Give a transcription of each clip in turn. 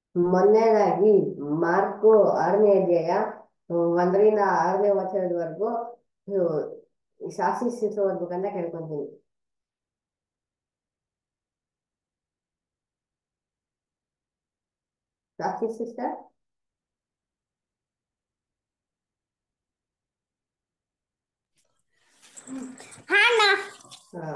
ಮೊದಲನೇದಾಗಿ ಮಾರ್ಕು ಆರನೇ ಅಧ್ಯಾಯ ಹ್ಮ್, ಒಂದರಿಂದ ಆರನೇ ವಚನದವರೆಗೂ ಹ್ಮ್, ಶಾಸಿಸಿ ಓದ್ಬೇಕಂತ ಕೇಳ್ಕೊಂತೀನಿ ಶಾಸ್ತಿ ಸಿಸ್ಟರ್ ಅಣ್ಣ ಹಾ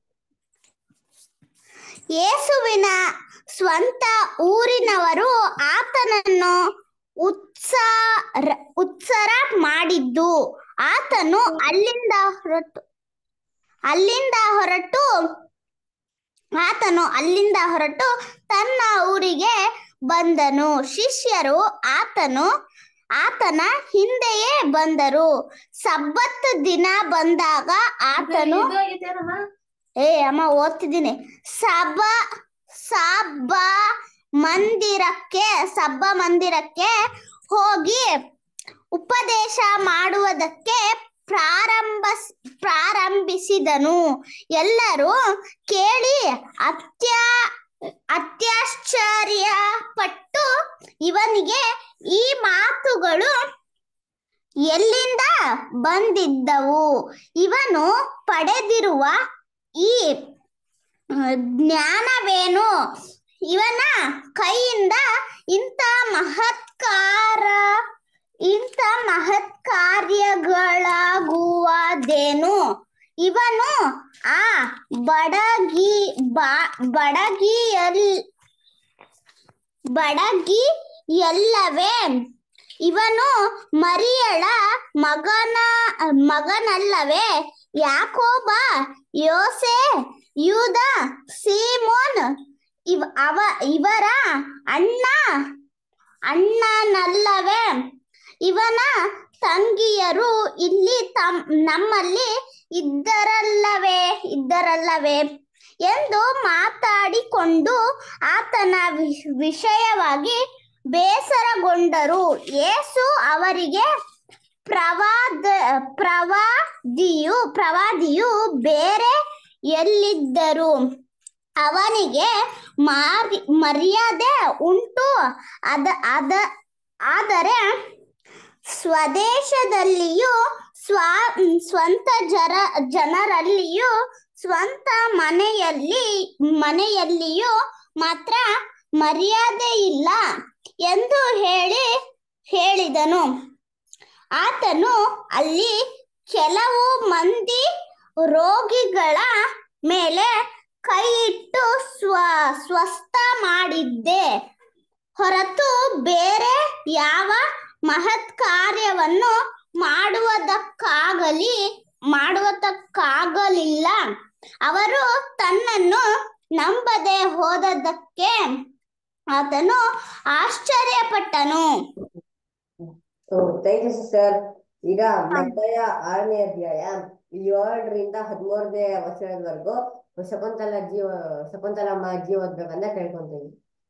ಯೇಸುವಿನ ಸ್ವಂತ ಊರಿನವರು ಆತನನ್ನು ಉತ್ಸಾರ ಉತ್ಸರ ಮಾಡಿದ್ದು ಆತನು ಅಲ್ಲಿಂದ ಹೊರಟು ಅಲ್ಲಿಂದ ಹೊರಟು ಆತನು ಅಲ್ಲಿಂದ ಹೊರಟು ತನ್ನ ಊರಿಗೆ ಬಂದನು ಶಿಷ್ಯರು ಆತನು ಆತನ ಹಿಂದೆಯೇ ಬಂದರು ಸಬ್ಬತ್ ದಿನ ಬಂದಾಗ ಆತನು ಏ ಅಮ್ಮ ಓದ್ತಿದ್ದೀನಿ ಸಭ ಸಬ್ಬ ಮಂದಿರಕ್ಕೆ ಸಬ್ಬ ಮಂದಿರಕ್ಕೆ ಹೋಗಿ ಉಪದೇಶ ಮಾಡುವುದಕ್ಕೆ ಪ್ರಾರಂಭ ಪ್ರಾರಂಭಿಸಿದನು ಎಲ್ಲರೂ ಕೇಳಿ ಅತ್ಯ ಅತ್ಯಾಶ್ಚರ್ಯಪಟ್ಟು ಇವನಿಗೆ ಈ ಮಾತುಗಳು ಎಲ್ಲಿಂದ ಬಂದಿದ್ದವು ಇವನು ಪಡೆದಿರುವ ಈ ಆ, ಜ್ಞಾನವೇನು ಇವನ ಕೈಯಿಂದ ಇಂಥ ಮಹತ್ಕಾರ ಇಂಥ ಮಹತ್ ಕಾರ್ಯಗಳಾಗುವುದೇನು ಇವನು ಆ ಬಡಗಿ ಬಾ ಬಡಗಿಯಲ್ ಬಡಗಿ ಎಲ್ಲವೇ ಇವನು ಮರಿಯಳ ಮಗನ ಮಗನಲ್ಲವೇ ಯಾಕೋಬ ಯೋಸೆ ಯೂದ ಸೀಮೋನ್ ಇವ್ ಅವ ಇವರ ಅಣ್ಣ ಅಣ್ಣನಲ್ಲವೇ ಇವನ ತಂಗಿಯರು ಇಲ್ಲಿ ತಮ್ ನಮ್ಮಲ್ಲಿ ಇದ್ದರಲ್ಲವೇ ಇದ್ದರಲ್ಲವೇ ಎಂದು ಮಾತಾಡಿಕೊಂಡು ಆತನ ವಿ- ವಿಷಯವಾಗಿ ಬೇಸರಗೊಂಡರು ಯೇಸು ಅವರಿಗೆ ಪ್ರವಾದ ಪ್ರವಾದಿಯು ಪ್ರವಾದಿಯು ಬೇರೆ ಎಲ್ಲಿದ್ದರು ಅವನಿಗೆ ಮಾರಿ ಮರ್ಯಾದೆ ಉಂಟು ಅದ ಅದ ಆದರೆ ಸ್ವದೇಶದಲ್ಲಿಯೂ ಸ್ವ ಸ್ವಂತ ಜರ ಜನರಲ್ಲಿಯೂ ಸ್ವಂತ ಮನೆಯಲ್ಲಿ ಮನೆಯಲ್ಲಿಯೂ ಮಾತ್ರ ಮರ್ಯಾದೆ ಇಲ್ಲ ಎಂದು ಹೇಳಿ ಹೇಳಿದನು ಆತನು ಅಲ್ಲಿ ಕೆಲವು ಮಂದಿ ರೋಗಿಗಳ ಮೇಲೆ ಕೈ ಇಟ್ಟು ಸ್ವ ಸ್ವಸ್ಥ ಮಾಡಿದ್ದೆ ಹೊರತು ಬೇರೆ ಯಾವ ಮಹತ್ ಕಾರ್ಯವನ್ನು ಮಾಡುವುದಕ್ಕಾಗಲಿ ಮಾಡುವುದಕ್ಕಾಗಲಿಲ್ಲ ಅವರು ತನ್ನನ್ನು ನಂಬದೆ ಹೋದದಕ್ಕೆ ಆತನು ಆಶ್ಚರ್ಯಪಟ್ಟನು ಥ್ಯಾಂಕ್ ಯು ಸಿಸ್ಟರ್ ಈಗ ಮತ್ತಾಯ ಆರನೇ ಅಧ್ಯಾಯ ಏಳರಿಂದ ಹದಿಮೂರನೇ ವರ್ಷದವರೆಗೂ ಶಕುಂತಲ ಜೀವ ಶಕುಂತಲಮ್ಮ ಜೀವ ಓದ್ಬೇಕಂತ ಕೇಳ್ಕೊಂತೀನಿ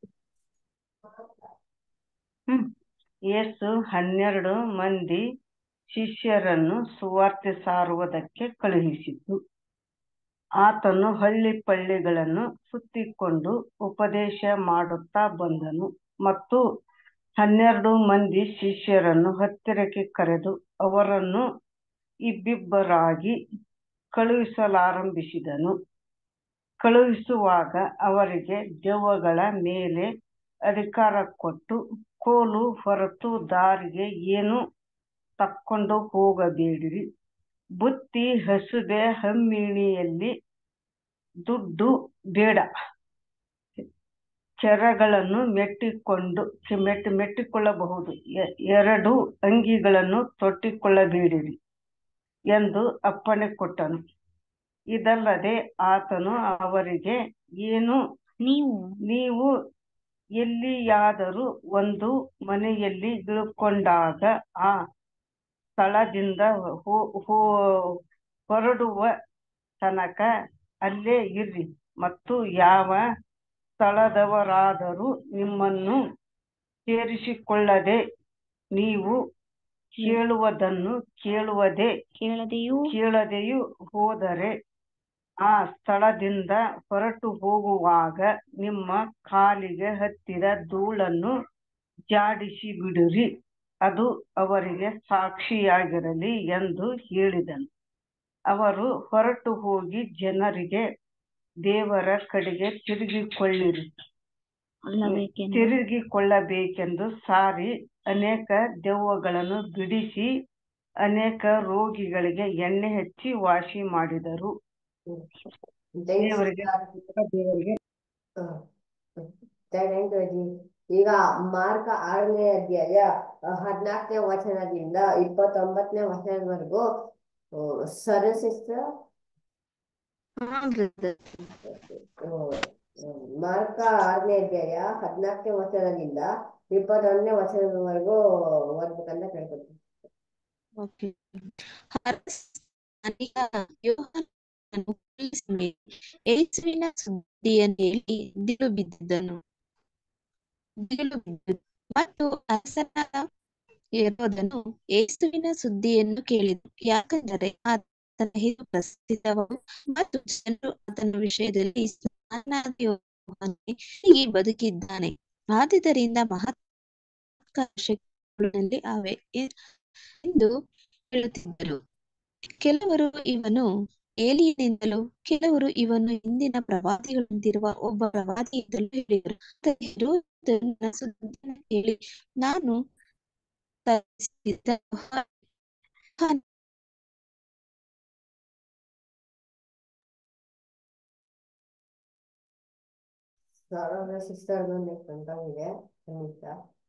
ಹ್ಮ್ ಯೇಸು ಹನ್ನೆರಡು ಮಂದಿ ಶಿಷ್ಯರನ್ನು ಸುವಾರ್ತೆ ಸಾರುವುದಕ್ಕೆ ಕಳುಹಿಸಿತು ಆತನು ಹಳ್ಳಿ ಪಳ್ಳಿಗಳನ್ನು ಸುತ್ತಿಕೊಂಡು ಉಪದೇಶ ಮಾಡುತ್ತಾ ಬಂದನು ಮತ್ತು ಹನ್ನೆರಡು ಮಂದಿ ಶಿಷ್ಯರನ್ನು ಹತ್ತಿರಕ್ಕೆ ಕರೆದು ಅವರನ್ನು ಇಬ್ಬಿಬ್ಬರಾಗಿ ಕಳುಹಿಸಲಾರಂಭಿಸಿದನು ಕಳುಹಿಸುವಾಗ ಅವರಿಗೆ ದೆವ್ವಗಳ ಮೇಲೆ ಅಧಿಕಾರ ಕೊಟ್ಟು ಕೋಲು ಹೊರತು ದಾರಿಗೆ ಏನು ತಕ್ಕೊಂಡು ಹೋಗಬೇಡಿರಿ ಬುತ್ತಿ ಹಸುದೆ ಹಮ್ಮಿಣಿಯಲ್ಲಿ ದುಡ್ಡು ಬೇಡ ಕೆರಗಳನ್ನು ಮೆಟ್ಟಿಕೊಂಡು ಮೆಟ್ಟಿ ಮೆಟ್ಟಿಕೊಳ್ಳಬಹುದು ಎ- ಎರಡು ಅಂಗಿಗಳನ್ನು ತೊಟ್ಟಿಕೊಳ್ಳಬೇಡಿರಿ ಎಂದು ಅಪ್ಪಣೆ ಕೊಟ್ಟನು ಇದಲ್ಲದೆ ಆತನು ಅವರಿಗೆ ಏನು ನೀವು ನೀವು ಎಲ್ಲಿಯಾದರೂ ಒಂದು ಮನೆಯಲ್ಲಿ ಇಳುಕೊಂಡಾಗ ಆ ಸ್ಥಳದಿಂದ ಹೋ- ಹೋ- ಹೊರಡುವ ತನಕ ಅಲ್ಲೇ ಇರ್ರಿ ಮತ್ತು ಯಾವ ಸ್ಥಳದವರಾದರೂ ನಿಮ್ಮನ್ನು ಸೇರಿಸಿಕೊಳ್ಳದೆ ನೀವು ಕೇಳುವುದನ್ನು ಕೇಳುವುದೇ ಕೇಳದೆಯೂ ಕೇಳದೆಯೂ ಹೋದರೆ ಆ ಸ್ಥಳದಿಂದ ಹೊರಟು ಹೋಗುವಾಗ ನಿಮ್ಮ ಕಾಲಿಗೆ ಹತ್ತಿದ ಧೂಳನ್ನು ಜಾಡಿಸಿ ಬಿಡಿರಿ ಅದು ಅವರಿಗೆ ಸಾಕ್ಷಿಯಾಗಿರಲಿ ಎಂದು ಹೇಳಿದನು ಅವರು ಹೊರಟು ಹೋಗಿ ಜನರಿಗೆ ದೇವರ ಕಡೆಗೆ ತಿರುಗಿಕೊಳ್ಳಿರಿ ಕೊಳ್ಳಬೇಕೆಂದು ತಿರುಗಿಕೊಳ್ಳಬೇಕೆಂದು ಸಾರಿ ಅನೇಕ ದೆವ್ವಗಳನ್ನು ಬಿಡಿಸಿ ಅನೇಕ ರೋಗಿಗಳಿಗೆ ಎಣ್ಣೆ ಹಚ್ಚಿ ವಾಸಿ ಮಾಡಿದರು ದೇವರಿಗೆ ದೇವರಿಗೆ ಥ್ಯಾಂಕ್ ಯು ಅಜ್ಜಿ ಈಗ ಮಾರ್ಕ ಆರನೇ ಅಧ್ಯಾಯ ಹದಿನಾಲ್ಕನೇ ವಚನದಿಂದ ಇಪ್ಪತ್ತೊಂಬತ್ತನೇ ವಚನದವರೆಗೂ ಸರಿ ಸಿಸ್ಟರ್ ಹಾ ಬ್ರದರ್ ಮಾರ್ಕ ಆರನೇ ಅಧ್ಯಾಯ ಹದಿನಾಲ್ಕನೇ ವಚನದಿಂದ ಇಪ್ಪತ್ತೊಂದನೇ ವಚನದವರೆಗೂ ಓದ್ಬೇಕಂತ ಕೇಳ್ಕೊತೀನಿ ಓಕೆ ಅನೇಕ ಯೋಹಾನನನ್ನು ಕೊಲ್ಲಿಸಿ ಯೇಸುವಿನ ಸುದ್ದಿಯನ್ನು ಹೇಳಿ ದಿಲು ಬಿದ್ದಿದ್ದನು ದಿಲು ಬಿದ್ದು ಮತ್ತು ಅರಸನಾದ ಹೆರೋದನು ಯೇಸುವಿನ ಸುದ್ದಿಯನ್ನು ಕೇಳಿದನು ಯಾಕಂದರೆ ಆತನ ಹೆಸರು ಪ್ರಸಿದ್ಧವನು ಮತ್ತು ಜನರು ಆತನ ವಿಷಯದಲ್ಲಿ ಸ್ನಾನಾದ ಯೋಹಾನನೇ ಹೀಗೆ ಬದುಕಿದ್ದಾನೆ ಆದುದರಿಂದ ಮಹತ್ಕಾರ ಶಕ್ತಿಗಳಲ್ಲಿ ಅವೆ ಎ- ಎಂದು ಹೇಳುತ್ತಿದ್ದರು ಕೆಲವರು ಇವನು ಏಲಿಯನೆಂದಲೂ ಕೆಲವರು ಇವನು ಹಿಂದಿನ ಪ್ರವಾದಿಗಳಂತಿರುವ ಒಬ್ಬ ಪ್ರವಾದಿ ಎಂದಲೂ ಹೇಳಿದರು ಆದರೆ ಹೆರೋದನು ನನ್ನ ಸುದ್ದಿಯನ್ನು ಕೇಳಿ ನಾನು ತರಿಸಿದ ಯೋಹಾನ- ಸರೋದ ಸಿಸ್ಟರ್ ಒಂದು ಇದೆ ಖಂಡಿತ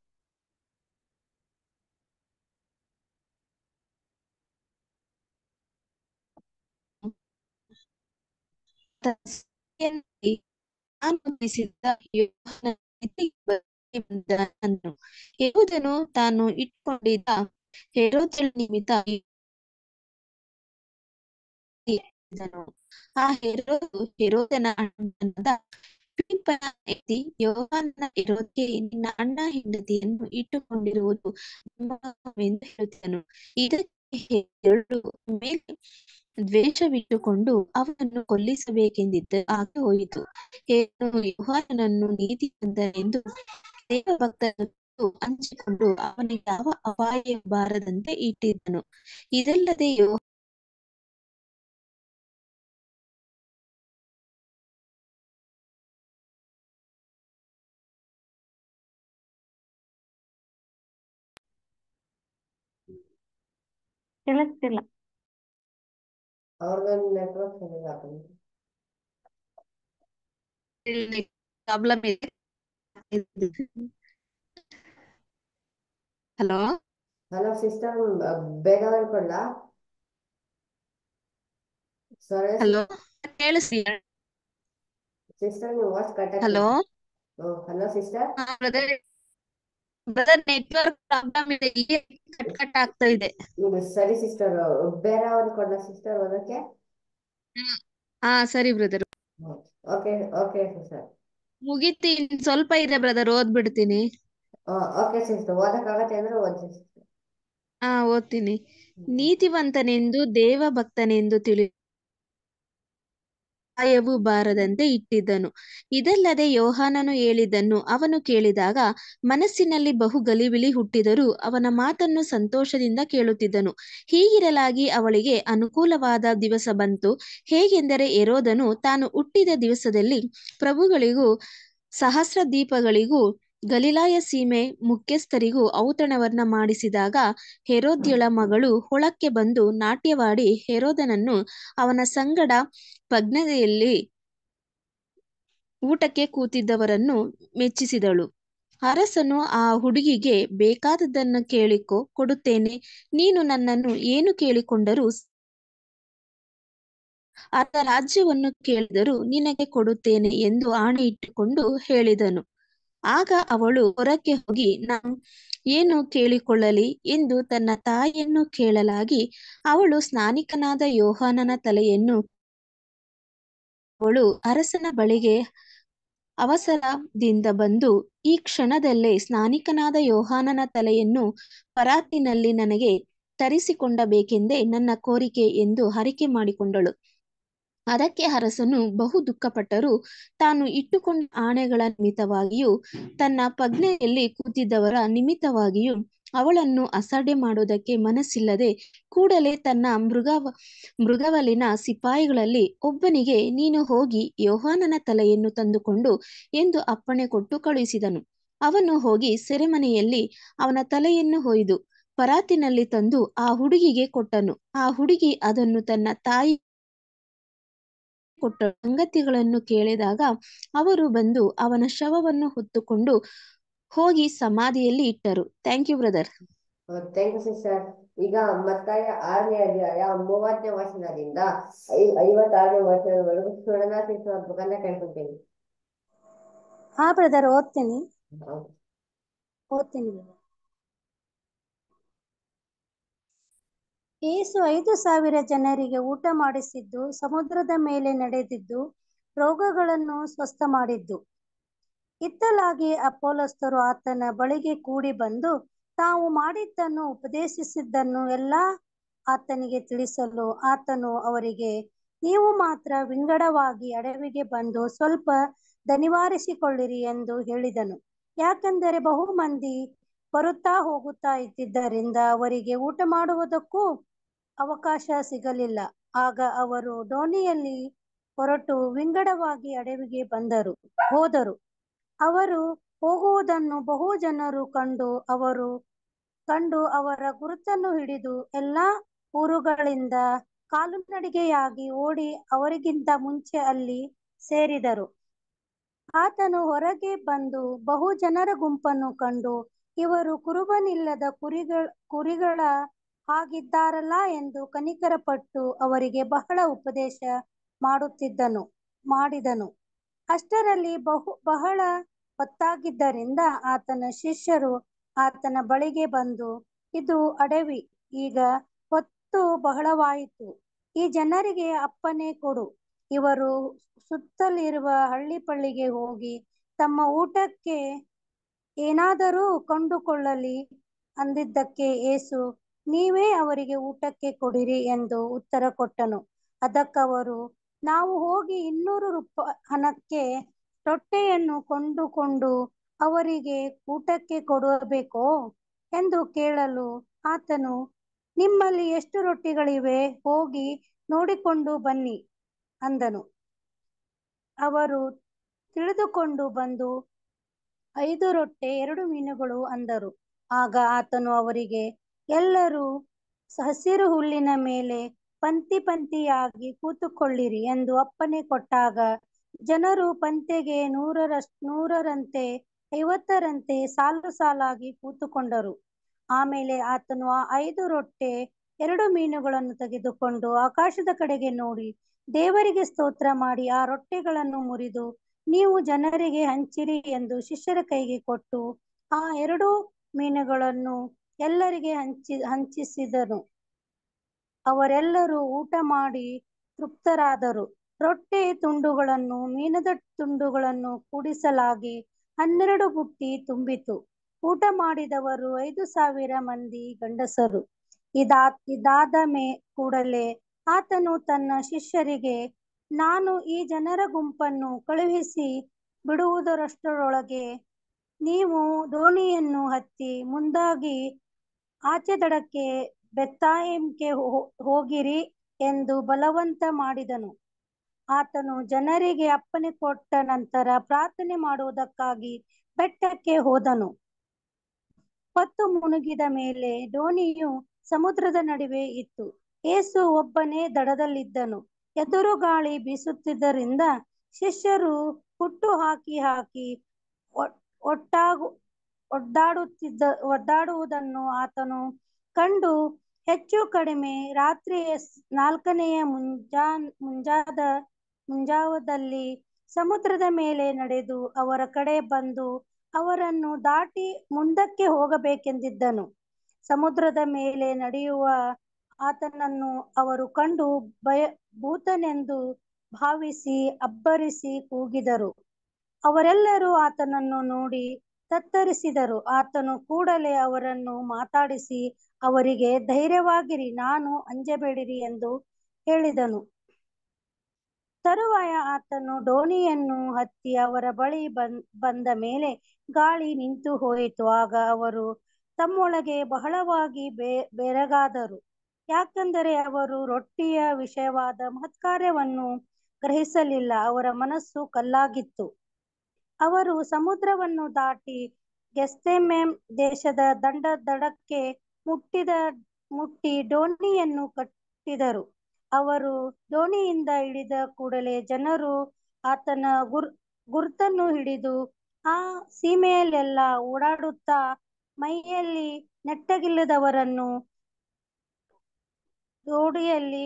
ತಸ್ಕೆಯಲ್ಲಿ ನಾನು ಬಯಸಿದ್ದ ಯೋಹಾನನ ಎದುರಿಗೆ ಬಳಿಗೆ ಬಂದನು. ಯೆಹೂದನು ತಾನು ಇಟ್ಟುಕೊಂಡಿದ್ದ ಹೆರೋದಳ ನಿಮಿತ್ತ ಇದ್ದನು. ಆ ಹೆರೋದು ಹೆರೋದನ ಅಣ್ಣನಾದ ಫಿಲಿಪ್ಪನ ಎತ್ತಿ ಯೋಹಾನನ ಹೆರೋದ್ಗೆ ನಿನ್ನ ಅಣ್ಣ ಹೆಂಡತಿಯನ್ನು ಇಟ್ಟುಕೊಂಡಿರುವುದು ಧರ್ಮವೆಂದು ಹೇಳುತ್ತಿದ್ದನು ಇದಕ್ಕೆ ಹೆರೋದು ಮೇಲೆ ದ್ವೇಷವಿಟ್ಟುಕೊಂಡು ಅವನನ್ನು ಕೊಲ್ಲಿಸಬೇಕೆಂದಿದ್ದ ಆಗ ಹೋಯಿತು ಹೇಳು ಯೋಹಾನನನ್ನು ನೀತಿವಂತನೆಂದು ದೇವಭಕ್ತನು ಹಂಚಿಕೊಂಡು ಅವನಿಗೆ ಯಾವ ಅಪಾಯ ಬಾರದಂತೆ ಇಟ್ಟಿದ್ದನು ಇದಲ್ಲದೆ ಯೋ ಕೇಳಿಸ್ತಿಲ್ಲ ಅವ್ರದೊಂದು ನೆಟ್ವರ್ಕ್ ಸರಿಯಾಗಿ ಹಾಕೊಂಡು ಪ್ರಾಬ್ಲಮ್ ಇದೆ ಹಲೋ ಹಲೋ ಸಿಸ್ಟರ್ ಬೇಗ ಹೇಳ್ಕೊಳ್ಳ ಸರಿ ಹಲೋ ಕೇಳಿಸಿ ಸಿಸ್ಟರ್ ನೀವು voice cut hello hello sister brother brother network problem ಇದೆ ಹೀಗೆ ಕಟ್ ಕಟ್ ಆಗ್ತಾ ಇದೆ ಸರಿ ಸಿಸ್ಟರ್ ಬೇರೆ ಅವ್ರಿಗೆ ಕೊಡ್ಲಾ ಸಿಸ್ಟರ್ ಓದಕ್ಕೆ ಹಾ ಸರಿ ಬ್ರದರ್ ಓಕೆ ಓಕೆ ಸಿಸ್ಟರ್ ಮುಗೀತಿ ಇನ್ ಸ್ವಲ್ಪ ಇದೆ ಬ್ರದರ್ ಓದ್ಬಿಡ್ತೀನಿ ಓಕೆ ಸಿಸ್ಟರ್ ಓದಕ್ಕಾಗತ್ತೆ ಅಂದ್ರೆ ಓದಿ ಸಿಸ್ಟರ್ ಹಾ ಓದ್ತೀನಿ ನೀತಿವಂತನೆಂದು ದೇವ ಭಕ್ತನೆಂದು ತಿಳಿ ಅಪಾಯವು ಬಾರದಂತೆ ಇಟ್ಟಿದ್ದನು ಇದಲ್ಲದೆ ಯೋಹಾನನು ಹೇಳಿದ್ದನ್ನು ಅವನು ಕೇಳಿದಾಗ ಮನಸ್ಸಿನಲ್ಲಿ ಬಹು ಗಲಿಬಿಲಿ ಹುಟ್ಟಿದರೂ ಅವನ ಮಾತನ್ನು ಸಂತೋಷದಿಂದ ಕೇಳುತ್ತಿದ್ದನು ಹೀಗಿರಲಾಗಿ ಅವಳಿಗೆ ಅನುಕೂಲವಾದ ದಿವಸ ಬಂತು ಹೇಗೆಂದರೆ ಎರೋದನು ತಾನು ಹುಟ್ಟಿದ ದಿವಸದಲ್ಲಿ ಪ್ರಭುಗಳಿಗೂ ಸಹಸ್ರ ದೀಪಗಳಿಗೂ ಗಲಿಲಾಯ ಸೀಮೆ ಮುಖ್ಯಸ್ಥರಿಗೂ ಔತಣವನ್ನ ಮಾಡಿಸಿದಾಗ ಹೆರೋದ್ಯಳ ಮಗಳು ಹೊಳಕ್ಕೆ ಬಂದು ನಾಟ್ಯವಾಡಿ ಹೆರೋದನನ್ನು ಅವನ ಸಂಗಡ ಪಜ್ಞತೆಯಲ್ಲಿ ಊಟಕ್ಕೆ ಕೂತಿದ್ದವರನ್ನು ಮೆಚ್ಚಿಸಿದಳು ಅರಸನು ಆ ಹುಡುಗಿಗೆ ಬೇಕಾದದ್ದನ್ನು ಕೇಳಿಕೊ ಕೊಡುತ್ತೇನೆ ನೀನು ನನ್ನನ್ನು ಏನು ಕೇಳಿಕೊಂಡರೂ ಅರ್ಧ ರಾಜ್ಯವನ್ನು ಕೇಳಿದರೂ ನಿನಗೆ ಕೊಡುತ್ತೇನೆ ಎಂದು ಆಣೆ ಇಟ್ಟುಕೊಂಡು ಹೇಳಿದನು ಆಗ ಅವಳು ಹೊರಕ್ಕೆ ಹೋಗಿ ನಾನು ಏನು ಕೇಳಿಕೊಳ್ಳಲಿ ಎಂದು ತನ್ನ ತಾಯಿಯನ್ನು ಕೇಳಲಾಗಿ ಅವಳು ಸ್ನಾನಿಕನಾದ ಯೋಹಾನನ ತಲೆಯನ್ನು ಅವಳು ಅರಸನ ಬಳಿಗೆ ಅವಸರದಿಂದ ಬಂದು ಈ ಕ್ಷಣದಲ್ಲೇ ಸ್ನಾನಿಕನಾದ ಯೋಹಾನನ ತಲೆಯನ್ನು ಪರಾತಿನಲ್ಲಿ ನನಗೆ ತರಿಸಿಕೊಂಡಬೇಕೆಂದೇ ನನ್ನ ಕೋರಿಕೆ ಎಂದು ಹರಿಕೆ ಮಾಡಿಕೊಂಡಳು ಅದಕ್ಕೆ ಅರಸನು ಬಹು ದುಃಖಪಟ್ಟರು ತಾನು ಇಟ್ಟುಕೊಂಡ ಆಣೆಗಳ ನಿಮಿತ್ತವಾಗಿಯೂ ತನ್ನ ಪಜ್ಞೆಯಲ್ಲಿ ಕೂತಿದ್ದವರ ನಿಮಿತ್ತವಾಗಿಯೂ ಅವಳನ್ನು ಅಸಡ್ಡೆ ಮಾಡುವುದಕ್ಕೆ ಮನಸ್ಸಿಲ್ಲದೆ ಕೂಡಲೇ ತನ್ನ ಮೃಗವ ಮೃಗವಲಿನ ಸಿಪಾಯಿಗಳಲ್ಲಿ ಒಬ್ಬನಿಗೆ ನೀನು ಹೋಗಿ ಯೋಹಾನನ ತಲೆಯನ್ನು ತಂದುಕೊಂಡು ಎಂದು ಅಪ್ಪಣೆ ಕೊಟ್ಟು ಕಳುಹಿಸಿದನು ಅವನು ಹೋಗಿ ಸೆರೆಮನೆಯಲ್ಲಿ ಅವನ ತಲೆಯನ್ನು ಹೊಯ್ದು ಪರಾತಿನಲ್ಲಿ ತಂದು ಆ ಹುಡುಗಿಗೆ ಕೊಟ್ಟನು ಆ ಹುಡುಗಿ ಅದನ್ನು ತನ್ನ ತಾಯಿ ಕೊಟ್ಟ ಸಂಗತಿಗಳನ್ನು ಕೇಳಿದಾಗ ಅವರು ಬಂದು ಅವನ ಶವವನ್ನು ಹೊತ್ತುಕೊಂಡು ಹೋಗಿ ಸಮಾಧಿಯಲ್ಲಿ ಇಟ್ಟರು thank you brother thank you sister ಈಗ ಮತ್ತಾಯ ಆರನೇ ಅಧ್ಯಾಯ ಮೂವತ್ತನೇ ವರ್ಷದಿಂದ ಐ ಐವತ್ತಾರನೇ ವರ್ಷದವರೆಗೂ ಸುಡನ ತಿಳಿಸುವ ಕೇಳ್ಕೊಂತೀನಿ ಹಾ ಬ್ರದರ್ ಓದ್ತೀನಿ ಓದ್ತೀನಿ brother. ಯೇಸು ಐದು ಸಾವಿರ ಜನರಿಗೆ ಊಟ ಮಾಡಿಸಿದ್ದು ಸಮುದ್ರದ ಮೇಲೆ ನಡೆದಿದ್ದು ರೋಗಗಳನ್ನು ಸ್ವಸ್ಥ ಮಾಡಿದ್ದು ಇತ್ತಲಾಗಿ ಅಪೋಲಸ್ತರು ಆತನ ಬಳಿಗೆ ಕೂಡಿ ಬಂದು ತಾವು ಮಾಡಿದ್ದನ್ನು ಉಪದೇಶಿಸಿದ್ದನ್ನು ಎಲ್ಲ ಆತನಿಗೆ ತಿಳಿಸಲು ಆತನು ಅವರಿಗೆ ನೀವು ಮಾತ್ರ ವಿಂಗಡವಾಗಿ ಅಡವಿಗೆ ಬಂದು ಸ್ವಲ್ಪ ದನಿವಾರಿಸಿಕೊಳ್ಳಿರಿ ಎಂದು ಹೇಳಿದನು ಯಾಕೆಂದರೆ ಬಹು ಮಂದಿ ಬರುತ್ತಾ ಹೋಗುತ್ತಾ ಇದ್ದಿದ್ದರಿಂದ ಅವರಿಗೆ ಊಟ ಮಾಡುವುದಕ್ಕೂ ಅವಕಾಶ ಸಿಗಲಿಲ್ಲ ಆಗ ಅವರು ಡೋಣಿಯಲ್ಲಿ ಹೊರಟು ವಿಂಗಡವಾಗಿ ಅಡವಿಗೆ ಬಂದರು ಹೋದರು ಅವರು ಹೋಗುವುದನ್ನು ಬಹು ಜನರು ಕಂಡು ಅವರು ಕಂಡು ಅವರ ಗುರುತನ್ನು ಹಿಡಿದು ಎಲ್ಲಾ ಊರುಗಳಿಂದ ಕಾಲುನಡಿಗೆಯಾಗಿ ಓಡಿ ಅವರಿಗಿಂತ ಮುಂಚೆ ಅಲ್ಲಿ ಸೇರಿದರು ಆತನು ಹೊರಗೆ ಬಂದು ಬಹು ಜನರ ಗುಂಪನ್ನು ಕಂಡು ಇವರು ಕುರುಬನಿಲ್ಲದ ಕುರಿಗಳ ಕುರಿಗಳ ಹಾಗಿದ್ದಾರಲ್ಲ ಎಂದು ಕನಿಕರಪಟ್ಟು ಅವರಿಗೆ ಬಹಳ ಉಪದೇಶ ಮಾಡುತ್ತಿದ್ದನು ಮಾಡಿದನು ಅಷ್ಟರಲ್ಲಿ ಬಹು ಬಹಳ ಹೊತ್ತಾಗಿದ್ದರಿಂದ ಆತನ ಶಿಷ್ಯರು ಆತನ ಬಳಿಗೆ ಬಂದು ಇದು ಅಡವಿ ಈಗ ಹೊತ್ತು ಬಹಳವಾಯಿತು ಈ ಜನರಿಗೆ ಅಪ್ಪನೆ ಕೊಡು ಇವರು ಸುತ್ತಲಿರುವ ಹಳ್ಳಿ ಪಳ್ಳಿಗೆ ಹೋಗಿ ತಮ್ಮ ಊಟಕ್ಕೆ ಏನಾದರೂ ಕೊಂಡುಕೊಳ್ಳಲಿ ಅಂದಿದ್ದಕ್ಕೆ ಏಸು ನೀವೇ ಅವರಿಗೆ ಊಟಕ್ಕೆ ಕೊಡಿರಿ ಎಂದು ಉತ್ತರ ಕೊಟ್ಟನು ಅದಕ್ಕವರು ನಾವು ಹೋಗಿ ಇನ್ನೂರು ರೂಪ ಹಣಕ್ಕೆ ರೊಟ್ಟೆಯನ್ನು ಕೊಂಡುಕೊಂಡು ಅವರಿಗೆ ಊಟಕ್ಕೆ ಕೊಡಬೇಕೋ ಎಂದು ಕೇಳಲು ಆತನು ನಿಮ್ಮಲ್ಲಿ ಎಷ್ಟು ರೊಟ್ಟಿಗಳಿವೆ ಹೋಗಿ ನೋಡಿಕೊಂಡು ಬನ್ನಿ ಅಂದನು ಅವರು ತಿಳಿದುಕೊಂಡು ಬಂದು ಐದು ರೊಟ್ಟೆ ಎರಡು ಮೀನುಗಳು ಅಂದರು ಆಗ ಆತನು ಅವರಿಗೆ ಎಲ್ಲರೂ ಹಸಿರು ಹುಲ್ಲಿನ ಮೇಲೆ ಪಂಕ್ತಿ ಪಂಕ್ತಿಯಾಗಿ ಕೂತುಕೊಳ್ಳಿರಿ ಎಂದು ಅಪ್ಪಣೆ ಕೊಟ್ಟಾಗ ಜನರು ಪಂತೆಗೆ ನೂರರಷ್ಟು ನೂರರಂತೆ ಐವತ್ತರಂತೆ ಸಾಲು ಸಾಲಾಗಿ ಕೂತುಕೊಂಡರು ಆಮೇಲೆ ಆತನು ಆ ಐದು ರೊಟ್ಟೆ ಎರಡು ಮೀನುಗಳನ್ನು ತೆಗೆದುಕೊಂಡು ಆಕಾಶದ ಕಡೆಗೆ ನೋಡಿ ದೇವರಿಗೆ ಸ್ತೋತ್ರ ಮಾಡಿ ಆ ರೊಟ್ಟೆಗಳನ್ನು ಮುರಿದು ನೀವು ಜನರಿಗೆ ಹಂಚಿರಿ ಎಂದು ಶಿಷ್ಯರ ಕೈಗೆ ಕೊಟ್ಟು ಆ ಎರಡು ಮೀನುಗಳನ್ನು ಎಲ್ಲರಿಗೆ ಹಂಚಿ ಹಂಚಿಸಿದನು ಅವರೆಲ್ಲರೂ ಊಟ ಮಾಡಿ ತೃಪ್ತರಾದರು ರೊಟ್ಟೆ ತುಂಡುಗಳನ್ನು ಮೀನದ ತುಂಡುಗಳನ್ನು ಕೂಡಿಸಲಾಗಿ ಹನ್ನೆರಡು ಬುಟ್ಟಿ ತುಂಬಿತು ಊಟ ಮಾಡಿದವರು ಐದು ಸಾವಿರ ಮಂದಿ ಗಂಡಸರು ಇದಾ ಇದಾದ ಮೇ ಕೂಡಲೇ ಆತನು ತನ್ನ ಶಿಷ್ಯರಿಗೆ ನಾನು ಈ ಜನರ ಗುಂಪನ್ನು ಕಳುಹಿಸಿ ಬಿಡುವುದರಷ್ಟರೊಳಗೆ ನೀವು ದೋಣಿಯನ್ನು ಹತ್ತಿ ಮುಂದಾಗಿ ಆಚೆ ದಡಕ್ಕೆ ಬೆತ್ತಾಯಂಗೆ ಹೋಗಿರಿ ಎಂದು ಬಲವಂತ ಮಾಡಿದನು ಆತನು ಜನರಿಗೆ ಅಪ್ಪಣೆ ಕೊಟ್ಟ ನಂತರ ಪ್ರಾರ್ಥನೆ ಮಾಡುವುದಕ್ಕಾಗಿ ಬೆಟ್ಟಕ್ಕೆ ಹೋದನು ಹೊತ್ತು ಮುಳುಗಿದ ಮೇಲೆ ದೋಣಿಯು ಸಮುದ್ರದ ನಡುವೆ ಇತ್ತು ಏಸು ಒಬ್ಬನೇ ದಡದಲ್ಲಿದ್ದನು ಎದುರು ಗಾಳಿ ಬೀಸುತ್ತಿದ್ದರಿಂದ ಶಿಷ್ಯರು ಹುಟ್ಟು ಹಾಕಿ ಹಾಕಿ ಒಟ್ಟಾಗು ಒಡ್ಡಾಡುತ್ತಿದ್ದ ಒಡ್ಡಾಡುವುದನ್ನು ಆತನು ಕಂಡು ಹೆಚ್ಚು ಕಡಿಮೆ ರಾತ್ರಿಯ ನಾಲ್ಕನೆಯ ಮುಂಜಾ ಮುಂಜಾದ ಮುಂಜಾವದಲ್ಲಿ ಸಮುದ್ರದ ಮೇಲೆ ನಡೆದು ಅವರ ಕಡೆ ಬಂದು ಅವರನ್ನು ದಾಟಿ ಮುಂದಕ್ಕೆ ಹೋಗಬೇಕೆಂದಿದ್ದನು ಸಮುದ್ರದ ಮೇಲೆ ನಡೆಯುವ ಆತನನ್ನು ಅವರು ಕಂಡು ಭಯ ಭೂತನೆಂದು ಭಾವಿಸಿ ಅಬ್ಬರಿಸಿ ಕೂಗಿದರು ಅವರೆಲ್ಲರೂ ಆತನನ್ನು ನೋಡಿ ತತ್ತರಿಸಿದರು ಆತನು ಕೂಡಲೇ ಅವರನ್ನು ಮಾತಾಡಿಸಿ ಅವರಿಗೆ ಧೈರ್ಯವಾಗಿರಿ ನಾನು ಅಂಜಬೇಡಿರಿ ಎಂದು ಹೇಳಿದನು ತರುವಾಯ ಆತನು ದೋಣಿಯನ್ನು ಹತ್ತಿ ಅವರ ಬಳಿ ಬಂ ಬಂದ ಮೇಲೆ ಗಾಳಿ ನಿಂತು ಹೋಯಿತು ಆಗ ಅವರು ತಮ್ಮೊಳಗೆ ಬಹಳವಾಗಿ ಬೆ ಬೆರಗಾದರು ಯಾಕಂದರೆ ಅವರು ರೊಟ್ಟಿಯ ವಿಷಯವಾದ ಮಹತ್ಕಾರ್ಯವನ್ನು ಗ್ರಹಿಸಲಿಲ್ಲ ಅವರ ಮನಸ್ಸು ಕಲ್ಲಾಗಿತ್ತು ಅವರು ಸಮುದ್ರವನ್ನು ದಾಟಿ ಗೆಸ್ತೆಮೆಮ್ ದೇಶದ ದಂಡ ದಡಕ್ಕೆ ಮುಟ್ಟಿದ ಮುಟ್ಟಿ ದೋಣಿಯನ್ನು ಕಟ್ಟಿದರು ಅವರು ದೋಣಿಯಿಂದ ಇಳಿದ ಕೂಡಲೇ ಜನರು ಆತನ ಗುರ್ ಗುರ್ತನ್ನು ಹಿಡಿದು ಆ ಸೀಮೆಯಲ್ಲೆಲ್ಲ ಓಡಾಡುತ್ತಾ ಮೈಯಲ್ಲಿ ನೆಟ್ಟಗಿಲ್ಲದವರನ್ನು ದೋಣಿಯಲ್ಲಿ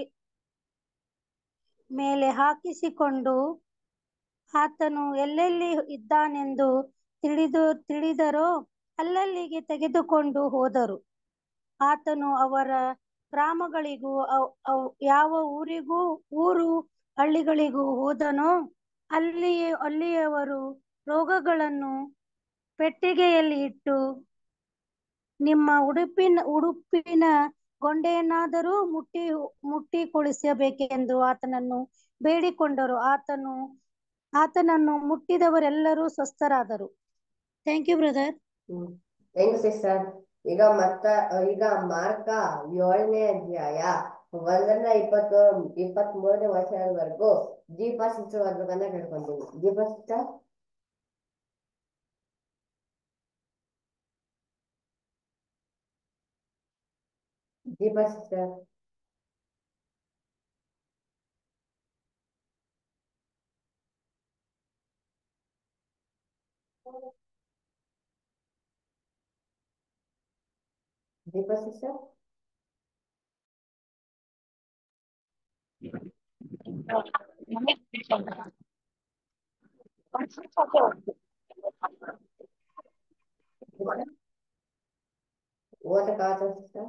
ಮೇಲೆ ಹಾಕಿಸಿಕೊಂಡು ಆತನು ಎಲ್ಲೆಲ್ಲಿ ಇದ್ದಾನೆಂದು ತಿಳಿದು ತಿಳಿದರೋ ಅಲ್ಲಲ್ಲಿಗೆ ತೆಗೆದುಕೊಂಡು ಹೋದರು ಆತನು ಅವರ ಗ್ರಾಮಗಳಿಗೂ ಅವ್- ಅವ್- ಯಾವ ಊರಿಗೂ ಊರು ಹಳ್ಳಿಗಳಿಗೂ ಹೋದನೋ ಅಲ್ಲಿಯೇ ಅಲ್ಲಿಯವರು ರೋಗಗಳನ್ನು ಪೆಟ್ಟಿಗೆಯಲ್ಲಿ ಇಟ್ಟು ನಿಮ್ಮ ಉಡುಪಿನ ಉಡುಪಿನ ಗೊಂಡೆಯನ್ನಾದರೂ ಮುಟ್ಟಿ ಮುಟ್ಟಿಕೊಳಿಸಬೇಕೆಂದು ಆತನನ್ನು ಬೇಡಿಕೊಂಡರು ಆತನು ಆತನನ್ನು ಮುಟ್ಟಿದವರೆಲ್ಲರೂ ಸ್ವಸ್ಥರಾದರು thank you brother hmm thank sister ಈಗ ಮತ್ತ ಈಗ ಮಾರ್ಕ ಏಳನೇ ಅಧ್ಯಾಯ ಒಂದರಿಂದ ಇಪ್ಪತ್ತು ಇಪ್ಪತ್ತ್ ಮೂರನೇ ವರ್ಷದವರೆಗೂ ದೀಪ ಸಿಸ್ಟರ್ ಓದ್ಬೇಕಂತ ಕೇಳ್ಕೊಂತೀನಿ Deepa sister Deepa sister Deepa sister ಓದಕ್ಕಾಗತ್ತ ಸಿಸ್ಟರ್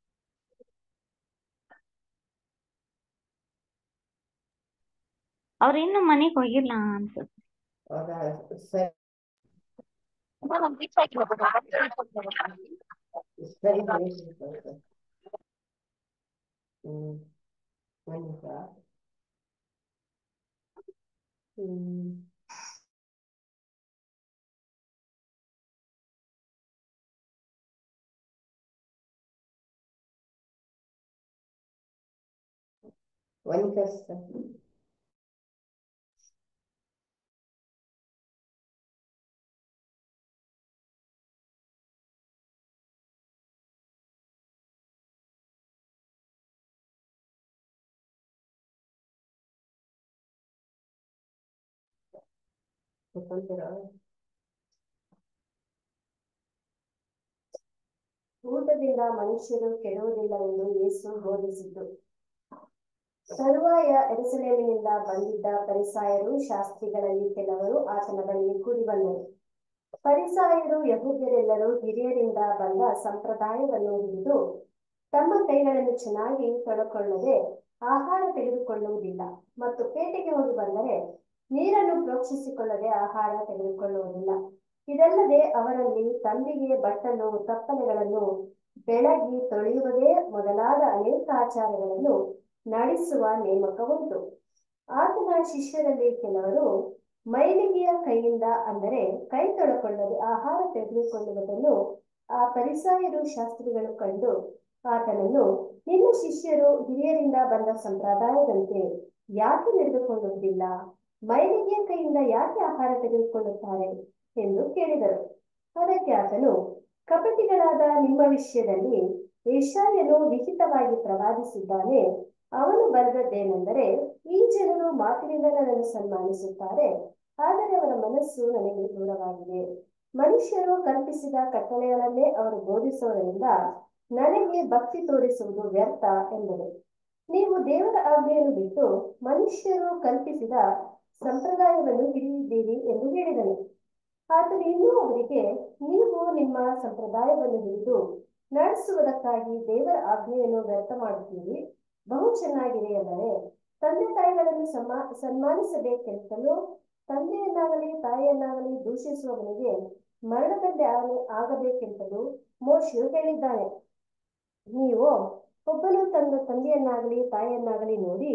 ಅವ್ರ ಇನ್ನು ಮನೆಗ್ ಹೋಗಿಲ್ಲ ಅನ್ಸುತ್ತೆ ಹೌದಾ ಸರಿ ಸರಿ ಸರಿ ಸಿಸ್ಟರ್ ಹ್ಮ್ ಒಂದ್ ನಿಮಿಷ ಹ್ಮ್ ಒಂದ್ ನಿಮಿಷ ಸಿಸ್ಟರ್ ಕುತ್ಕೊಂತೀರಾ ಊಟದಿಂದ ಮನುಷ್ಯರು ಕೆಡುವುದಿಲ್ಲ ಎಂದು ಯೇಸು ಬೋಧಿಸಿದ್ದು ತರುವಾಯ ಎರುಸಲೇಮಿನಿಂದ ಬಂದಿದ್ದ ಪರಿಸಾಯರು ಶಾಸ್ತ್ರಿಗಳಲ್ಲಿ ಕೆಲವರು ಆತನ ಬಳಿ ಕೂಡಿ ಬಂದರು ಪರಿಸಾಯರು ಯಹೂದ್ಯರೆಲ್ಲರೂ ಹಿರಿಯರಿಂದ ಬಂದ ಸಂಪ್ರದಾಯವನ್ನು ಹಿಡಿದು ತಮ್ಮ ಕೈಗಳನ್ನು ಚೆನ್ನಾಗಿ ತೊಳಕೊಳ್ಳದೆ ಆಹಾರ ತೆಗೆದುಕೊಳ್ಳುವುದಿಲ್ಲ ಮತ್ತು ಪೇಟೆಗೆ ಹೋಗಿ ಬಂದರೆ ನೀರನ್ನು ಪ್ರೋಕ್ಷಿಸಿಕೊಳ್ಳದೆ ಆಹಾರ ತೆಗೆದುಕೊಳ್ಳುವುದಿಲ್ಲ ಇದಲ್ಲದೆ ಅವರಲ್ಲಿ ತಂಬಿಗೆ ಬಟ್ಟಲು ತಪ್ಪಲೆಗಳನ್ನು ಬೆಳಗಿ ತೊಳೆಯುವುದೇ ಮೊದಲಾದ ಅನೇಕ ಆಚಾರಗಳನ್ನು ನಡೆಸುವ ನೇಮಕವುಂಟು ಆತನ ಶಿಷ್ಯರಲ್ಲಿ ಕೆಲವರು ಮೈಲಿಗೆಯ ಕೈಯಿಂದ ಅಂದರೆ ಕೈ ತೊಳಕೊಳ್ಳದೆ ಆಹಾರ ತೆಗೆದುಕೊಳ್ಳುವುದನ್ನು ಆ ಪರಿಸಾಯರು ಶಾಸ್ತ್ರಿಗಳು ಕಂಡು ಆತನನ್ನು ನಿನ್ನ ಶಿಷ್ಯರು ಹಿರಿಯರಿಂದ ಬಂದ ಸಂಪ್ರದಾಯದಂತೆ ಯಾಕೆ ನಡೆದುಕೊಳ್ಳುವುದಿಲ್ಲ ಮೈಲಿಗೆಯ ಕೈಯಿಂದ ಯಾಕೆ ಆಹಾರ ತೆಗೆದುಕೊಳ್ಳುತ್ತಾರೆ ಎಂದು ಕೇಳಿದರು ಅದಕ್ಕೆ ಆತನು ಕಪಟಿಗಳಾದ ನಿಮ್ಮ ವಿಷಯದಲ್ಲಿ ಏಷಾಯನು ವಿಹಿತವಾಗಿ ಪ್ರವಾದಿಸಿದ್ದಾನೆ ಅವನು ಬರೆದದ್ದೇನೆಂದರೆ ಈ ಜನರು ಮಾತಿನಿಂದ ನನ್ನನ್ನು ಸನ್ಮಾನಿಸುತ್ತಾರೆ ಆದರೆ ಅವರ ಮನಸ್ಸು ನನಗೆ ದೂರವಾಗಿದೆ ಮನುಷ್ಯರು ಕಲ್ಪಿಸಿದ ಕಟ್ಟಳೆಗಳನ್ನೇ ಅವರು ಬೋಧಿಸುವುದರಿಂದ ನನಗೆ ಭಕ್ತಿ ತೋರಿಸುವುದು ವ್ಯರ್ಥ ಎಂಬುದು ನೀವು ದೇವರ ಆಜ್ಞೆಯನ್ನು ಬಿಟ್ಟು ಮನುಷ್ಯರು ಕಲ್ಪಿಸಿದ ಸಂಪ್ರದಾಯವನ್ನು ಹಿಡಿದಿದ್ದೀರಿ ಎಂದು ಹೇಳಿದನು ಆತನು ಇನ್ನೂ ಅವರಿಗೆ ನೀವು ನಿಮ್ಮ ಸಂಪ್ರದಾಯವನ್ನು ಹಿಡಿದು ನಡೆಸುವುದಕ್ಕಾಗಿ ದೇವರ ಆಜ್ಞೆಯನ್ನು ವ್ಯರ್ಥ ಮಾಡುತ್ತೀರಿ ಬಹು ಚೆನ್ನಾಗಿದೆ ಎಂದರೆ ತಂದೆ ತಾಯಿಗಳನ್ನು ಸಮ ಸನ್ಮಾನಿಸಬೇಕೆಂತಲೂ ತಂದೆಯನ್ನಾಗಲಿ ತಾಯಿಯನ್ನಾಗಲಿ ದೂಷಿಸುವವನಿಗೆ ಮರಣದಂಡೆ ಆಗ- ಆಗಬೇಕೆಂತಲೂ ಮೋಶೆಯು ಹೇಳಿದ್ದಾನೆ ನೀವು ಒಬ್ಬನು ತನ್ನ ತಂದೆಯನ್ನಾಗಲಿ ತಾಯಿಯನ್ನಾಗಲಿ ನೋಡಿ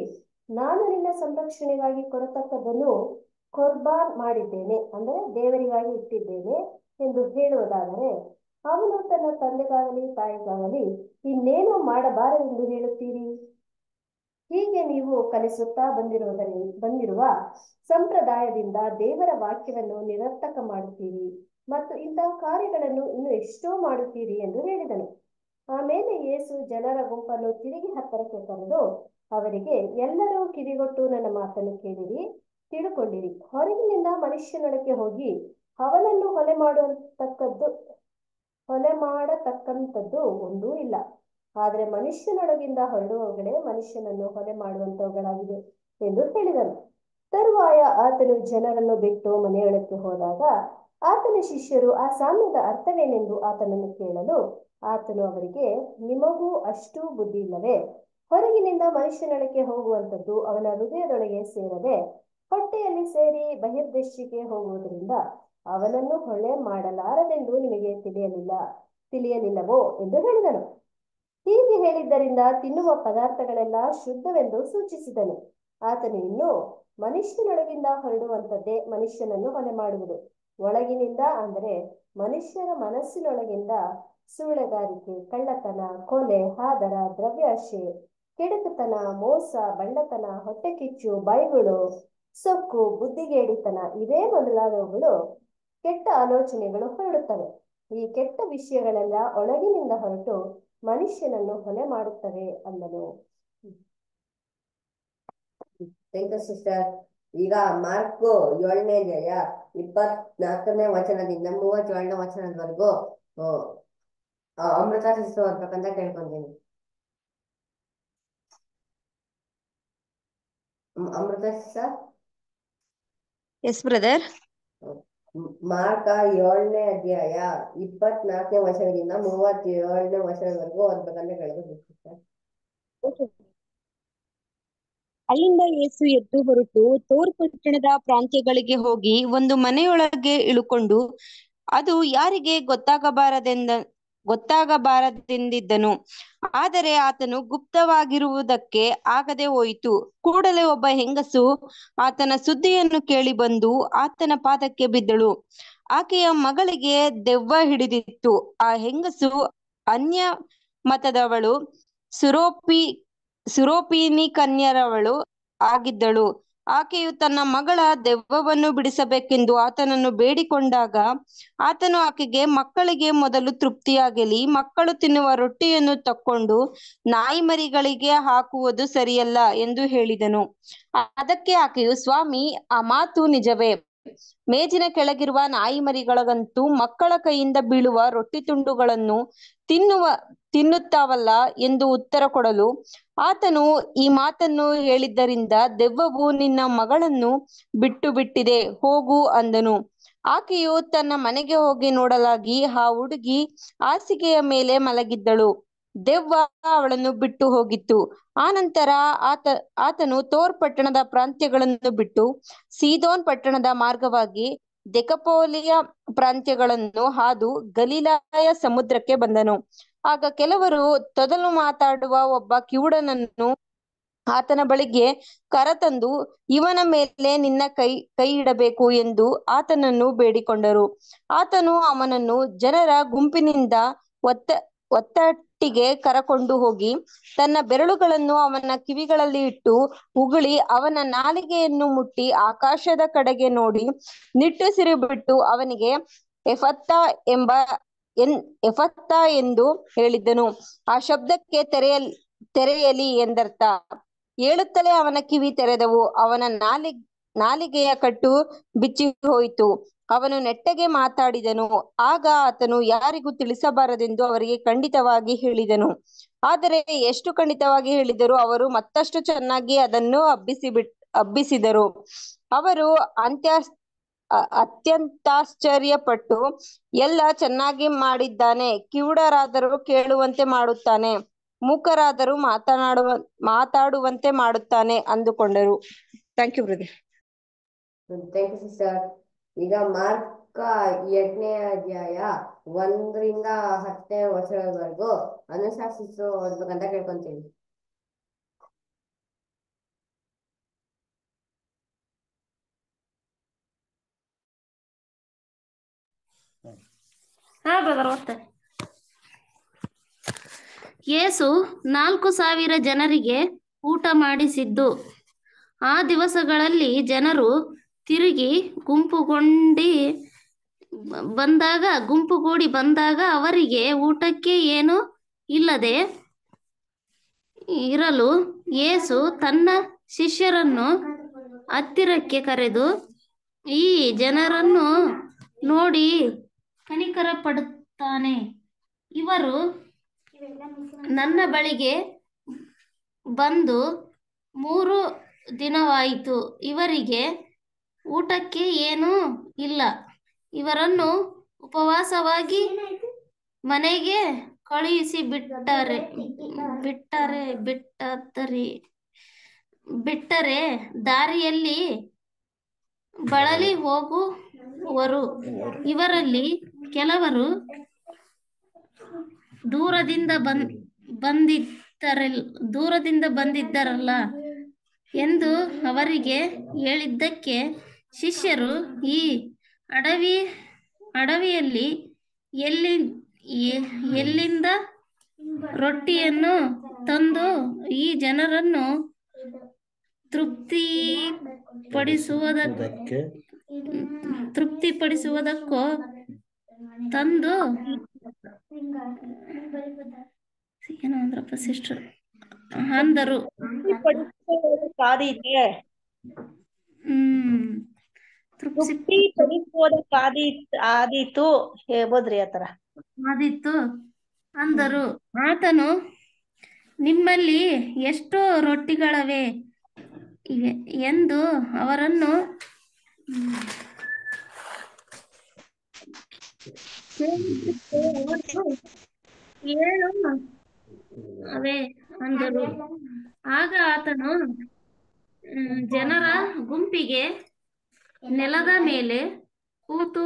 ನಾನು ನಿನ್ನ ಸಂರಕ್ಷಣೆಗಾಗಿ ಕೊಡತಕ್ಕದ್ದನ್ನು ಕೊರ್ಬಾನ್ ಮಾಡಿದ್ದೇನೆ ಅಂದರೆ ದೇವರಿಗಾಗಿ ಇಟ್ಟಿದ್ದೇನೆ ಎಂದು ಹೇಳುವುದಾದರೆ ಅವನು ತನ್ನ ತಂದೆಗಾಗಲಿ ತಾಯಿಗಾಗಲಿ ಇನ್ನೇನು ಮಾಡಬಾರದೆಂದು ಹೇಳುತ್ತೀರಿ ಹೀಗೆ ನೀವು ಕಲಿಸುತ್ತಾ ಬಂದಿರುವುದರಿ ಬಂದಿರುವ ಸಂಪ್ರದಾಯದಿಂದ ದೇವರ ವಾಕ್ಯವನ್ನು ನಿರರ್ಥಕ ಮಾಡುತ್ತೀರಿ ಮತ್ತು ಇಂತಹ ಕಾರ್ಯಗಳನ್ನು ಇನ್ನು ಎಷ್ಟೋ ಮಾಡುತ್ತೀರಿ ಎಂದು ಹೇಳಿದನು ಆಮೇಲೆ ಯೇಸು ಜನರ ಗುಂಪನ್ನು ತಿರುಗಿ ಹತ್ತರಕ್ಕೆ ಕರೆದು ಅವರಿಗೆ ಎಲ್ಲರೂ ಕಿವಿಗೊಟ್ಟು ನನ್ನ ಮಾತನ್ನು ಕೇಳಿರಿ ತಿಳುಕೊಂಡಿರಿ ಹೊರಗಿನಿಂದ ಮನುಷ್ಯನೊಳಗೆ ಹೋಗಿ ಅವನನ್ನು ಹೊಲೆ ಮಾಡುವಂತಕ್ಕದ್ದು ಹೊಲೆ ಮಾಡತಕ್ಕಂಥದ್ದು ಒಂದೂ ಇಲ್ಲ ಆದರೆ ಮನುಷ್ಯನೊಳಗಿಂದ ಹೊರಡುವವುಗಳೇ ಮನುಷ್ಯನನ್ನು ಹೊಲೆ ಮಾಡುವಂತವುಗಳಾಗಿವೆ ಎಂದು ಹೇಳಿದನು ತರುವಾಯ ಆತನು ಜನರನ್ನು ಬಿಟ್ಟು ಮನೆಯೊಳಕ್ಕೆ ಹೋದಾಗ ಆತನ ಶಿಷ್ಯರು ಆ ಸಾಮ್ಯದ ಅರ್ಥವೇನೆಂದು ಆತನನ್ನು ಕೇಳಲು ಆತನು ಅವರಿಗೆ ನಿಮಗೂ ಅಷ್ಟೂ ಬುದ್ಧಿ ಇಲ್ಲವೇ ಹೊರಗಿನಿಂದ ಮನುಷ್ಯನೊಳಗೆ ಹೋಗುವಂಥದ್ದು ಅವನ ಹೃದಯದೊಳಗೆ ಸೇರದೆ ಹೊಟ್ಟೆಯಲ್ಲಿ ಸೇರಿ ಬಹಿರ್ದೇಶಕ್ಕೆ ಹೋಗುವುದರಿಂದ ಅವನನ್ನು ಹೊಳೆ ಮಾಡಲಾರದೆಂದು ನಿಮಗೆ ತಿಳಿಯಲಿಲ್ಲ ತಿಳಿಯಲಿಲ್ಲವೋ ಎಂದು ಹೇಳಿದನು ಹೀಗೆ ಹೇಳಿದ್ದರಿಂದ ತಿನ್ನುವ ಪದಾರ್ಥಗಳೆಲ್ಲ ಶುದ್ಧವೆಂದು ಸೂಚಿಸಿದನು ಆತನು ಇನ್ನು ಮನುಷ್ಯನೊಳಗಿಂದ ಹೊರಡುವಂಥದ್ದೇ ಮನುಷ್ಯನನ್ನು ಹೊಲೆ ಮಾಡುವುದು ಒಳಗಿನಿಂದ ಅಂದರೆ ಮನುಷ್ಯರ ಮನಸ್ಸಿನೊಳಗಿಂದ ಸೂಳೆಗಾರಿಕೆ ಕಳ್ಳತನ ಕೊಲೆ ಹಾದರ ದ್ರವ್ಯಾಶೆ ಕೆಡುಕುತನ ಮೋಸ ಬಳ್ಳತನ ಹೊಟ್ಟೆ ಕಿಚ್ಚು ಬೈಗುಳು ಸೊಕ್ಕು ಬುದ್ಧಿಗೇಡಿತನ ಇವೇ ಮೊದಲಾದವುಗಳು ಕೆಟ್ಟ ಆಲೋಚನೆಗಳು ಹೊರಡುತ್ತವೆ ಈ ಕೆಟ್ಟ ವಿಷಯಗಳೆಲ್ಲ ಒಳಗಿನಿಂದ ಹೊರಟು ಮನುಷ್ಯನನ್ನು ಹೊಲೆ ಮಾಡುತ್ತವೆ ಅಂದನು ಥ್ಯಾಂಕ್ ಯು ಸಿಸ್ಟರ್ ಈಗ ಮಾರ್ಕು ಏಳನೇ ಅಧ್ಯಾಯ ಇಪ್ಪತ್ನಾಲ್ಕನೇ ವಚನದಿಂದ ಮೂವತ್ತೇಳನೇ ವಚನದವರೆಗೂ ಆ, ಆ, ಅಮೃತ ಸಿಸ್ಟರ್ ಓದ್ಬೇಕಂತ ಕೇಳ್ಕೊಂತೀನಿ ಮ್- Amrutha sister yes brother Mark ಏಳನೇ ಅಧ್ಯಾಯ ಇಪ್ಪತ್ನಾಲ್ಕನೇ ವಚನದಿಂದ ಮೂವತ್ತೇಳನೇ ವಚನದವರೆಗೂ ಓದ್ಬೇಕಂತ ಕೇಳ್ಕೊಂತೀನಿ ಸಿಸ್ಟರ್ ಅಲ್ಲಿಂದ ಯೇಸು ಎದ್ದು ಹೊರಟು ತೋರ್ ಪಟ್ಟಣದ ಪ್ರಾಂತ್ಯಗಳಿಗೆ ಹೋಗಿ ಒಂದು ಮನೆಯೊಳಗೆ ಇಳುಕೊಂಡು ಅದು ಯಾರಿಗೆ ಗೊತ್ತಾಗಬಾರದೆಂದ ಗೊತ್ತಾಗಬಾರದೆಂದಿದ್ದನು ಆದರೆ ಆತನು ಗುಪ್ತವಾಗಿರುವುದಕ್ಕೆ ಆಗದೆ ಹೋಯಿತು ಕೂಡಲೇ ಒಬ್ಬ ಹೆಂಗಸು ಆತನ ಸುದ್ದಿಯನ್ನು ಕೇಳಿ ಬಂದು ಆತನ ಪಾದಕ್ಕೆ ಬಿದ್ದಳು ಆಕೆಯ ಮಗಳಿಗೆ ದೆವ್ವ ಹಿಡಿದಿತ್ತು ಆ ಹೆಂಗಸು ಅನ್ಯ ಮತದವಳು ಸುರೋಪಿ ಸುರೋಪಿನಿ ಕನ್ಯರವಳು ಆಗಿದ್ದಳು ಆಕೆಯು ತನ್ನ ಮಗಳ ದೆವ್ವವನ್ನು ಬಿಡಿಸಬೇಕೆಂದು ಆತನನ್ನು ಬೇಡಿಕೊಂಡಾಗ ಆತನು ಆಕೆಗೆ ಮಕ್ಕಳಿಗೆ ಮೊದಲು ತೃಪ್ತಿಯಾಗಲಿ ಮಕ್ಕಳು ತಿನ್ನುವ ರೊಟ್ಟಿಯನ್ನು ತಕ್ಕೊಂಡು ನಾಯಿಮರಿಗಳಿಗೆ ಹಾಕುವುದು ಸರಿಯಲ್ಲ ಎಂದು ಹೇಳಿದನು ಅದಕ್ಕೆ ಆಕೆಯು ಸ್ವಾಮಿ ಆ ಮಾತು ನಿಜವೇ ಮೇಜಿನ ಕೆಳಗಿರುವ ನಾಯಿಮರಿಗಳಿಗಂತೂ ಮಕ್ಕಳ ಕೈಯಿಂದ ಬೀಳುವ ರೊಟ್ಟಿ ತುಂಡುಗಳನ್ನು ತಿನ್ನುವ ತಿನ್ನುತ್ತಾವಲ್ಲ ಎಂದು ಉತ್ತರ ಕೊಡಲು ಆತನು ಈ ಮಾತನ್ನು ಹೇಳಿದ್ದರಿಂದ ದೆವ್ವವು ನಿನ್ನ ಮಗಳನ್ನು ಬಿಟ್ಟು ಬಿಟ್ಟಿದೆ ಹೋಗು ಅಂದನು ಆಕೆಯು ತನ್ನ ಮನೆಗೆ ಹೋಗಿ ನೋಡಲಾಗಿ ಆ ಹುಡುಗಿ ಹಾಸಿಗೆಯ ಮೇಲೆ ಮಲಗಿದ್ದಳು ದೆವ್ವ ಅವಳನ್ನು ಬಿಟ್ಟು ಹೋಗಿತ್ತು ಆನಂತರ ಆತ ಆತನು ತೋರ್ ಪಟ್ಟಣದ ಪ್ರಾಂತ್ಯಗಳನ್ನು ಬಿಟ್ಟು ಸೀದೋನ್ ಪಟ್ಟಣದ ಮಾರ್ಗವಾಗಿ ದೆಕಪೋಲಿಯ ಪ್ರಾಂತ್ಯಗಳನ್ನು ಹಾದು ಗಲೀಲಾಯ ಸಮುದ್ರಕ್ಕೆ ಬಂದನು ಆಗ ಕೆಲವರು ತೊದಲು ಮಾತಾಡುವ ಒಬ್ಬ ಕಿವುಡನನ್ನು ಆತನ ಬಳಿಗೆ ಕರತಂದು ಇವನ ಮೇಲೆ ನಿನ್ನ ಕೈ ಕೈ ಇಡಬೇಕು ಎಂದು ಆತನನ್ನು ಬೇಡಿಕೊಂಡರು ಆತನು ಅವನನ್ನು ಜನರ ಗುಂಪಿನಿಂದ ಒತ್ತ ಒತ್ತಟ್ಟಿಗೆ ಕರಕೊಂಡು ಹೋಗಿ ತನ್ನ ಬೆರಳುಗಳನ್ನು ಅವನ ಕಿವಿಗಳಲ್ಲಿ ಇಟ್ಟು ಉಗುಳಿ ಅವನ ನಾಲಿಗೆಯನ್ನು ಮುಟ್ಟಿ ಆಕಾಶದ ಕಡೆಗೆ ನೋಡಿ ನಿಟ್ಟುಸಿರು ಬಿಟ್ಟು ಅವನಿಗೆ ಎಫತ್ತಾ ಎಂಬ ಎನ್ ಎಫತ್ತಾ ಎಂದು ಹೇಳಿದ್ದನು ಆ ಶಬ್ದಕ್ಕೆ ತೆರೆಯಲ್ ತೆರೆಯಲಿ ಎಂದರ್ಥ ಹೇಳುತ್ತಲೇ ಅವನ ಕಿವಿ ತೆರೆದವು ಅವನ ನಾಲಿ ನಾಲಿಗೆಯ ಕಟ್ಟು ಬಿಚ್ಚಿ ಹೋಯಿತು ಅವನು ನೆಟ್ಟಗೆ ಮಾತಾಡಿದನು ಆಗ ಆತನು ಯಾರಿಗೂ ತಿಳಿಸಬಾರದೆಂದು ಅವರಿಗೆ ಖಂಡಿತವಾಗಿ ಹೇಳಿದನು ಆದರೆ ಎಷ್ಟು ಖಂಡಿತವಾಗಿ ಹೇಳಿದರು ಅವರು ಮತ್ತಷ್ಟು ಚೆನ್ನಾಗಿ ಅದನ್ನು ಹಬ್ಬಿಸಿ ಬಿಟ್ ಹಬ್ಬಿಸಿದರು ಅವರು ಅಂತ್ಯ ಅ- ಅತ್ಯಂತಾಶ್ಚರ್ಯಪಟ್ಟು ಎಲ್ಲ ಚೆನ್ನಾಗಿ ಮಾಡಿದ್ದಾನೆ ಕಿವುಡರಾದರೂ ಕೇಳುವಂತೆ ಮಾಡುತ್ತಾನೆ ಮೂಕರಾದರೂ ಮಾತನಾಡುವ ಮಾತಾಡುವಂತೆ ಮಾಡುತ್ತಾನೆ ಅಂದುಕೊಂಡರು thank you brother thank you sister ಈಗ ಮಾರ್ಕ ಎಂಟನೇ ಅಧ್ಯಾಯ ಒಂದರಿಂದ ಹತ್ತನೇ ವಚನದವರೆಗೂ ಅನುಶಾಸಿಸು ಓದ್ಬೇಕಂತ ಕೇಳ್ಕೊಂತೀನಿ ಬ್ರದರ್ ಓದ್ತೆ ಯೇಸು ನಾಲ್ಕು ಸಾವಿರ ಜನರಿಗೆ ಊಟ ಮಾಡಿಸಿದ್ದು ಆ ದಿವಸಗಳಲ್ಲಿ ಜನರು ತಿರುಗಿ ಗುಂಪುಗೊಂಡಿ ಬ- ಬಂದಾಗ ಗುಂಪುಗೂಡಿ ಬಂದಾಗ ಅವರಿಗೆ ಊಟಕ್ಕೆ ಏನು ಇಲ್ಲದೆ ಇರಲು ಯೇಸು ತನ್ನ ಶಿಷ್ಯರನ್ನು ಹತ್ತಿರಕ್ಕೆ ಕರೆದು ಈ ಜನರನ್ನು ನೋಡಿ ಕನಿಕರ ಪಡುತ್ತಾನೆ ಇವರು ನನ್ನ ಬಳಿಗೆ ಬಂದು ಮೂರು ದಿನವಾಯಿತು ಇವರಿಗೆ ಊಟಕ್ಕೆ ಏನೂ ಇಲ್ಲ ಇವರನ್ನು ಉಪವಾಸವಾಗಿ ಮನೆಗೆ ಕಳುಹಿಸಿ ಬಿಟ್ಟರೆ ಬಿಟ್ಟರೆ ಬಿಟ್ಟರೆ ಬಿಟ್ಟರೆ ದಾರಿಯಲ್ಲಿ ಬಳಲಿ ಹೋಗುವರು ಇವರಲ್ಲಿ ಕೆಲವರು ದೂರದಿಂದ ಬಂದ್ ಬಂದಿದ್ದರಲ್ ದೂರದಿಂದ ಬಂದಿದ್ದರಲ್ಲ ಎಂದು ಅವರಿಗೆ ಹೇಳಿದ್ದಕ್ಕೆ ಶಿಷ್ಯರು ಈ ಅಡವಿ ಅಡವಿಯಲ್ಲಿ ಎಲ್ಲಿ ಎ- ಎಲ್ಲಿಂದ ರೊಟ್ಟಿಯನ್ನು ತಂದು ಈ ಜನರನ್ನು ತೃಪ್ತಿಪಡಿಸುವುದಕ್ಕೆ ತೃಪ್ತಿಪಡಿಸುವುದಕ್ಕೋ ತಂದು ಏನೋ ಅಂದ್ರಪ್ಪ ಸಿಸ್ಟರ್ ಅಂದರು ತೃಪ್ತಿಪಡಿಸುವುದಕ್ಕಾದೀತೆ ಹ್ಮ್ ತೃಪ್ತಿ ತೃಪ್ತಿಪಡಿಸುವುದಕ್ಕಾದೀ ಆದೀತು ಹೇಳ್ಬೋದ್ರಿ ಆತರ ಆದಿತ್ತು ಅಂದರು ಆತನು ನಿಮ್ಮಲ್ಲಿ ಎಷ್ಟು ರೊಟ್ಟಿಗಳವೆ ಇವೆ ಎಂದು ಅವರನ್ನು ಹ್ಮ್, ಕೇಳಿದ್ದಕ್ಕೆ ಅವರು ಏಳು ಅವೇ ಅಂದರು ಆಗ ಆತನು ಹ್ಮ್, ಜನರ ಗುಂಪಿಗೆ ನೆಲದ ಮೇಲೆ ಕೂತು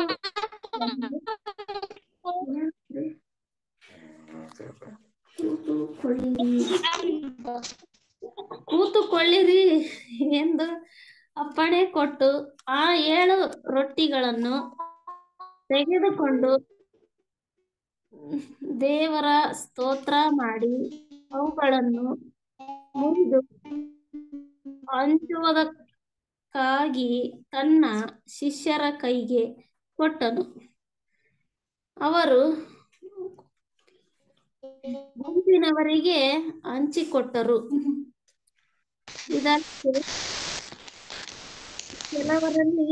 ಕೂತುಕೊಳ್ಳಿರಿ ಎಂದು ಅಪ್ಪಣೆ ಕೊಟ್ಟು ಆ ಏಳು ರೊಟ್ಟಿಗಳನ್ನು ತೆಗೆದುಕೊಂಡು ದೇವರ ಸ್ತೋತ್ರ ಮಾಡಿ ಅವುಗಳನ್ನು ಮುರಿದು ಹಂಚುವುದಕ್ಕಾಗಿ ತನ್ನ ಶಿಷ್ಯರ ಕೈಗೆ ಕೊಟ್ಟನು ಅವರು ಗುಂಪಿನವರಿಗೆ ಹಂಚಿಕೊಟ್ಟರು ಇದಕ್ಕೆ ಕೆಲವರಲ್ಲಿ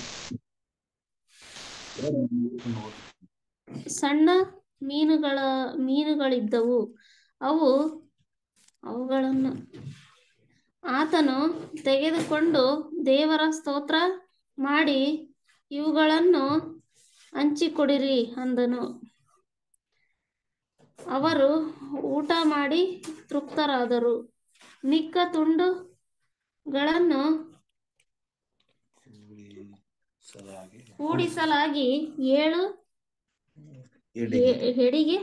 ಸಣ್ಣ ಮೀನುಗಳ ಮೀನುಗಳಿದ್ದವು ಅವು ಅವುಗಳನ್ನು ಆತನು ತೆಗೆದುಕೊಂಡು ದೇವರ ಸ್ತೋತ್ರ ಮಾಡಿ ಇವುಗಳನ್ನು ಹಂಚಿಕೊಡಿರಿ ಅಂದನು ಅವರು ಊಟ ಮಾಡಿ ತೃಪ್ತರಾದರು ಮಿಕ್ಕ ತುಂಡುಗಳನ್ನು ಕೂಡಿಸಲಾಗಿ ಏಳು ಹೆ- ಹೆಡಿಗೆ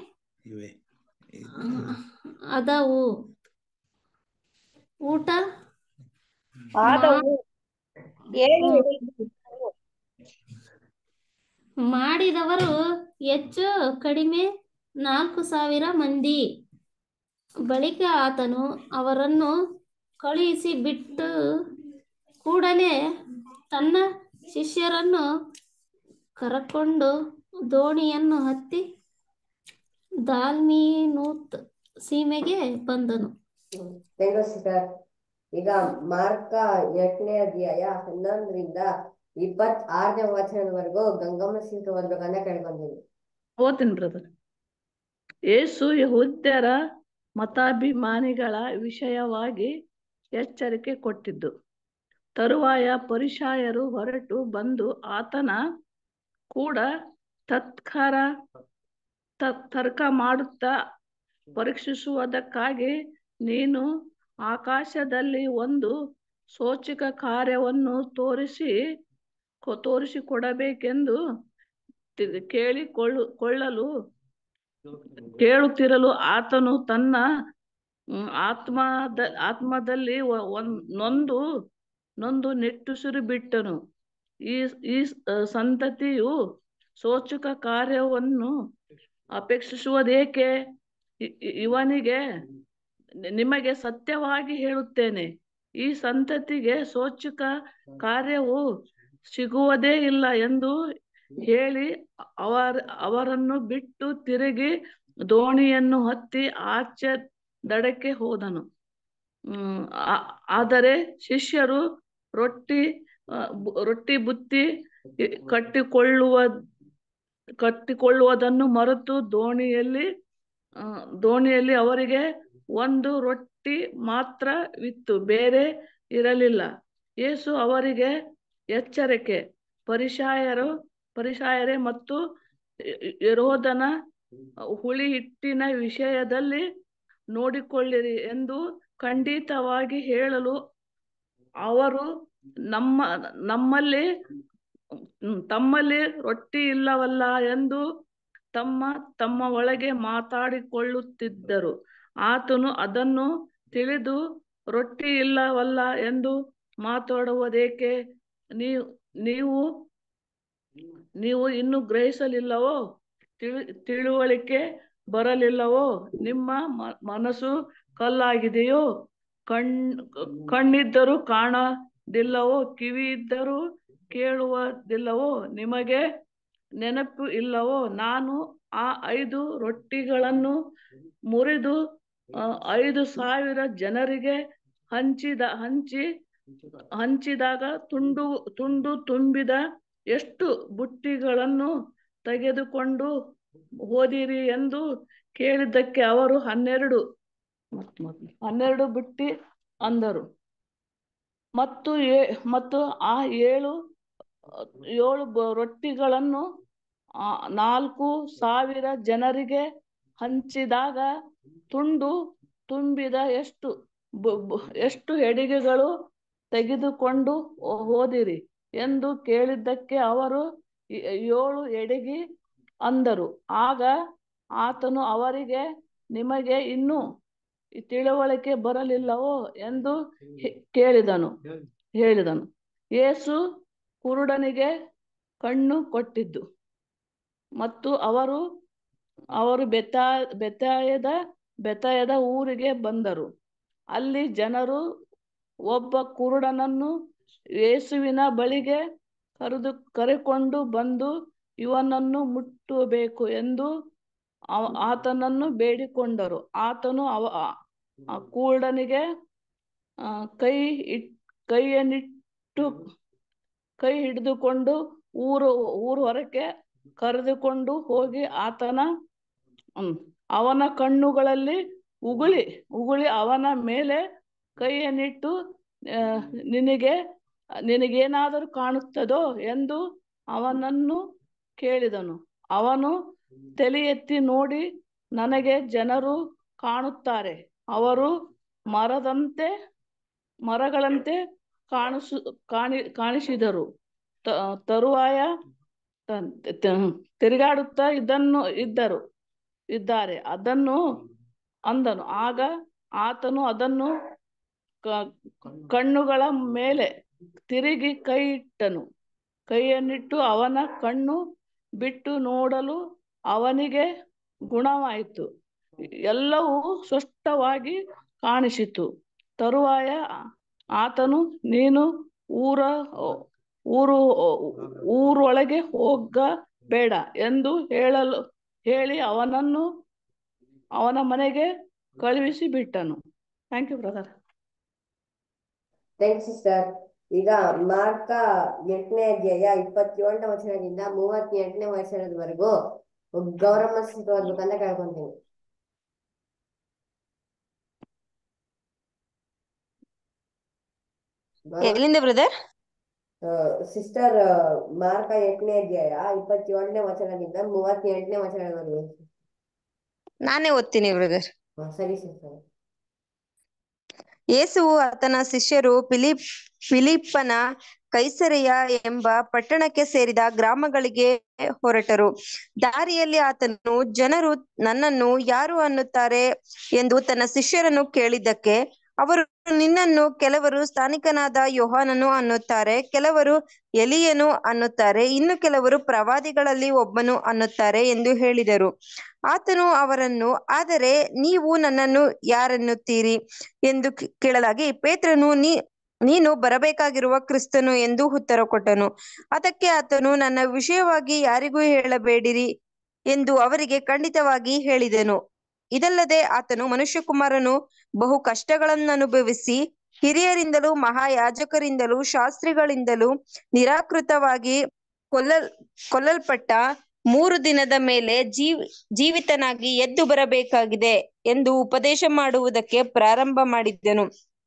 ಅದವು ಊಟ ಆದವು ಏಳು ಮಾಡಿದವರು ಹೆಚ್ಚು ಕಡಿಮೆ ನಾಲ್ಕು ಸಾವಿರ ಮಂದಿ ಬಳಿಕ ಆತನು ಅವರನ್ನು ಕಳುಹಿಸಿ ಬಿಟ್ಟು ಕೂಡಲೇ ತನ್ನ ಶಿಷ್ಯರನ್ನು ಕರಕೊಂಡು ದೋಣಿಯನ್ನು ಹತ್ತಿ ದಾಲ್ಮೀನೂತ್ ಸೀಮೆಗೆ ಬಂದನು ಥ್ಯಾಂಕ್ ಯು ಸಿಸ್ಟರ್ ಈಗ ಮಾರ್ಕ ಎಂಟನೇ ಅಧ್ಯಾಯ ಹನ್ನೊಂದರಿಂದ ಇಪ್ಪತ್ತಾರನೇ ವಚನದವರೆಗೂ ಗಂಗಮ್ಮ ಸಿಸ್ಟರ್ ಓದ್ಬೇಕಂತ ಕೇಳ್ಕೊಂತೀನಿ ಓದ್ತೀನಿ ಬ್ರದರ್ ಯೇಸು ಯಹೂದ್ಯರ ಮತಾಭಿಮಾನಿಗಳ ವಿಷಯವಾಗಿ ಎಚ್ಚರಿಕೆ ಕೊಟ್ಟಿದ್ದು ತರುವಾಯ ಪರಿಸಾಯರು ಹೊರಟು ಬಂದು ಆತನ ಕೂಡ ತತ್ಕರ ತ- ತರ್ಕ ಮಾಡುತ್ತಾ ಪರೀಕ್ಷಿಸುವುದಕ್ಕಾಗಿ ನೀನು ಆಕಾಶದಲ್ಲಿ ಒಂದು ಸೂಚಕ ಕಾರ್ಯವನ್ನು ತೋರಿಸಿ ಕೊ- ತೋರಿಸಿಕೊಡಬೇಕೆಂದು ತಿ- ಕೇಳಿಕೊಳ್ಳು ಕೊಳ್ಳಲು ಕೇಳುತ್ತಿರಲು ಆತನು ತನ್ನ ಹ್ಮ್, ಆತ್ಮದ ಆತ್ಮದಲ್ಲಿ ಒ- ಒಂದ್ ನೊಂದು ನೊಂದು ನಿಟ್ಟುಸಿರು ಬಿಟ್ಟನು ಈ ಈ ಸ- ಸಂತತಿಯು ಸೋಚಕ ಕಾರ್ಯವನ್ನು ಅಪೇಕ್ಷಿಸುವುದೇಕೆ ಇ- ಇ- ಇವನಿಗೆ ನಿ- ನಿಮಗೆ ಸತ್ಯವಾಗಿ ಹೇಳುತ್ತೇನೆ ಈ ಸಂತತಿಗೆ ಸೂಚಕ ಕಾರ್ಯವು ಸಿಗುವುದೇ ಇಲ್ಲ ಎಂದು ಹೇಳಿ ಅವರ ಅವರನ್ನು ಬಿಟ್ಟು ತಿರುಗಿ ದೋಣಿಯನ್ನು ಹತ್ತಿ ಆಚೆ ದಡಕ್ಕೆ ಹೋದನು ಹ್ಮ್ ಆ- ಆದರೆ ಶಿಷ್ಯರು ರೊಟ್ಟಿ ಆ, ಬು- ರೊಟ್ಟಿ ಬುತ್ತಿ ಇ- ಕಟ್ಟಿಕೊಳ್ಳುವ ಕಟ್ಟಿಕೊಳ್ಳುವುದನ್ನು ಮರೆತು ದೋಣಿಯಲ್ಲಿ ಆ, ದೋಣಿಯಲ್ಲಿ ಅವರಿಗೆ ಒಂದು ರೊಟ್ಟಿ ಮಾತ್ರವಿತ್ತು ಬೇರೆ ಇರಲಿಲ್ಲ ಯೇಸು ಅವರಿಗೆ ಎಚ್ಚರಿಕೆ ಪರಿಸಾಯರು ಪರಿಸಾಯರೇ ಮತ್ತು ಯರೋದನ ಹುಳಿ ಹಿಟ್ಟಿನ ವಿಷಯದಲ್ಲಿ ನೋಡಿಕೊಳ್ಳಿರಿ ಎಂದು ಖಂಡಿತವಾಗಿ ಹೇಳಲು ಅವರು ನಮ್ಮ ನಮ್ಮಲ್ಲಿ ಹ್ಮ್, ತಮ್ಮಲ್ಲಿ ರೊಟ್ಟಿ ಇಲ್ಲವಲ್ಲ ಎಂದು ತಮ್ಮ ತಮ್ಮ ಒಳಗೆ ಮಾತಾಡಿಕೊಳ್ಳುತ್ತಿದ್ದರು ಆತನು ಅದನ್ನು ತಿಳಿದು ರೊಟ್ಟಿ ಇಲ್ಲವಲ್ಲ ಎಂದು ಮಾತಾಡುವುದೇಕೆ ನೀವು ನೀವು ನೀವು ಇನ್ನು ಗ್ರಹಿಸಲಿಲ್ಲವೋ ತಿಳಿ ತಿಳುವಳಿಕೆ ಬರಲಿಲ್ಲವೋ ನಿಮ್ಮ ಮ- ಮನಸ್ಸು ಕಲ್ಲಾಗಿದೆಯೋ ಕಣ್ ಕಣ್ಣಿದ್ದರೂ ಕಾಣದಿಲ್ಲವೋ ಕಿವಿ ಇದ್ದರೂ ಕೇಳುವುದಿಲ್ಲವೋ ನಿಮಗೆ ನೆನಪು ಇಲ್ಲವೋ ನಾನು ಆ ಐದು ರೊಟ್ಟಿಗಳನ್ನು ಮುರಿದು ಆ, ಐದು ಸಾವಿರ ಜನರಿಗೆ ಹಂಚಿದ ಹಂಚಿ ಹಂಚಿದಾಗ ತುಂಡು ತುಂಡು ತುಂಬಿದ ಎಷ್ಟು ಬುಟ್ಟಿಗಳನ್ನು ತೆಗೆದುಕೊಂಡು ಹೋದಿರಿ ಎಂದು ಕೇಳಿದ್ದಕ್ಕೆ ಅವರು ಹನ್ನೆರಡು ಹನ್ನೆರಡು ಬುಟ್ಟಿ ಅಂದರು ಮತ್ತು ಏ- ಮತ್ತು ಆ ಏಳು ಏಳು ಬ- ರೊಟ್ಟಿಗಳನ್ನು ಆ, ನಾಲ್ಕು ಸಾವಿರ ಜನರಿಗೆ ಹಂಚಿದಾಗ ತುಂಡು ತುಂಬಿದ ಎಷ್ಟು ಬು- ಬು- ಎಷ್ಟು ಹೆಡಿಗೆಗಳು ತೆಗೆದುಕೊಂಡು ಹೋ- ಹೋದಿರಿ ಎಂದು ಕೇಳಿದ್ದಕ್ಕೆ ಅವರು ಏ- ಏಳು ಎಡಗಿ ಅಂದರು ಆಗ ಆತನು ಅವರಿಗೆ ನಿಮಗೆ ಇನ್ನೂ ಈ ತಿಳುವಳಿಕೆ ಬರಲಿಲ್ಲವೋ ಎಂದು ಹೆ- ಕೇಳಿದನು ಹೇಳಿದನು ಯೇಸು ಕುರುಡನಿಗೆ ಕಣ್ಣು ಕೊಟ್ಟಿದ್ದು ಮತ್ತು ಅವರು ಅವರು ಬೆತಾ ಬೆತಾಯದ ಬೆತಾಯದ ಊರಿಗೆ ಬಂದರು ಅಲ್ಲಿ ಜನರು ಒಬ್ಬ ಕುರುಡನನ್ನು ಯೇಸುವಿನ ಬಳಿಗೆ ಕರೆದು ಕರೆಕೊಂಡು ಬಂದು ಇವನನ್ನು ಮುಟ್ಟಬೇಕು ಎಂದು ಅವ- ಆತನನ್ನು ಬೇಡಿಕೊಂಡರು ಆತನು ಅವ ಆ- ಆ ಕುರುಡನಿಗೆ ಆ, ಕೈ ಇಟ್ ಕೈಯನ್ನಿಟ್ಟು ಕೈ ಹಿಡಿದುಕೊಂಡು ಊರು ಊರು ಹೊರಕ್ಕೆ ಕರೆದುಕೊಂಡು ಹೋಗಿ ಆತನ ಹ್ಮ್, ಅವನ ಕಣ್ಣುಗಳಲ್ಲಿ ಉಗುಳಿ ಉಗುಳಿ ಅವನ ಮೇಲೆ ಕೈಯನ್ನಿಟ್ಟು ಆ, ನಿನಗೆ ನಿನಗೇನಾದರೂ ಕಾಣುತ್ತದೋ ಎಂದು ಅವನನ್ನು ಕೇಳಿದನು ಅವನು ತಲೆ ಎತ್ತಿ ನೋಡಿ ನನಗೆ ಜನರು ಕಾಣುತ್ತಾರೆ ಅವರು ಮರದಂತೆ ಮರಗಳಂತೆ ಕಾಣಿಸು ಕಾಣಿ ಕಾಣಿಸಿದರು ತ- ತರುವಾಯ ತ- ತ- ತಿರುಗಾಡುತ್ತಾ ಇದನ್ನು ಇದ್ದರು ಇದ್ದಾರೆ ಅದನ್ನು ಅಂದನು ಆಗ ಆತನು ಅದನ್ನು ಕ- ಕಣ್ಣುಗಳ ಮೇಲೆ ತಿರುಗಿ ಕೈ ಇಟ್ಟನು ಕೈಯನ್ನಿಟ್ಟು ಅವನ ಕಣ್ಣು ಬಿಟ್ಟು ನೋಡಲು ಅವನಿಗೆ ಗುಣವಾಯಿತು ಎಲ್ಲವೂ ಸ್ಪಷ್ಟವಾಗಿ ಕಾಣಿಸಿತು ತರುವಾಯ ಆತನು ನೀನು ಊರ ಊರು ಊರೊಳಗೆ ಹೋಗಬೇಡ ಎಂದು ಹೇಳಲು ಹೇಳಿ ಅವನನ್ನು ಅವನ ಮನೆಗೆ ಕಳುಹಿಸಿ ಬಿಟ್ಟನು thank you brother thanks sister ಈಗ ಮಾರ್ಕ ಎಂಟನೇ ಅಧ್ಯಾಯ ಇಪ್ಪತ್ತೇಳನೇ ವಚನದಿಂದ ಮೂವತ್ತೆಂಟನೇ ವಚನದವರೆಗೂ ಗೌರಮ್ಮ ಸಿಸ್ಟರ್ ಓದ್ಬೇಕಂತ ಕೇಳ್ಕೊಂತೀನಿ ಎಲ್ಲಿಂದ ಬ್ರದರ್ ಸಿಸ್ಟರ್ ಮಾರ್ಕ ಎಂಟನೇ ಅಧ್ಯಾಯ ಇಪ್ಪತ್ತೇಳನೇ ವಚನದಿಂದ ಮೂವತ್ತೆಂಟನೇ ವಚನದವರೆಗೂ ನಾನೇ ಓದ್ತೀನಿ ಬ್ರದರ್ ಹಾ, ಸರಿ ಸಿಸ್ಟರ್ ಯೇಸುವು ಆತನ ಶಿಷ್ಯರು ಫಿಲಿಪ್ ಫಿಲಿಪ್ಪನ ಕೈಸರೆಯ ಎಂಬ ಪಟ್ಟಣಕ್ಕೆ ಸೇರಿದ ಗ್ರಾಮಗಳಿಗೆ ಹೊರಟರು ದಾರಿಯಲ್ಲಿ ಆತನು ಜನರು ನನ್ನನ್ನು ಯಾರು ಅನ್ನುತ್ತಾರೆ ಎಂದು ತನ್ನ ಶಿಷ್ಯರನ್ನು ಕೇಳಿದ್ದಕ್ಕೆ ಅವರು ನಿನ್ನನ್ನು ಕೆಲವರು ಸ್ಥಾನಿಕನಾದ ಯೋಹಾನನು ಅನ್ನುತ್ತಾರೆ ಕೆಲವರು ಎಲಿಯನು ಅನ್ನುತ್ತಾರೆ ಇನ್ನು ಕೆಲವರು ಪ್ರವಾದಿಗಳಲ್ಲಿ ಒಬ್ಬನು ಅನ್ನುತ್ತಾರೆ ಎಂದು ಹೇಳಿದರು ಆತನು ಅವರನ್ನು ಆದರೆ ನೀವು ನನ್ನನ್ನು ಯಾರೆನ್ನುತ್ತೀರಿ ಎಂದು ಕೇ- ಕೇಳಲಾಗಿ ಪೇತ್ರನು ನೀ ನೀನು ಬರಬೇಕಾಗಿರುವ ಕ್ರಿಸ್ತನು ಎಂದು ಉತ್ತರ ಕೊಟ್ಟನು ಅದಕ್ಕೆ ಆತನು ನನ್ನ ವಿಷಯವಾಗಿ ಯಾರಿಗೂ ಹೇಳಬೇಡಿರಿ ಎಂದು ಅವರಿಗೆ ಖಂಡಿತವಾಗಿ ಹೇಳಿದನು ಇದಲ್ಲದೆ ಆತನು ಮನುಷ್ಯಕುಮಾರನು ಬಹು ಕಷ್ಟಗಳನ್ನು ಅನುಭವಿಸಿ ಹಿರಿಯರಿಂದಲೂ ಮಹಾಯಾಜಕರಿಂದಲೂ ಶಾಸ್ತ್ರಿಗಳಿಂದಲೂ ನಿರಾಕೃತವಾಗಿ ಕೊಲ್ಲಲ್ ಕೊಲ್ಲಲ್ಪಟ್ಟ ಮೂರು ದಿನದ ಮೇಲೆ ಜೀವ್ ಜೀವಿತನಾಗಿ ಎದ್ದು ಬರಬೇಕಾಗಿದೆ ಎಂದು ಉಪದೇಶ ಮಾಡುವುದಕ್ಕೆ ಪ್ರಾರಂಭ ಮಾಡಿದ್ದನು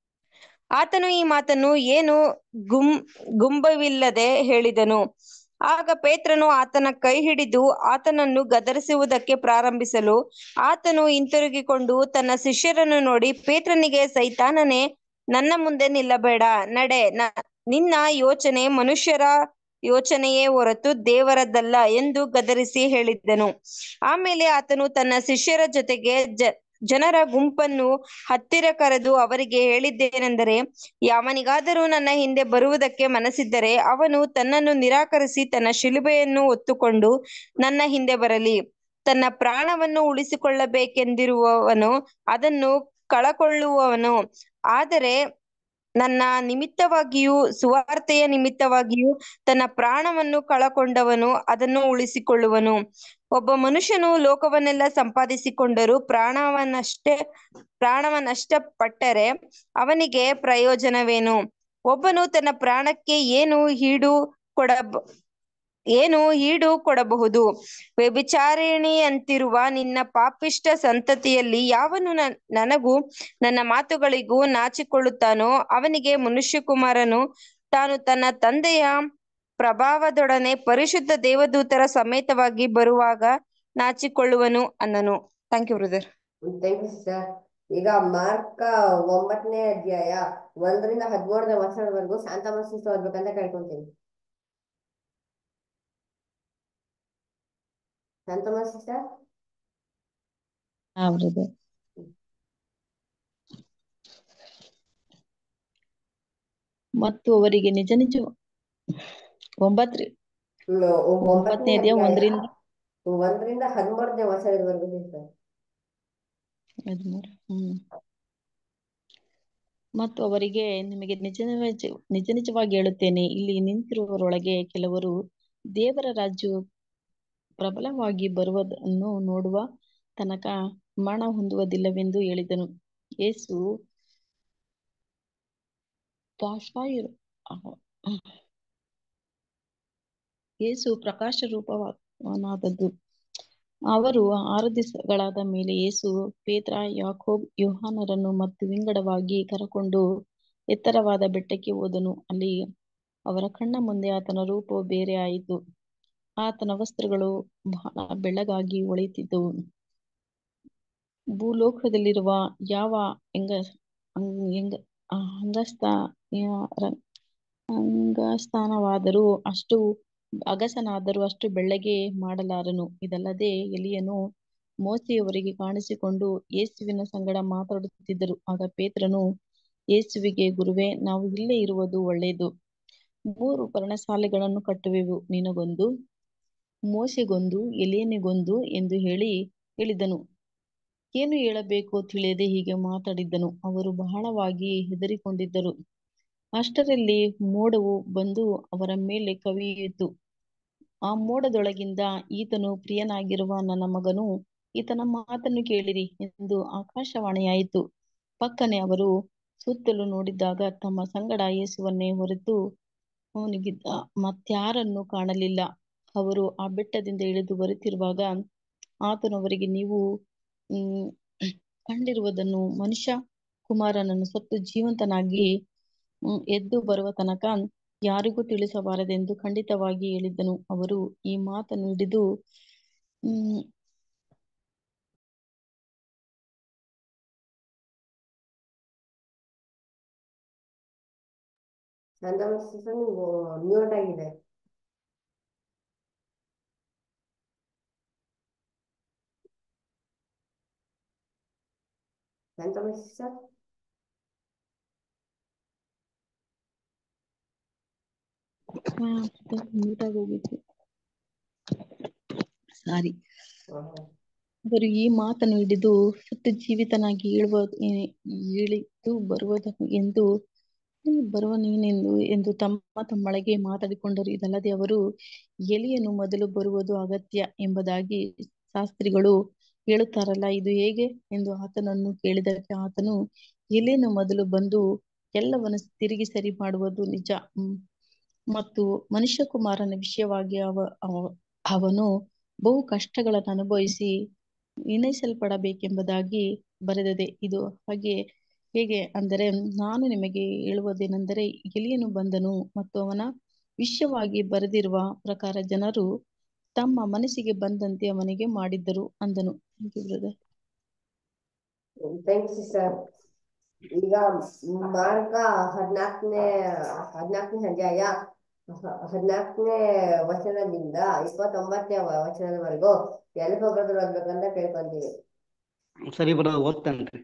ಆತನು ಈ ಮಾತನ್ನು ಏನು ಗುಂ ಗುಂಬವಿಲ್ಲದೆ ಹೇಳಿದನು ಆಗ ಪೇತ್ರನು ಆತನ ಕೈ ಹಿಡಿದು ಆತನನ್ನು ಗದರಿಸುವುದಕ್ಕೆ ಪ್ರಾರಂಭಿಸಲು ಆತನು ಹಿಂತಿರುಗಿಕೊಂಡು ತನ್ನ ಶಿಷ್ಯರನ್ನು ನೋಡಿ ಪೇತ್ರನಿಗೆ ಸೈತಾನನೇ ನನ್ನ ಮುಂದೆ ನಿಲ್ಲಬೇಡ ನಡೆ ನ- ನಿನ್ನ ಯೋಚನೆ ಮನುಷ್ಯರ ಯೋಚನೆಯೇ ಹೊರತು ದೇವರದ್ದಲ್ಲ ಎಂದು ಗದರಿಸಿ ಹೇಳಿದ್ದನು ಆಮೇಲೆ ಆತನು ತನ್ನ ಶಿಷ್ಯರ ಜೊತೆಗೆ ಜ ಜನರ ಗುಂಪನ್ನು ಹತ್ತಿರ ಕರೆದು ಅವರಿಗೆ ಹೇಳಿದ್ದೇನೆಂದರೆ ಯಾವನಿಗಾದರೂ ನನ್ನ ಹಿಂದೆ ಬರುವುದಕ್ಕೆ ಮನಸ್ಸಿದ್ದರೆ ಅವನು ತನ್ನನ್ನು ನಿರಾಕರಿಸಿ ತನ್ನ ಶಿಲುಬೆಯನ್ನು ಹೊತ್ತುಕೊಂಡು ನನ್ನ ಹಿಂದೆ ಬರಲಿ ತನ್ನ ಪ್ರಾಣವನ್ನು ಉಳಿಸಿಕೊಳ್ಳಬೇಕೆಂದಿರುವವನು ಅದನ್ನು ಕಳಕೊಳ್ಳುವವನು ಆದರೆ ನನ್ನ ನಿಮಿತ್ತವಾಗಿಯೂ ಸುವಾರ್ತೆಯ ನಿಮಿತ್ತವಾಗಿಯೂ ತನ್ನ ಪ್ರಾಣವನ್ನು ಕಳಕೊಂಡವನು ಅದನ್ನು ಉಳಿಸಿಕೊಳ್ಳುವನು ಒಬ್ಬ ಮನುಷ್ಯನು ಲೋಕವನ್ನೆಲ್ಲ ಸಂಪಾದಿಸಿಕೊಂಡರೂ ಪ್ರಾಣವನ್ನಷ್ಟೇ ಪ್ರಾಣವನ್ನಷ್ಟ ಪಟ್ಟರೆ ಅವನಿಗೆ ಪ್ರಯೋಜನವೇನು ಒಬ್ಬನು ತನ್ನ ಪ್ರಾಣಕ್ಕೆ ಏನು ಈಡು ಕೊಡ ಏನು ಈಡು ಕೊಡಬಹುದು ವ್ಯಭಿಚಾರಿಣಿಯಂತಿರುವ ನಿನ್ನ ಪಾಪಿಷ್ಟ ಸಂತತಿಯಲ್ಲಿ ಯಾವನು ನನ್- ನನಗೂ ನನ್ನ ಮಾತುಗಳಿಗೂ ನಾಚಿಕೊಳ್ಳುತ್ತಾನೋ ಅವನಿಗೆ ಮನುಷ್ಯಕುಮಾರನು ತಾನು ತನ್ನ ತಂದೆಯ ಪ್ರಭಾವದೊಡನೆ ಪರಿಶುದ್ಧ ದೇವದೂತರ ಸಮೇತವಾಗಿ ಬರುವಾಗ ನಾಚಿಕೊಳ್ಳುವನು ಅನ್ನನು thank you brother thank you sister ಈಗ ಮಾರ್ಕ ಒಂಬತ್ತನೇ ಅಧ್ಯಾಯ ಒಂದರಿಂದ ಹದಿಮೂರನೇ ವರ್ಷದವರೆಗೂ ಶಾಂತ ಮನಸ್ಸು ಓದ್ಬೇಕಂತ ಕೇಳ್ಕೊಂತೀನಿ ಶಾಂತ ಮನಸ್ಸು ಸಿಸ್ಟರ್ ಹಾ ಬ್ರದರ್ ಮತ್ತು ಅವರಿಗೆ ನಿಜ ನಿಜ ಒಂಬತ್ರಿ ಒಂಬತ್ತನೇ ಒಂಬತ್ತನೇ ಅಧ್ಯಾಯ ಅಧ್ಯಾಯ ಒಂದರಿಂದ ಒಂದರಿಂದ ಹದಿಮೂರನೇ ವರ್ಷದವರೆಗೂ ಸಿಸ್ಟರ್ ಹದಿಮೂರು ಹ್ಮ್ ಮತ್ತು ಅವರಿಗೆ ನಿಮಗೆ ನಿಜ ನಿಜ ನಿಜ ನಿಜವಾಗಿ ಹೇಳುತ್ತೇನೆ ಇಲ್ಲಿ ನಿಂತಿರುವವರೊಳಗೆ ಕೆಲವರು ದೇವರ ರಾಜ್ಯವು ಪ್ರಬಲವಾಗಿ ಬರುವುದನ್ನು ನೋಡುವ ತನಕ ಮರಣ ಹೊಂದುವುದಿಲ್ಲವೆಂದು ಹೇಳಿದನು ಯೇಸು ಪಾರ್ಶ್ವಾಯು ಯೇಸು ಪ್ರಕಾಶ ರೂಪವಾದದ್ದು ಅವರು ಆರು ದಿವಸಗಳಾದ ಮೇಲೆ ಯೇಸು ಪೇತ್ರ ಯಾಕೋಬ್ ಯೋಹಾನರನ್ನು ಮತ್ತು ವಿಂಗಡವಾಗಿ ಕರಕೊಂಡು ಎತ್ತರವಾದ ಬೆಟ್ಟಕ್ಕೆ ಹೋದನು ಅಲ್ಲಿ ಅವರ ಕಣ್ಣ ಮುಂದೆ ಆತನ ರೂಪವು ಬೇರೆ ಆಯಿತು ಆತನ ವಸ್ತ್ರಗಳು ಬಹಳ ಬೆಳ್ಳಗಾಗಿ ಹೊಳೆಯುತ್ತಿದ್ದವು ಭೂಲೋಕದಲ್ಲಿರುವ ಯಾವ ಹೆಂಗ ಅಂಗ್- ಹೆಂಗ ಆ, ಅಂಗಸ್ತ ಯಾ- ರ- ಅಂಗಸ್ಥಾನವಾದರೂ ಅಷ್ಟು ಅಗಸನಾದರೂ ಅಷ್ಟು ಬೆಳ್ಳಗೆ ಮಾಡಲಾರನು ಇದಲ್ಲದೆ ಎಲಿಯನು ಮೋಸೆಯವರಿಗೆ ಕಾಣಿಸಿಕೊಂಡು ಯೇಸುವಿನ ಸಂಗಡ ಮಾತಾಡುತ್ತಿದ್ದರು ಆಗ ಪೇತ್ರನು ಯೇಸುವಿಗೆ ಗುರುವೇ ನಾವು ಇಲ್ಲೇ ಇರುವುದು ಒಳ್ಳೆಯದು ಮೂರು ಪರ್ಣಶಾಲೆಗಳನ್ನು ಕಟ್ಟುವೆವು ನಿನಗೊಂದು ಮೋಶೆಗೊಂದು ಎಲಿಯನಿಗೊಂದು ಎಂದು ಹೇಳಿ ಹೇಳಿದನು ಏನು ಹೇಳಬೇಕೋ ತಿಳಿಯದೆ ಹೀಗೆ ಮಾತಾಡಿದ್ದನು ಅವರು ಬಹಳವಾಗಿ ಹೆದರಿಕೊಂಡಿದ್ದರು ಅಷ್ಟರಲ್ಲಿ ಮೋಡವು ಬಂದು ಅವರ ಮೇಲೆ ಕವಿಯಿತು ಆ ಮೋಡದೊಳಗಿಂದ ಈತನು ಪ್ರಿಯನಾಗಿರುವ ನನ್ನ ಮಗನು ಈತನ ಮಾತನ್ನು ಕೇಳಿರಿ ಎಂದು ಆಕಾಶವಾಣಿಯಾಯಿತು ಪಕ್ಕನೆ ಅವರು ಸುತ್ತಲೂ ನೋಡಿದಾಗ ತಮ್ಮ ಸಂಗಡ ಯೇಸುವನ್ನೇ ಹೊರತು ಅವನಿಗಿದ್ದ ಮತ್ಯಾರನ್ನು ಕಾಣಲಿಲ್ಲ ಅವರು ಆ ಬೆಟ್ಟದಿಂದ ಇಳಿದು ಬರುತ್ತಿರುವಾಗ ಆತನು ಅವರಿಗೆ ನೀವು ಹ್ಮ್ ಕಂಡಿರುವುದನ್ನು ಮನುಷ್ಯ ಕುಮಾರನನ್ನು ಸತ್ತು ಜೀವಂತನಾಗಿ ಹ್ಮ್, ಎದ್ದು ಬರುವ ತನಕ ಯಾರಿಗೂ ತಿಳಿಸಬಾರದೆಂದು ಖಂಡಿತವಾಗಿ ಹೇಳಿದ್ದನು ಅವರು ಈ ಮಾತನ್ನು ಹಿಡಿದು ಹ್ಮ್ ಶಾಂತ ಮನಸ್ಸು ಸಿಸ್ಟರ್ ನೀವು ಮ್ಯೂಟ್ ಆಗಿದೆ ಶಾಂತ ಮನಸ್ಸು ಸಿಸ್ಟರ್ ಮ್ಯೂಟ್ ಆಗೋಗಿತ್ತು ಸಾರಿ ಅವರು ಈ ಮಾತನ್ನು ಹಿಡಿದು ಸತ್ತು ಜೀವಿತನಾಗಿ ಏಳುವ ಏಳಿತು ಬರುವುದು ಎಂದು ಬರುವ ನೀನೆಂದು ಎಂದು ತಮ್ಮ ತಮ್ಮೊಳಗೆ ಮಾತಾಡಿಕೊಂಡರು ಇದಲ್ಲದೆ ಅವರು ಎಲಿಯನು ಮೊದಲು ಬರುವುದು ಅಗತ್ಯ ಎಂಬುದಾಗಿ ಶಾಸ್ತ್ರಿಗಳು ಹೇಳುತ್ತಾರಲ್ಲ ಇದು ಹೇಗೆ ಎಂದು ಆತನನ್ನು ಕೇಳಿದಕ್ಕೆ ಆತನು ಎಲಿಯನು ಮೊದಲು ಬಂದು ಎಲ್ಲವನ್ನು ತಿರುಗಿ ಸರಿ ಮಾಡುವುದು ನಿಜ ಹ್ಮ್. ಮತ್ತು ಮನುಷ್ಯಕುಮಾರನ ವಿಷಯವಾಗಿ ಅವ ಅವ- ಅವನು ಬಹು ಕಷ್ಟಗಳನ್ನು ಅನುಭವಿಸಿ ವಿನಯಿಸಲ್ಪಡಬೇಕೆಂಬುದಾಗಿ ಬರೆದಿದೆ ಇದು ಹಾಗೆ ಹೇಗೆ ಅಂದರೆ ನಾನು ನಿಮಗೆ ಹೇಳುವುದೇನೆಂದರೆ ಎಲಿಯನು ಬಂದನು ಮತ್ತು ಅವನ ವಿಷಯವಾಗಿ ಬರೆದಿರುವ ಪ್ರಕಾರ ಜನರು ತಮ್ಮ ಮನಸ್ಸಿಗೆ ಬಂದಂತೆ ಅವನಿಗೆ ಮಾಡಿದ್ದರು ಅಂದನು Thank you, brother. Thanks sir ಈಗ ಮಾರ್ಗ ಹದಿನಾಲ್ಕನೇ ಹದಿನಾಲ್ಕನೇ ಅಧ್ಯಾಯ ಹ- ಹದಿನಾಲ್ಕನೇ ವಚನದಿಂದ ಇಪ್ಪತ್ತೊಂಬತ್ತನೇ ವ- ವಚನದವರೆಗೂ ಎಲ್ಲಿ ಹೋಗೋದ್ರ ಓದ್ಬೇಕಂತ ಕೇಳ್ಕೊಂತೀವಿ ಸರಿ ಬರೋದು ಓದ್ತೇನ್ರಿ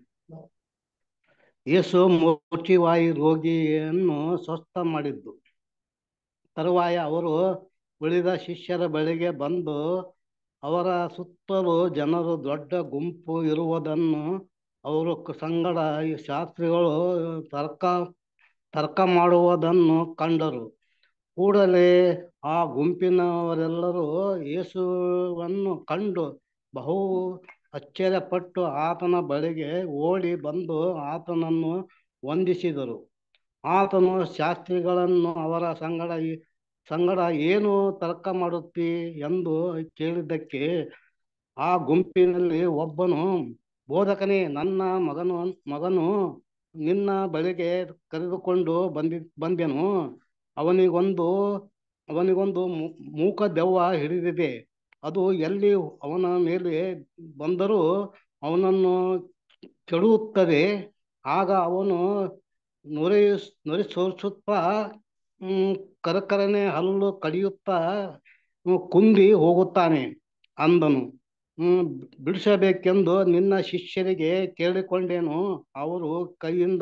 ಯೇಸು ಮೂರ್ಛಿವಾಯಿ ರೋಗಿಯನ್ನು ಸ್ವಸ್ಥ ಮಾಡಿದ್ದು ತರುವಾಯ ಅವರು ಉಳಿದ ಶಿಷ್ಯರ ಬಳಿಗೆ ಬಂದು ಅವರ ಸುತ್ತಲೂ ಜನರು ದೊಡ್ಡ ಗುಂಪು ಇರುವುದನ್ನು ಅವರು ಕ- ಸಂಗಡ ಈ ಶಾಸ್ತ್ರಿಗಳು ತರ್ಕ ತರ್ಕ ಮಾಡುವುದನ್ನು ಕಂಡರು ಕೂಡಲೇ ಆ ಗುಂಪಿನವರೆಲ್ಲರೂ ಯೇಸುವನ್ನು ಕಂಡು ಬಹು ಆಶ್ಚರ್ಯಪಟ್ಟು ಆತನ ಬಳಿಗೆ ಓಡಿ ಬಂದು ಆತನನ್ನು ವಂದಿಸಿದರು ಆತನು ಶಾಸ್ತ್ರಿಗಳನ್ನು ಅವರ ಸಂಗಡ ಈ- ಸಂಗಡ ಏನು ತರ್ಕ ಮಾಡುತ್ತಿ ಎಂದು ಕೇಳಿದ್ದಕ್ಕೆ ಆ ಗುಂಪಿನಲ್ಲಿ ಒಬ್ಬನು ಬೋಧಕನೇ ನನ್ನ ಮಗನು ಮಗನು ನಿನ್ನ ಬಳಿಗೆ ಕರೆದುಕೊಂಡು ಬಂದಿ ಬಂದೆನು ಅವನಿಗೊಂದು ಅವನಿಗೊಂದು ಮೂ- ಮೂಕ ದೆವ್ವ ಹಿಡಿದಿದೆ ಅದು ಎಲ್ಲಿ ಅವನ ಮೇಲೆ ಬಂದರೂ ಅವನನ್ನು ಕೆಡುತ್ತದೆ ಆಗ ಅವನು ನೊರೆ ನೊರೆ ಸೋರಿಸುತ್ತಾ ಹ್ಮ್, ಕರಕರನೆ ಹಲ್ಲು ಕಡಿಯುತ್ತಾ ಹ್ಮ್, ಕುಂದಿ ಹೋಗುತ್ತಾನೆ ಅಂದನು ಹ್ಮ್ ಬಿಡಿಸಬೇಕೆಂದು ನಿನ್ನ ಶಿಷ್ಯರಿಗೆ ಕೇಳಿಕೊಂಡೇನು ಅವರು ಕೈಯಿಂದ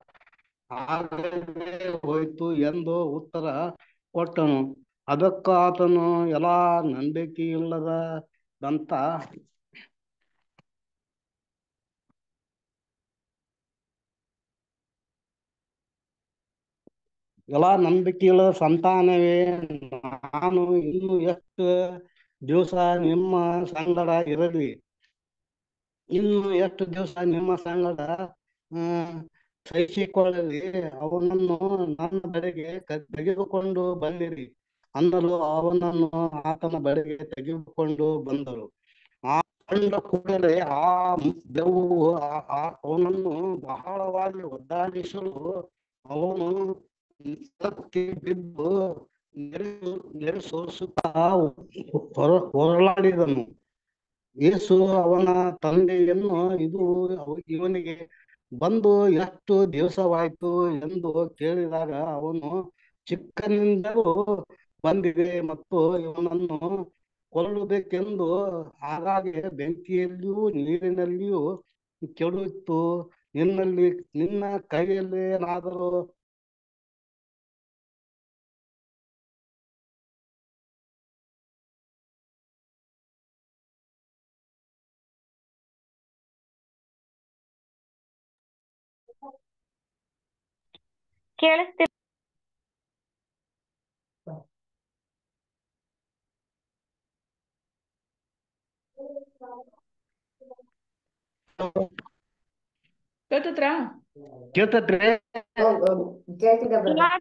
ಆಗದೆ ಹೋಯ್ತು ಎಂದು ಉತ್ತರ ಕೊಟ್ಟನು ಅದಕ್ಕ ಆತನು ಎಲ್ಲಾ ನಂಬಿಕೆ ಇಲ್ಲದಂತ ಎಲ್ಲ ನಂಬಿಕೆಯುಳ್ಳ ಸಂತಾನವೇ ನಾನು ಇನ್ನು ಎಷ್ಟು ದಿವಸ ನಿಮ್ಮ ಸಂಗಡ ಇರಲಿ ಇನ್ನು ಎಷ್ಟು ದಿವಸ ನಿಮ್ಮ ಸಂಗಡ ಹ್ಮ್ ಸಹಿಸಿಕೊಳ್ಳಲಿ ಅವನನ್ನು ನನ್ನ ಬಳಿಗೆ ಕ- ತೆಗೆದುಕೊಂಡು ಬಂದಿರಿ ಅನ್ನಲು ಅವನನ್ನು ಆತನ ಬಳಿಗೆ ತೆಗೆದುಕೊಂಡು ಬಂದರು ಆ ಕಂಡ ಕೂಡಲೇ ಆ ದೆವ್ವವು ಆ- ಆ- ಅವನನ್ನು ಬಹಳವಾಗಿ ಒದ್ದಾಡಿಸಲು ಅವನು ತಪ್ಪಿ ಬಿದ್ದು ನೆರೆ ನೆರೆ ಸೋರಿಸುತ್ತಾ ಹೊರ ಹೊರಳಾಡಿದನು ಯೇಸು ಅವನ ತಂದೆಯನ್ನು ಇದು ಅವ- ಇವನಿಗೆ ಬಂದು ಎಷ್ಟು ದಿವಸವಾಯ್ತು ಎಂದು ಕೇಳಿದಾಗ ಅವನು ಚಿಕ್ಕನಿಂದಲೂ ಬಂದಿದೆ ಮತ್ತು ಇವನನ್ನು ಕೊಲ್ಲಬೇಕೆಂದು ಹಾಗಾಗಿ ಬೆಂಕಿಯಲ್ಲಿಯೂ ನೀರಿನಲ್ಲಿಯೂ ಕೆಡುತ್ತು ನಿನ್ನಲ್ಲಿ ನಿನ್ನ ಕೈಯಲ್ಲಿ ಏನಾದರೂ ಕೇಳಿಸ್ತಿ ಕೇಳ್ತತ್ರ ಕೇಳ್ತತ್ರಿ ಕೇಳ್ತಿದ್ದ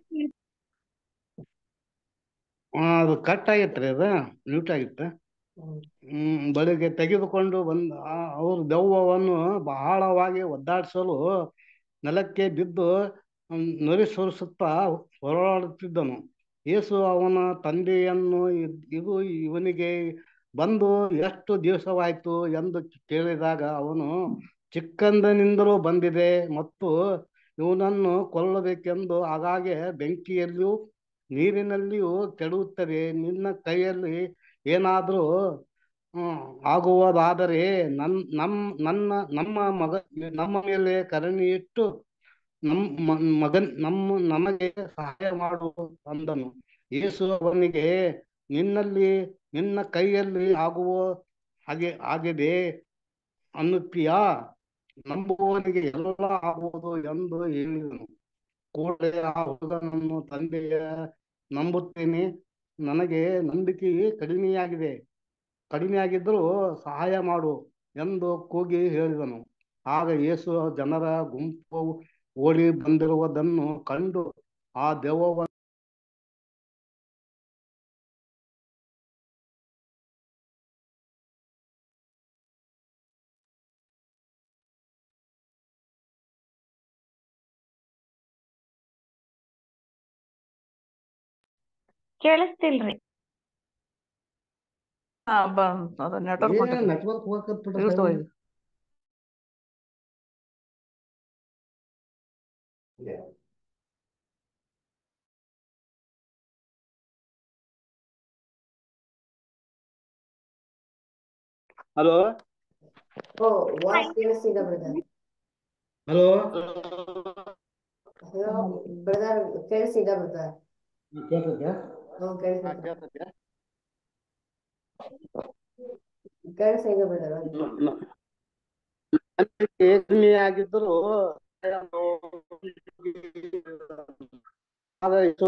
ಆ, ಅದು ಕಟ್ ಆಗೈತ್ರಿ ಅದ ಮ್ಯೂಟ್ ಆಗಿತ್ತ ಹ್ಮ್ ಬಳಿಗೆ ತೆಗೆದುಕೊಂಡು ಬಂದ ಆ, ಅವರು ದೆವ್ವವನ್ನು ಬಹಳವಾಗಿ ಒದ್ದಾಡಿಸಲು ನೆಲಕ್ಕೆ ಬಿದ್ದು ಹ್ಮ್, ನೊರೆ ಸೋರಿಸುತ್ತಾ ಹೊರಡುತ್ತಿದ್ದನು ಯೇಸು ಅವನ ತಂದೆಯನ್ನು ಇದ್- ಇದು ಇವನಿಗೆ ಬಂದು ಎಷ್ಟು ದಿವಸವಾಯ್ತು ಎಂದು ಕೇಳಿದಾಗ ಅವನು ಚಿಕ್ಕಂದನಿಂದಲೂ ಬಂದಿದೆ ಮತ್ತು ಇವನನ್ನು ಕೊಲ್ಲಬೇಕೆಂದು ಆಗಾಗ್ಗೆ ಬೆಂಕಿಯಲ್ಲಿಯೂ ನೀರಿನಲ್ಲಿಯೂ ಕೆಡುತ್ತದೆ ನಿನ್ನ ಕೈಯಲ್ಲಿ ಏನಾದರೂ ಹ್ಮ್, ಆಗುವುದಾದರೆ ನನ್ ನಮ್ ನನ್ನ ನಮ್ಮ ಮಗ ನಮ್ಮ ಮೇಲೆ ಕರುಣೆ ಇಟ್ಟು ನಮ್ಮ ಮಗನ್ ನಮ್ಮ ನಮಗೆ ಸಹಾಯ ಮಾಡು ಅಂದನು ಯೇಸು ಅವನಿಗೆ ನಿನ್ನಲ್ಲಿ ನಿನ್ನ ಕೈಯಲ್ಲಿ ಆಗುವ ಹಾಗೆ ಆಗಿದೆ ಅನ್ನುತ್ತೀಯಾ ನಂಬುವವನಿಗೆ ಎಲ್ಲ ಆಗುವುದು ಎಂದು ಹೇಳಿದನು ಕೂಡಲೇ ಆ ಹುಡುಗನನ್ನು ತಂದೆಯ ನಂಬುತ್ತೇನೆ ನನಗೆ ನಂಬಿಕೆ ಕಡಿಮೆಯಾಗಿದೆ ಕಡಿಮೆಯಾಗಿದ್ದರೂ ಸಹಾಯ ಮಾಡು ಎಂದು ಕೂಗಿ ಹೇಳಿದನು ಆಗ ಯೇಸು ಜನರ ಗುಂಪು ಓಡಿ ಬಂದಿರುವುದನ್ನು ಕಂಡು ಆ ದೆವ್ವವನ್ನು ಕೇಳಿಸ್ತಿಲ್ರಿ ಹಾ ಬ ಅದ ನೆಟ್ವರ್ಕ್ ಏನ್ ಹೊಂಟೈತಿ ನೆಟ್ವರ್ಕ್ ಹೋಗತ್ ಬಿಡ್ರಿ ಇರ್ತವ ಸರಿ. ಇದು ಹಲೋ ಓ ವಾಯ್ಸ್ ಕೇಳಿಸ್ತಿದ ಬ್ರದರ್ ಹಲೋ ಹಲೋ ಬ್ರದರ್ ಕೇಳಿಸ್ತಿದ ಬ್ರದರ್ ಕೇಳ್ತದ್ಯಾ ಹ್ಞೂ ಹಾ ಕೇಳಿಸ್ತಿದೆ ಕೇಳ್ತದ್ಯಾ ಕೇಳಿಸ್ತಿದೆ ಬ್ರದರ್ ನ- ನ- ನಂಬಿಕೆ ಕಡಿಮೆಯಾಗಿದ್ದರೂ ಆಗ ಯೇಸು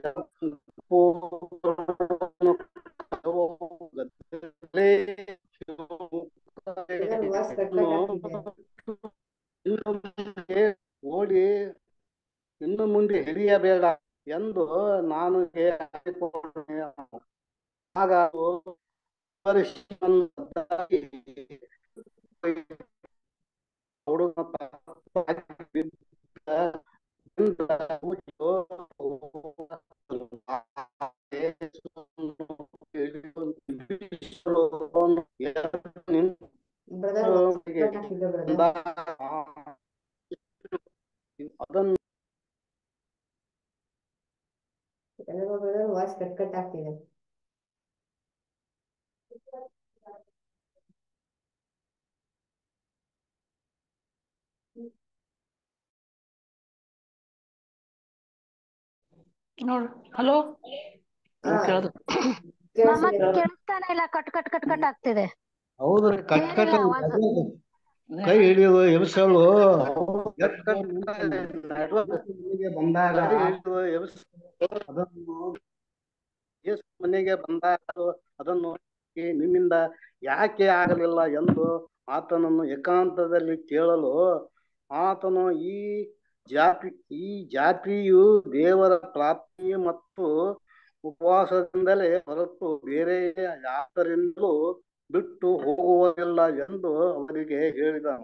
ಬ್ರದರ್ ವಾಯ್ಸ್ ಕಟ್ ಕಟ್ ಆಗ್ತಿದೆ ಇನ್ನು ಮುಂದೆ ಓಡಿ ಇನ್ನು ಮುಂದೆ ಹಿಡಿಯಬೇಡ ಎಂದು ನಾನು ಹೇಳಿಕೊಂಡೆ ಆಗ ಅವರು ಪರಿಶೀಲನೆ ಹುಡುಗ ಬ್ರದರ್ ವಾಯ್ಸ್ ಕಟ್ ಆಗ್ತಿದೆ ಬ್ರದರ್ ಅದನ್ನು ಎಲ್ಲರಿಗೂ ಬ್ರದರ್ ವಾಯ್ಸ್ ಕಟ್ ಕಟ್ ಆಗ್ತಿದೆ ನೋಡ್ ಹಲೋ ಹಾ ಕೇಳ್ದ ಕೇಳಿಸ್ತಿದೆ ನಮಗ್ ಬ್ರದರ್ ಕೇಳಿಸ್ತಾನೆ ಇಲ್ಲ ಕಟ್ ಕಟ್ ಕಟ್ ಕಟ್ ಆಗ್ತಿದೆ ಹೌದ್ರಿ ಕಟ್ ಕಟ್ ಕೇಳಿಲ್ಲ ಆವಾಜ್ ಕೈ ಹಿಡಿಯೋದು ಎಬ್ಸಳು ಮನೆಗೆ ಬಂದಾಗ ಅದನ್ನು ಯೇಸು ಮನೆಗೆ ಬಂದಾಗ ಅದನ್ನು ನೋಡಿ ನಿಮ್ಮಿಂದ ಯಾಕೆ ಆಗಲಿಲ್ಲ ಎಂದು ಆತನನ್ನು ಏಕಾಂತದಲ್ಲಿ ಕೇಳಲು ಆತನು ಈ ಜಾತಿ ಈ ಜಾತಿಯು ದೇವರ ಪ್ರಾರ್ಥನೆ ಮತ್ತು ಉಪವಾಸದಿಂದಲೇ ಹೊರತು ಬೇರೆ ಯಾರಿಂದಲೂ ಬಿಟ್ಟು ಹೋಗುವುದಿಲ್ಲ ಎಂದು ಅವರಿಗೆ ಹೇಳಿದನು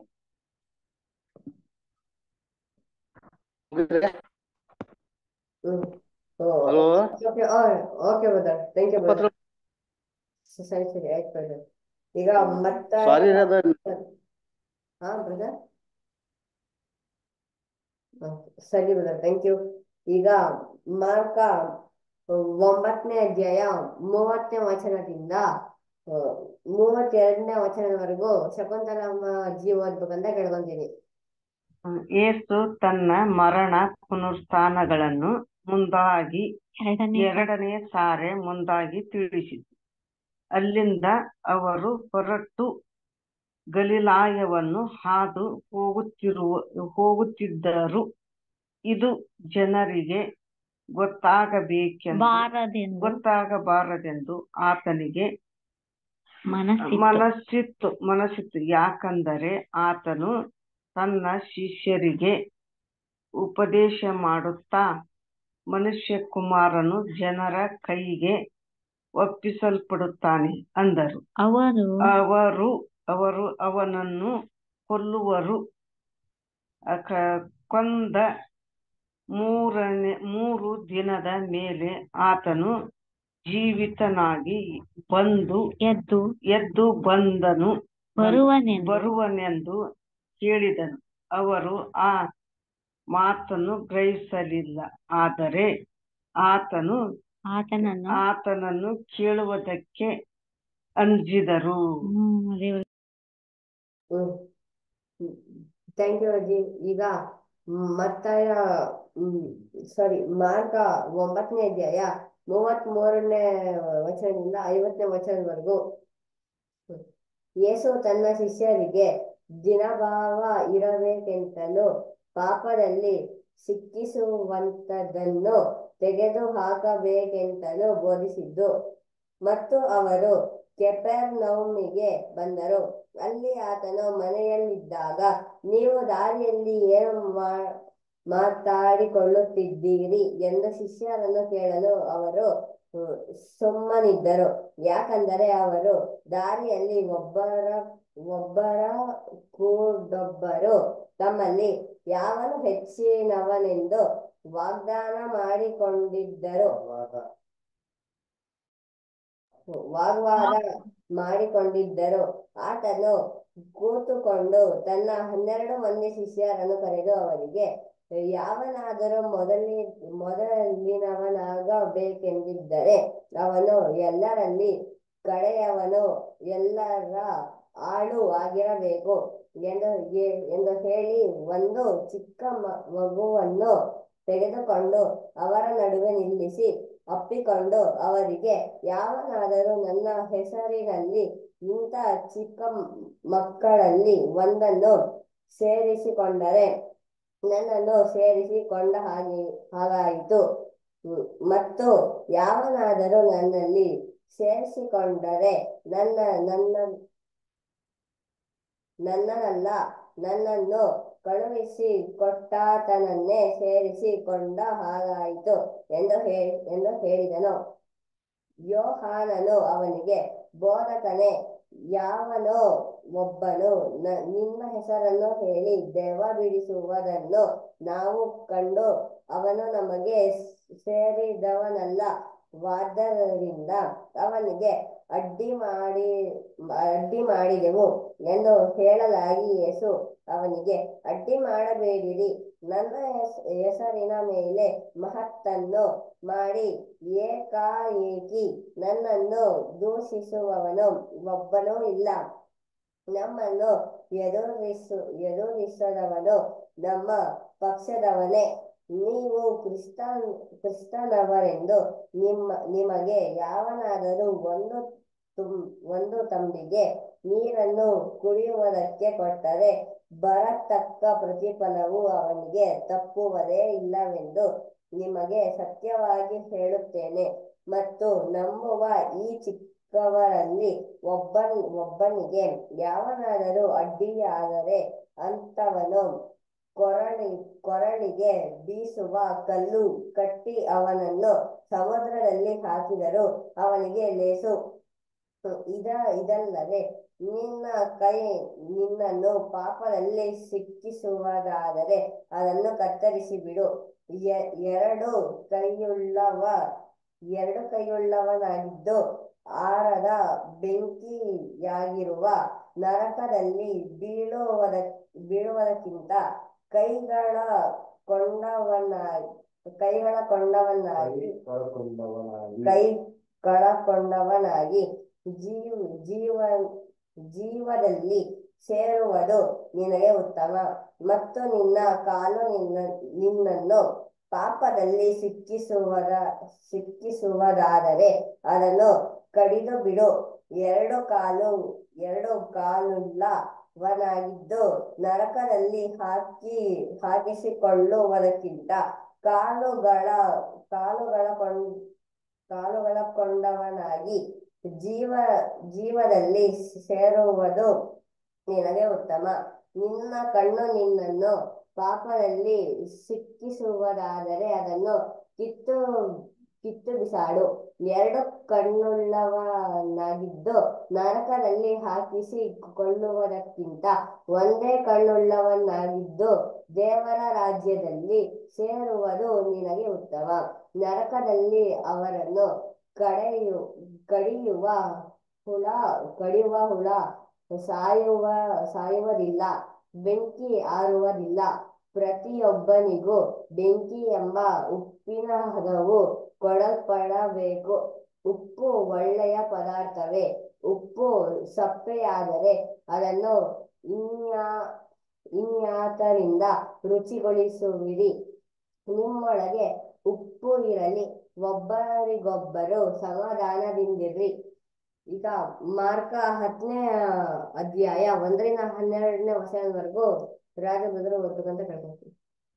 hmm oh hello okay okay brother thank you brother ಸರಿ ಸರಿ ಆಯ್ತು ಬ್ರದರ್ ಈಗ ಮತ್ತ ಸಾರಿ ಅದ ಹಾ ಬ್ರದರ್ ಸರಿ ಬ್ರದರ್ ಥ್ಯಾಂಕ್ ಯು ಈಗ ಮಾರ್ಕ ಒಂಬತ್ತನೇ ಅಧ್ಯಾಯ ಮೂವತ್ತನೇ ವಚನದಿಂದ ಆ, ಮೂವತ್ತೆರಡನೇ ವಚನದವರೆಗೂ ಶಕುಂತಲಮ್ಮ ಜೀವ ಓದ್ಬೇಕಂತ ಕೇಳ್ಕೊಂತೀನಿ ಯೇಸು ತನ್ನ ಮರಣ ಪುನರುತ್ಥಾನಗಳನ್ನು ಮುಂದಾಗಿ ಎರಡನೇ ಎರಡನೇ ಸಾರೆ ಮುಂದಾಗಿ ತಿಳಿಸಿತು ಅಲ್ಲಿಂದ ಅವರು ಹೊರಟು ಗಲಿಲಾಯವನ್ನು ಹಾದು ಹೋಗುತ್ತಿರುವ ಹೋಗುತ್ತಿದ್ದರು ಇದು ಜನರಿಗೆ ಗೊತ್ತಾಗಬೇಕೆಂದು ಬಾರದೆಂದು ಗೊತ್ತಾಗಬಾರದೆಂದು ಆತನಿಗೆ ಮನಸ್ಸಿತ್ತು ಮನಸ್ಸಿತ್ತು ಮನಸ್ಸಿತ್ತು ಯಾಕಂದರೆ ಆತನು ತನ್ನ ಶಿಷ್ಯರಿಗೆ ಉಪದೇಶ ಮಾಡುತ್ತಾ ಮನುಷ್ಯ ಕುಮಾರನು ಜನರ ಕೈಗೆ ಒಪ್ಪಿಸಲ್ಪಡುತ್ತಾನೆ ಅಂದರು ಅವರು ಅವರು ಅವರು ಅವನನ್ನು ಕೊಲ್ಲುವರು ಅಕ- ಕೊಂದ ಮೂರನೇ ಮೂರು ದಿನದ ಮೇಲೆ ಆತನು ಜೀವಿತನಾಗಿ ಬಂದು ಎದ್ದು ಎದ್ದು ಬಂದನು ಬರುವನೆಂದು ಬರುವನೆಂದು ಹೇಳಿದನು ಅವರು ಆ ಮಾತನ್ನು ಗ್ರಹಿಸಲಿಲ್ಲ ಆದರೆ ಆತನು ಆತನನ್ನು ಆತನನ್ನು ಕೇಳುವುದಕ್ಕೆ ಅಂಜಿದರು ಹ್ಮ್ ದೇವ್ರ ಹ್ಮ್ ಥ್ಯಾಂಕ್ ಯು ಅಜ್ಜಿ ಈಗ ಮತ್ತಾಯ ಸಾರಿ ಮಾರ್ಕ ಒಂಬತ್ತನೇ ಅಧ್ಯಾಯ ಮೂವತ್ತ್ ಮೂರನೇ ವಚನದಿಂದ ಐವತ್ತನೇ ವಚನದವರೆಗೂ ಯೇಸು ತನ್ನ ಶಿಷ್ಯರಿಗೆ ದಿನಭಾವ ಇರಬೇಕೆಂತಲೂ ಪಾಪದಲ್ಲಿ ಸಿಕ್ಕಿಸುವಂತದನ್ನು ತೆಗೆದು ಹಾಕಬೇಕೆಂತಲೂ ಬೋಧಿಸಿದ್ದು ಮತ್ತು ಅವರು ಕೆಪೆರ್ನೌಮಿಗೆ ಬಂದರು ಅಲ್ಲಿ ಆತನು ಮನೆಯಲ್ಲಿದ್ದಾಗ ನೀವು ದಾರಿಯಲ್ಲಿ ಏನು ಮಾ ಮಾತಾಡಿಕೊಳ್ಳುತ್ತಿದ್ದೀರಿ ಎಂದು ಶಿಷ್ಯರನ್ನು ಕೇಳಲು ಅವರು ಹ್ಮ್, ಸುಮ್ಮನಿದ್ದರು ಯಾಕಂದರೆ ಅವರು ದಾರಿಯಲ್ಲಿ ಒಬ್ಬರ ಒಬ್ಬರ ಕೂಡೊಬ್ಬರು ತಮ್ಮಲ್ಲಿ ಯಾವನು ಹೆಚ್ಚಿನವನೆಂದು ವಾಗ್ದಾನ ಮಾಡಿಕೊಂಡಿದ್ದರು ವಾಗ್ವಾದ ಮಾಡಿಕೊಂಡಿದ್ದರು ಆತನು ಕೂತುಕೊಂಡು ತನ್ನ ಹನ್ನೆರಡು ಮಂದಿ ಶಿಷ್ಯರನ್ನು ಕರೆದು ಅವರಿಗೆ ಯಾವನಾದರೂ ಮೊದಲಿ ಮೊದಲಿನವನಾಗಬೇಕೆಂದಿದ್ದರೆ ಅವನು ಎಲ್ಲರಲ್ಲಿ ಕಡೆಯವನು ಎಲ್ಲರ ಆಳು ಆಗಿರಬೇಕು ಎಂದು ಹೇ- ಎಂದು ಹೇಳಿ ಒಂದು ಚಿಕ್ಕ ಮ- ಮಗುವನ್ನು ತೆಗೆದುಕೊಂಡು ಅವರ ನಡುವೆ ನಿಲ್ಲಿಸಿ ಅಪ್ಪಿಕೊಂಡು ಅವರಿಗೆ ಯಾವನಾದರೂ ನನ್ನ ಹೆಸರಿನಲ್ಲಿ ಇಂಥ ಚಿಕ್ಕ ಮ್- ಮಕ್ಕಳಲ್ಲಿ ಒಂದನ್ನು ಸೇರಿಸಿಕೊಂಡರೆ ನನ್ನನ್ನು ಸೇರಿಸಿಕೊಂಡ ಹಾಗೆ ಹಾಗಾಯಿತು ಹ್ಮ್. ಮತ್ತು ಯಾವನಾದರೂ ನನ್ನಲ್ಲಿ ಸೇರಿಸಿಕೊಂಡರೆ ನನ್ನ ನನ್ನ ನನ್ನನಲ್ಲ ನನ್ನನ್ನು ಕಳುಹಿಸಿ ಕೊಟ್ಟಾತನನ್ನೇ ಸೇರಿಸಿಕೊಂಡ ಹಾಗಾಯಿತು ಎಂದು ಹೇ ಎಂದು ಹೇಳಿದನು ಯೋಹಾನನು ಅವನಿಗೆ ಬೋಧಕನೇ ಯಾವನೋ ಒಬ್ಬನು ನ- ನಿನ್ನ ಹೆಸರನ್ನು ಹೇಳಿ ದೆವ್ವ ಬಿಡಿಸುವುದನ್ನು ನಾವು ಕಂಡು ಅವನು ನಮಗೆ ಸೇರಿದವನಲ್ಲ ವಾದ್ದರಿಂದ ಅವನಿಗೆ ಅಡ್ಡಿ ಮಾಡಿ ಅಡ್ಡಿ ಮಾಡಿದೆವು ಎಂದು ಹೇಳಲಾಗಿ ಯೇಸು ಅವನಿಗೆ ಅಡ್ಡಿ ಮಾಡಬೇಡಿರಿ ನನ್ನ ಹೆಸ್- ಹೆಸರಿನ ಮೇಲೆ ಮಹತ್ತನ್ನು ಮಾಡಿ ಏಕಾಏಕಿ ನನ್ನನ್ನು ದೂಷಿಸುವವನು ಒಬ್ಬನೂ ಇಲ್ಲ ನಮ್ಮನ್ನು ಎದುರಿಸು ಎದುರಿಸದವನು ನಮ್ಮ ಪಕ್ಷದವನೇ ನೀವು ಕ್ರಿಸ್ತನ್ ಕ್ರಿಸ್ತನವರೆಂದು ನಿಮ್ಮ ನಿಮಗೆ ಯಾವನಾದರೂ ಒಂದು ತುಂ ಒಂದು ತಂಬಿಗೆ ನೀರನ್ನು ಕುಡಿಯುವುದಕ್ಕೆ ಕೊಟ್ಟರೆ ಬರತಕ್ಕ ಪ್ರತಿಫಲವು ಅವನಿಗೆ ತಪ್ಪುವುದೇ ಇಲ್ಲವೆಂದು ನಿಮಗೆ ಸತ್ಯವಾಗಿ ಹೇಳುತ್ತೇನೆ ಮತ್ತು ನಂಬುವ ಈ ಚಿಕ್ಕವರಲ್ಲಿ ಒಬ್ಬನ್ ಒಬ್ಬನಿಗೆ ಯಾವನಾದರೂ ಅಡ್ಡಿಯಾದರೆ ಅಂಥವನು ಕೊರಳಿ ಕೊರಳಿಗೆ ಬೀಸುವ ಕಲ್ಲು ಕಟ್ಟಿ ಅವನನ್ನು ಸಮುದ್ರದಲ್ಲಿ ಹಾಕಿದರು ಅವನಿಗೆ ಲೇಸು ಇದ ಇದಲ್ಲದೆ ನಿನ್ನ ಕೈ ನಿನ್ನನ್ನು ಪಾಪದಲ್ಲಿ ಸಿಕ್ಕಿಸುವುದಾದರೆ ಅದನ್ನು ಕತ್ತರಿಸಿ ಬಿಡು ಎ- ಎರಡು ಕೈಯುಳ್ಳವ ಎರಡು ಕೈಯುಳ್ಳವನಾಗಿದ್ದು ಆರದ ಬೆಂಕಿಯಾಗಿರುವ ನರಕದಲ್ಲಿ ಬೀಳುವುದ ಬೀಳುವುದಕ್ಕಿಂತ ಕೈಗಳ ಕೊಂಡವನಾಗಿ ಕೈಗಳ ಕೊಂಡವನಾಗಿ ಕೈ ಕಳಕೊಂಡವನಾಗಿ ಜೀವ ಜೀವ ಜೀವದಲ್ಲಿ ಸೇರುವುದು ನಿನಗೆ ಉತ್ತಮ ಮತ್ತು ನಿನ್ನ ಕಾಲು ನಿನ್ನ ನಿನ್ನನ್ನು ಪಾಪದಲ್ಲಿ ಸಿಕ್ಕಿಸುವದ ಸಿಕ್ಕಿಸುವುದಾದರೆ ಅದನ್ನು ಕಡಿದು ಬಿಡು ಎರಡು ಕಾಲು ಎರಡು ಕಾಲುಳ್ಳವನಾಗಿದ್ದು ನರಕದಲ್ಲಿ ಹಾಕಿ ಹಾಕಿಸಿಕೊಳ್ಳುವುದಕ್ಕಿಂತ ಕಾಲುಗಳ ಕಾಲುಗಳ ಕೊಂಡ್ ಕಾಲುಗಳ ಕೊಂಡವನಾಗಿ ಜೀವ ಜೀವದಲ್ಲಿ ಸೇರುವುದು ನಿನಗೆ ಉತ್ತಮ ನಿನ್ನ ಕಣ್ಣು ನಿನ್ನನ್ನು ಪಾಪದಲ್ಲಿ ಸಿಕ್ಕಿಸುವುದಾದರೆ ಅದನ್ನು ಕಿತ್ತು ಕಿತ್ತು ಬಿಸಾಡು ಎರಡು ಕಣ್ಣುಳ್ಳವನಾಗಿದ್ದು ನರಕದಲ್ಲಿ ಹಾಕಿಸಿಕೊಳ್ಳುವುದಕ್ಕಿಂತ ಒಂದೇ ಕಣ್ಣುಳ್ಳವನಾಗಿದ್ದು ದೇವರ ರಾಜ್ಯದಲ್ಲಿ ಸೇರುವುದು ನಿನಗೆ ಉತ್ತಮ ನರಕದಲ್ಲಿ ಅವರನ್ನು ಕಡೆಯು ಕಡಿಯುವ ಹುಳ ಕಡಿಯುವ ಹುಳ ಸಾಯುವ ಸಾಯುವುದಿಲ್ಲ ಬೆಂಕಿ ಆರುವುದಿಲ್ಲ ಪ್ರತಿಯೊಬ್ಬನಿಗೂ ಬೆಂಕಿ ಎಂಬ ಉಪ್ಪಿನ ಹದವು ಕೊಡಲ್ಪಡಬೇಕು ಉಪ್ಪು ಒಳ್ಳೆಯ ಪದಾರ್ಥವೇ ಉಪ್ಪು ಸಪ್ಪೆಯಾದರೆ ಅದನ್ನು ಇನ್ಯಾ ಇನ್ಯಾತರಿಂದ ರುಚಿಗೊಳಿಸುವಿರಿ ನಿಮ್ಮೊಳಗೆ ಉಪ್ಪು ಇರಲಿ ಒಬ್ಬರಿಗೊಬ್ಬರು ಸಮಾಧಾನದಿಂದಿರ್ರಿ ಈಗ ಮಾರ್ಕ ಹತ್ತನೇ ಅಧ್ಯಾಯ ಒಂದರಿಂದ ಹನ್ನೆರಡನೇ ವಚನದವರೆಗೂ ರಾಜಭದ್ರ ಓದ್ಬೇಕಂತ ಕೇಳ್ಕೊತೀನಿ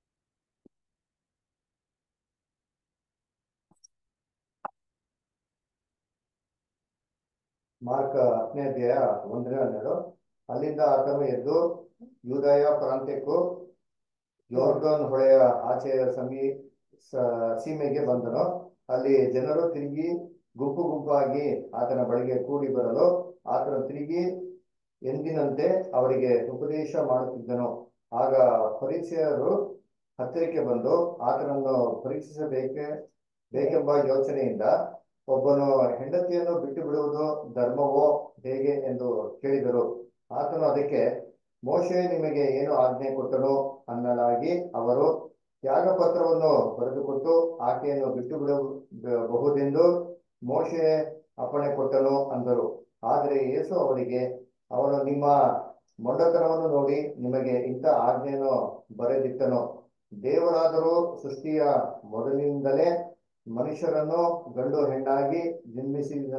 ಮಾರ್ಕ್ ಹತ್ತನೇ ಅಧ್ಯಾಯ ಒಂದನೇ ಹನ್ನೆರಡು ಅಲ್ಲಿಂದ ಆತನು ಎದ್ದು ಯೂದಯ ಪ್ರಾಂತ್ಯಕ್ಕೂ ಯೋರ್ಡನ್ ಹೊಳೆಯ ಆಚೆಯ ಸಮೀ ಸ- ಸೀಮೆಗೆ ಬಂದನು ಅಲ್ಲಿ ಜನರು ತಿರುಗಿ ಗುಂಪು ಗುಂಪಾಗಿ ಆತನ ಬಳಿಗೆ ಕೂಡಿ ಬರಲು ಆತನು ತಿರುಗಿ ಎಂದಿನಂತೆ ಅವರಿಗೆ ಉಪದೇಶ ಮಾಡುತ್ತಿದ್ದನು ಆಗ ಪರಿಚಯರು ಹತ್ತಿರಕ್ಕೆ ಬಂದು ಆತನನ್ನು ಪರೀಕ್ಷಿಸಬೇಕೆ ಬೇಕೆಂಬ ಯೋಚನೆಯಿಂದ ಒಬ್ಬನು ಹೆಂಡತಿಯನ್ನು ಬಿಟ್ಟು ಬಿಡುವುದು ಧರ್ಮವೋ ಹೇಗೆ ಎಂದು ಕೇಳಿದರು ಆತನು ಅದಕ್ಕೆ ಮೋಶೆ ನಿಮಗೆ ಏನು ಆಜ್ಞೆ ಕೊಟ್ಟನು ಅನ್ನಲಾಗಿ ಅವರು ತ್ಯಾಗಪತ್ರವನ್ನು ಬರೆದುಕೊಟ್ಟು ಆಕೆಯನ್ನು ಬಿಟ್ಟು ಬಿಡಬಹುದೆಂದು ಮೋಶೆ ಅಪ್ಪಣೆ ಕೊಟ್ಟನು ಅಂದರು ಆದರೆ ಯೇಸು ಅವರಿಗೆ ಅವನು ನಿಮ್ಮ ಮೊಂಡತನವನ್ನು ನೋಡಿ ನಿಮಗೆ ಇಂಥ ಆಜ್ಞೆಯನ್ನು ಬರೆದಿಟ್ಟನು ದೇವರಾದರೂ ಸೃಷ್ಟಿಯ ಮೊದಲಿನಿಂದಲೇ ಮನುಷ್ಯರನ್ನು ಗಂಡು ಹೆಣ್ಣಾಗಿ ನಿರ್ಮಿಸಿದ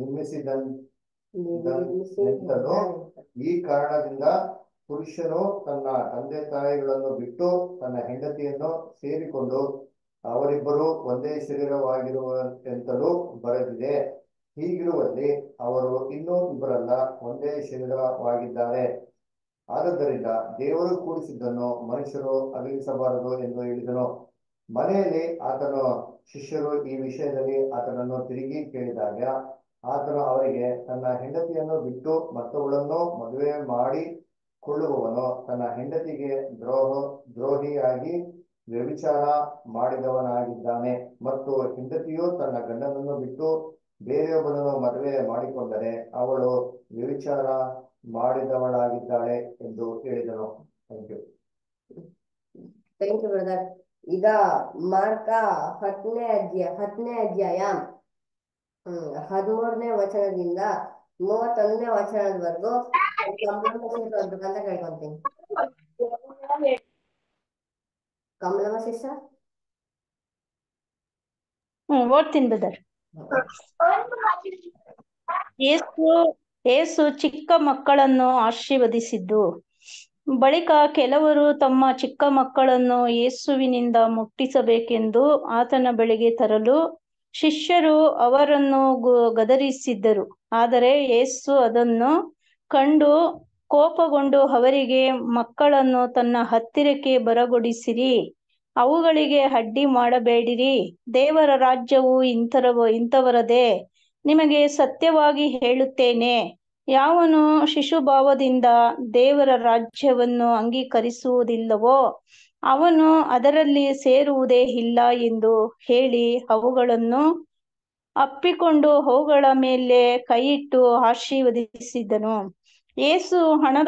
ನಿರ್ಮಿಸಿದಂತನು ಈ ಕಾರಣದಿಂದ ಪುರುಷನು ತನ್ನ ತಂದೆ ತಾಯಿಗಳನ್ನು ಬಿಟ್ಟು ತನ್ನ ಹೆಂಡತಿಯನ್ನು ಸೇರಿಕೊಂಡು ಅವರಿಬ್ಬರು ಒಂದೇ ಶರೀರವಾಗಿರುವಂತೆಂತಲೂ ಬರೆದಿದೆ ಹೀಗಿರುವಲ್ಲಿ ಅವರು ಇನ್ನೂ ಇಬ್ಬರಲ್ಲ ಒಂದೇ ಶರೀರವಾಗಿದ್ದಾರೆ ಆದುದರಿಂದ ದೇವರು ಕೂಡಿಸಿದ್ದನ್ನು ಮನುಷ್ಯರು ಅಗಲಿಸಬಾರದು ಎಂದು ಹೇಳಿದನು ಮನೆಯಲ್ಲಿ ಆತನು ಶಿಷ್ಯರು ಈ ವಿಷಯದಲ್ಲಿ ಆತನನ್ನು ತಿರುಗಿ ಕೇಳಿದಾಗ ಆತನು ಅವರಿಗೆ ತನ್ನ ಹೆಂಡತಿಯನ್ನು ಬಿಟ್ಟು ಮತ್ತೊಬ್ಬಳನ್ನು ಮದುವೆ ಮಾಡಿ ಕೊಳ್ಳುವವನು ತನ್ನ ಹೆಂಡತಿಗೆ ದ್ರೋಹ ದ್ರೋಹಿಯಾಗಿ ವ್ಯಭಿಚಾರ ಮಾಡಿದವನಾಗಿದ್ದಾನೆ ಮತ್ತು ಹೆಂಡತಿಯು ತನ್ನ ಗಂಡನನ್ನು ಬಿಟ್ಟು ಬೇರೆಯೊಬ್ಬನನ್ನು ಮದುವೆ ಮಾಡಿಕೊಂಡರೆ ಅವಳು ವ್ಯಭಿಚಾರ ಮಾಡಿದವಳಾಗಿದ್ದಾಳೆ ಎಂದು ಹೇಳಿದನು thank you thank you brother ಈಗ ಮಾರ್ಕ ಹತ್ತನೇ ಅಧ್ಯಾಯ ಹತ್ತನೇ ಅಧ್ಯಾಯ ಹ್ಮ್ ಹದಿಮೂರನೇ ವಚನದಿಂದ ಮೂವತ್ತೊಂದನೇ ವಚನದವರೆಗೂ ಓದ್ಬೇಕಂತ ಕೇಳ್ಕೊಂತೀನಿ ಕಮಲಮ್ಮ ಸಿಸ್ಟರ್ ಹ್ಮ್ ಓದ್ತೀನಿ ಬ್ರದರ್ ಏಸು ಏಸು ಚಿಕ್ಕ ಮಕ್ಕಳನ್ನು ಆಶೀರ್ವದಿಸಿದ್ದು ಬಳಿಕ ಕೆಲವರು ತಮ್ಮ ಚಿಕ್ಕ ಮಕ್ಕಳನ್ನು ಯೇಸುವಿನಿಂದ ಮುಟ್ಟಿಸಬೇಕೆಂದು ಆತನ ಬಳಿಗೆ ತರಲು ಶಿಷ್ಯರು ಅವರನ್ನು ಗು- ಗದರಿಸಿದ್ದರು ಆದರೆ ಯೇಸು ಅದನ್ನು ಕಂಡು ಕೋಪಗೊಂಡು ಅವರಿಗೆ ಮಕ್ಕಳನ್ನು ತನ್ನ ಹತ್ತಿರಕ್ಕೆ ಬರಗೊಡಿಸಿರಿ ಅವುಗಳಿಗೆ ಅಡ್ಡಿ ಮಾಡಬೇಡಿರಿ ದೇವರ ರಾಜ್ಯವು ಇಂಥರವ ಇಂಥವರದೇ ನಿಮಗೆ ಸತ್ಯವಾಗಿ ಹೇಳುತ್ತೇನೆ ಯಾವನು ಶಿಶುಭಾವದಿಂದ ದೇವರ ರಾಜ್ಯವನ್ನು ಅಂಗೀಕರಿಸುವುದಿಲ್ಲವೋ ಅವನು ಅದರಲ್ಲಿ ಸೇರುವುದೇ ಇಲ್ಲ ಎಂದು ಹೇಳಿ ಅವುಗಳನ್ನು ಅಪ್ಪಿಕೊಂಡು ಅವುಗಳ ಮೇಲೆ ಕೈಯಿಟ್ಟು ಆಶೀರ್ವದಿಸಿದನು ಯೇಸು ಹಣದ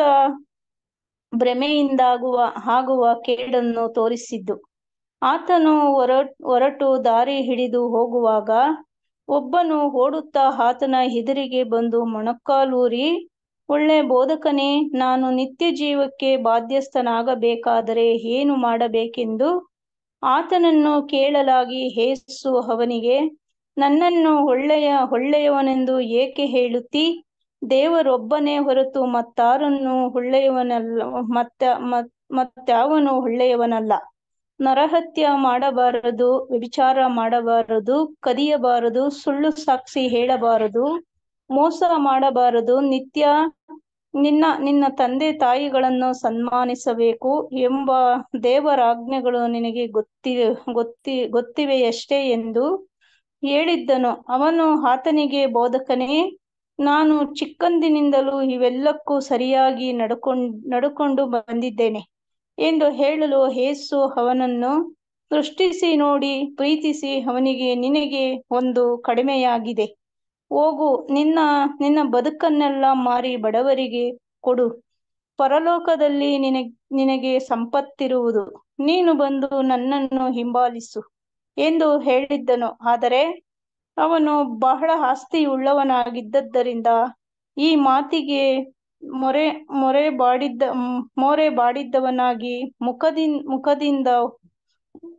ಭ್ರಮೆಯಿಂದಾಗುವ ಆಗುವ ಕೇಡನ್ನು ತೋರಿಸಿದ್ದು ಆತನು ಹೊರ ಹೊರಟು ದಾರಿ ಹಿಡಿದು ಹೋಗುವಾಗ ಒಬ್ಬನು ಓಡುತ್ತಾ ಆತನ ಎದುರಿಗೆ ಬಂದು ಮೊಣಕಾಲೂರಿ ಒಳ್ಳೆ ಬೋಧಕನೇ ನಾನು ನಿತ್ಯ ಜೀವಕ್ಕೆ ಬಾಧ್ಯಸ್ಥನಾಗಬೇಕಾದರೆ ಏನು ಮಾಡಬೇಕೆಂದು ಆತನನ್ನು ಕೇಳಲಾಗಿ ಯೇಸು ಅವನಿಗೆ ನನ್ನನ್ನು ಒಳ್ಳೆಯ ಒಳ್ಳೆಯವನೆಂದು ಏಕೆ ಹೇಳುತ್ತಿ ದೇವರೊಬ್ಬನೇ ಹೊರತು ಮತ್ತಾರನ್ನು ಒಳ್ಳೆಯವನಲ್ಲ ಮತ್ತ ಮತ್ ಮತ್ಯಾವನು ಒಳ್ಳೆಯವನಲ್ಲ ನರಹತ್ಯ ಮಾಡಬಾರದು ವ್ಯಭಿಚಾರ ಮಾಡಬಾರದು ಕದಿಯಬಾರದು ಸುಳ್ಳು ಸಾಕ್ಷಿ ಹೇಳಬಾರದು ಮೋಸ ಮಾಡಬಾರದು ನಿತ್ಯ ನಿನ್ನ ನಿನ್ನ ತಂದೆ ತಾಯಿಗಳನ್ನು ಸನ್ಮಾನಿಸಬೇಕು ಎಂಬ ದೇವರ ಆಜ್ಞೆಗಳು ನಿನಗೆ ಗೊತ್ತಿ ಗೊತ್ತಿ ಗೊತ್ತಿವೆಯಷ್ಟೇ ಎಂದು ಹೇಳಿದ್ದನು ಅವನು ಆತನಿಗೆ ಬೋಧಕನೇ ನಾನು ಚಿಕ್ಕಂದಿನಿಂದಲೂ ಇವೆಲ್ಲಕ್ಕೂ ಸರಿಯಾಗಿ ನಡ್ಕೊಂಡ್ ನಡ್ಕೊಂಡು ಬಂದಿದ್ದೇನೆ ಎಂದು ಹೇಳಲು ಯೇಸು ಅವನನ್ನು ಸೃಷ್ಟಿಸಿ ನೋಡಿ ಪ್ರೀತಿಸಿ ಅವನಿಗೆ ನಿನಗೆ ಒಂದು ಕಡಿಮೆಯಾಗಿದೆ ಹೋಗು ನಿನ್ನ ನಿನ್ನ ಬದುಕನ್ನೆಲ್ಲ ಮಾರಿ ಬಡವರಿಗೆ ಕೊಡು ಪರಲೋಕದಲ್ಲಿ ನಿನ ನಿನಗೆ ಸಂಪತ್ತಿರುವುದು ನೀನು ಬಂದು ನನ್ನನ್ನು ಹಿಂಬಾಲಿಸು ಎಂದು ಹೇಳಿದ್ದನು ಆದರೆ ಅವನು ಬಹಳ ಆಸ್ತಿಯುಳ್ಳವನಾಗಿದ್ದರಿಂದ ಈ ಮಾತಿಗೆ ಮೊರೆ ಮೊರೆ ಬಾಡಿದ್ದ ಮೊರೆ ಬಾಡಿದ್ದವನಾಗಿ ಮುಖದಿನ್ ಮುಖದಿಂದ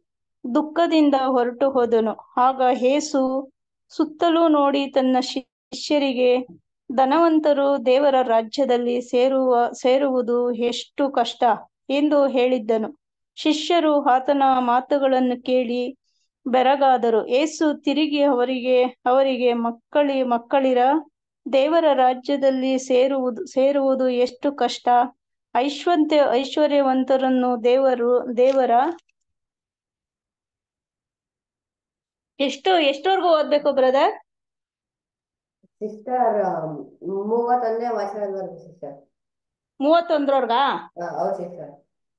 ದುಃಖದಿಂದ ಹೊರಟು ಹೋದನು ಆಗ ಯೇಸು ಸುತ್ತಲೂ ನೋಡಿ ತನ್ನ ಶಿಷ್ಯರಿಗೆ ಧನವಂತರು ದೇವರ ರಾಜ್ಯದಲ್ಲಿ ಸೇರುವ ಸೇರುವುದು ಎಷ್ಟು ಕಷ್ಟ ಎಂದು ಹೇಳಿದ್ದನು ಶಿಷ್ಯರು ಆತನ ಮಾತುಗಳನ್ನು ಕೇಳಿ ಬೆರಗಾದರು ಯೇಸು ತಿರುಗಿ ಅವರಿಗೆ ಅವರಿಗೆ ಮಕ್ಕಳಿ ಮಕ್ಕಳಿರ ದೇವರ ರಾಜ್ಯದಲ್ಲಿ ಸೇರುವುದು ಸೇರುವುದು ಎಷ್ಟು ಕಷ್ಟ ಐಶ್ವಂತ್ಯ ಐಶ್ವರ್ಯವಂತರನ್ನು ದೇವರು ದೇವರ ಎಷ್ಟು ಎಷ್ಟವರೆಗೂ ಓದ್ಬೇಕು ಬ್ರದರ್ ಸಿಸ್ಟರ್ ಮೂವತ್ತೊಂದನೇ ವಚನದವರೆಗೂ ಸಿಸ್ಟರ್ ಮೂವತ್ತೊಂದರವರ್ಗಾ ಹೌದು ಸಿಸ್ಟರ್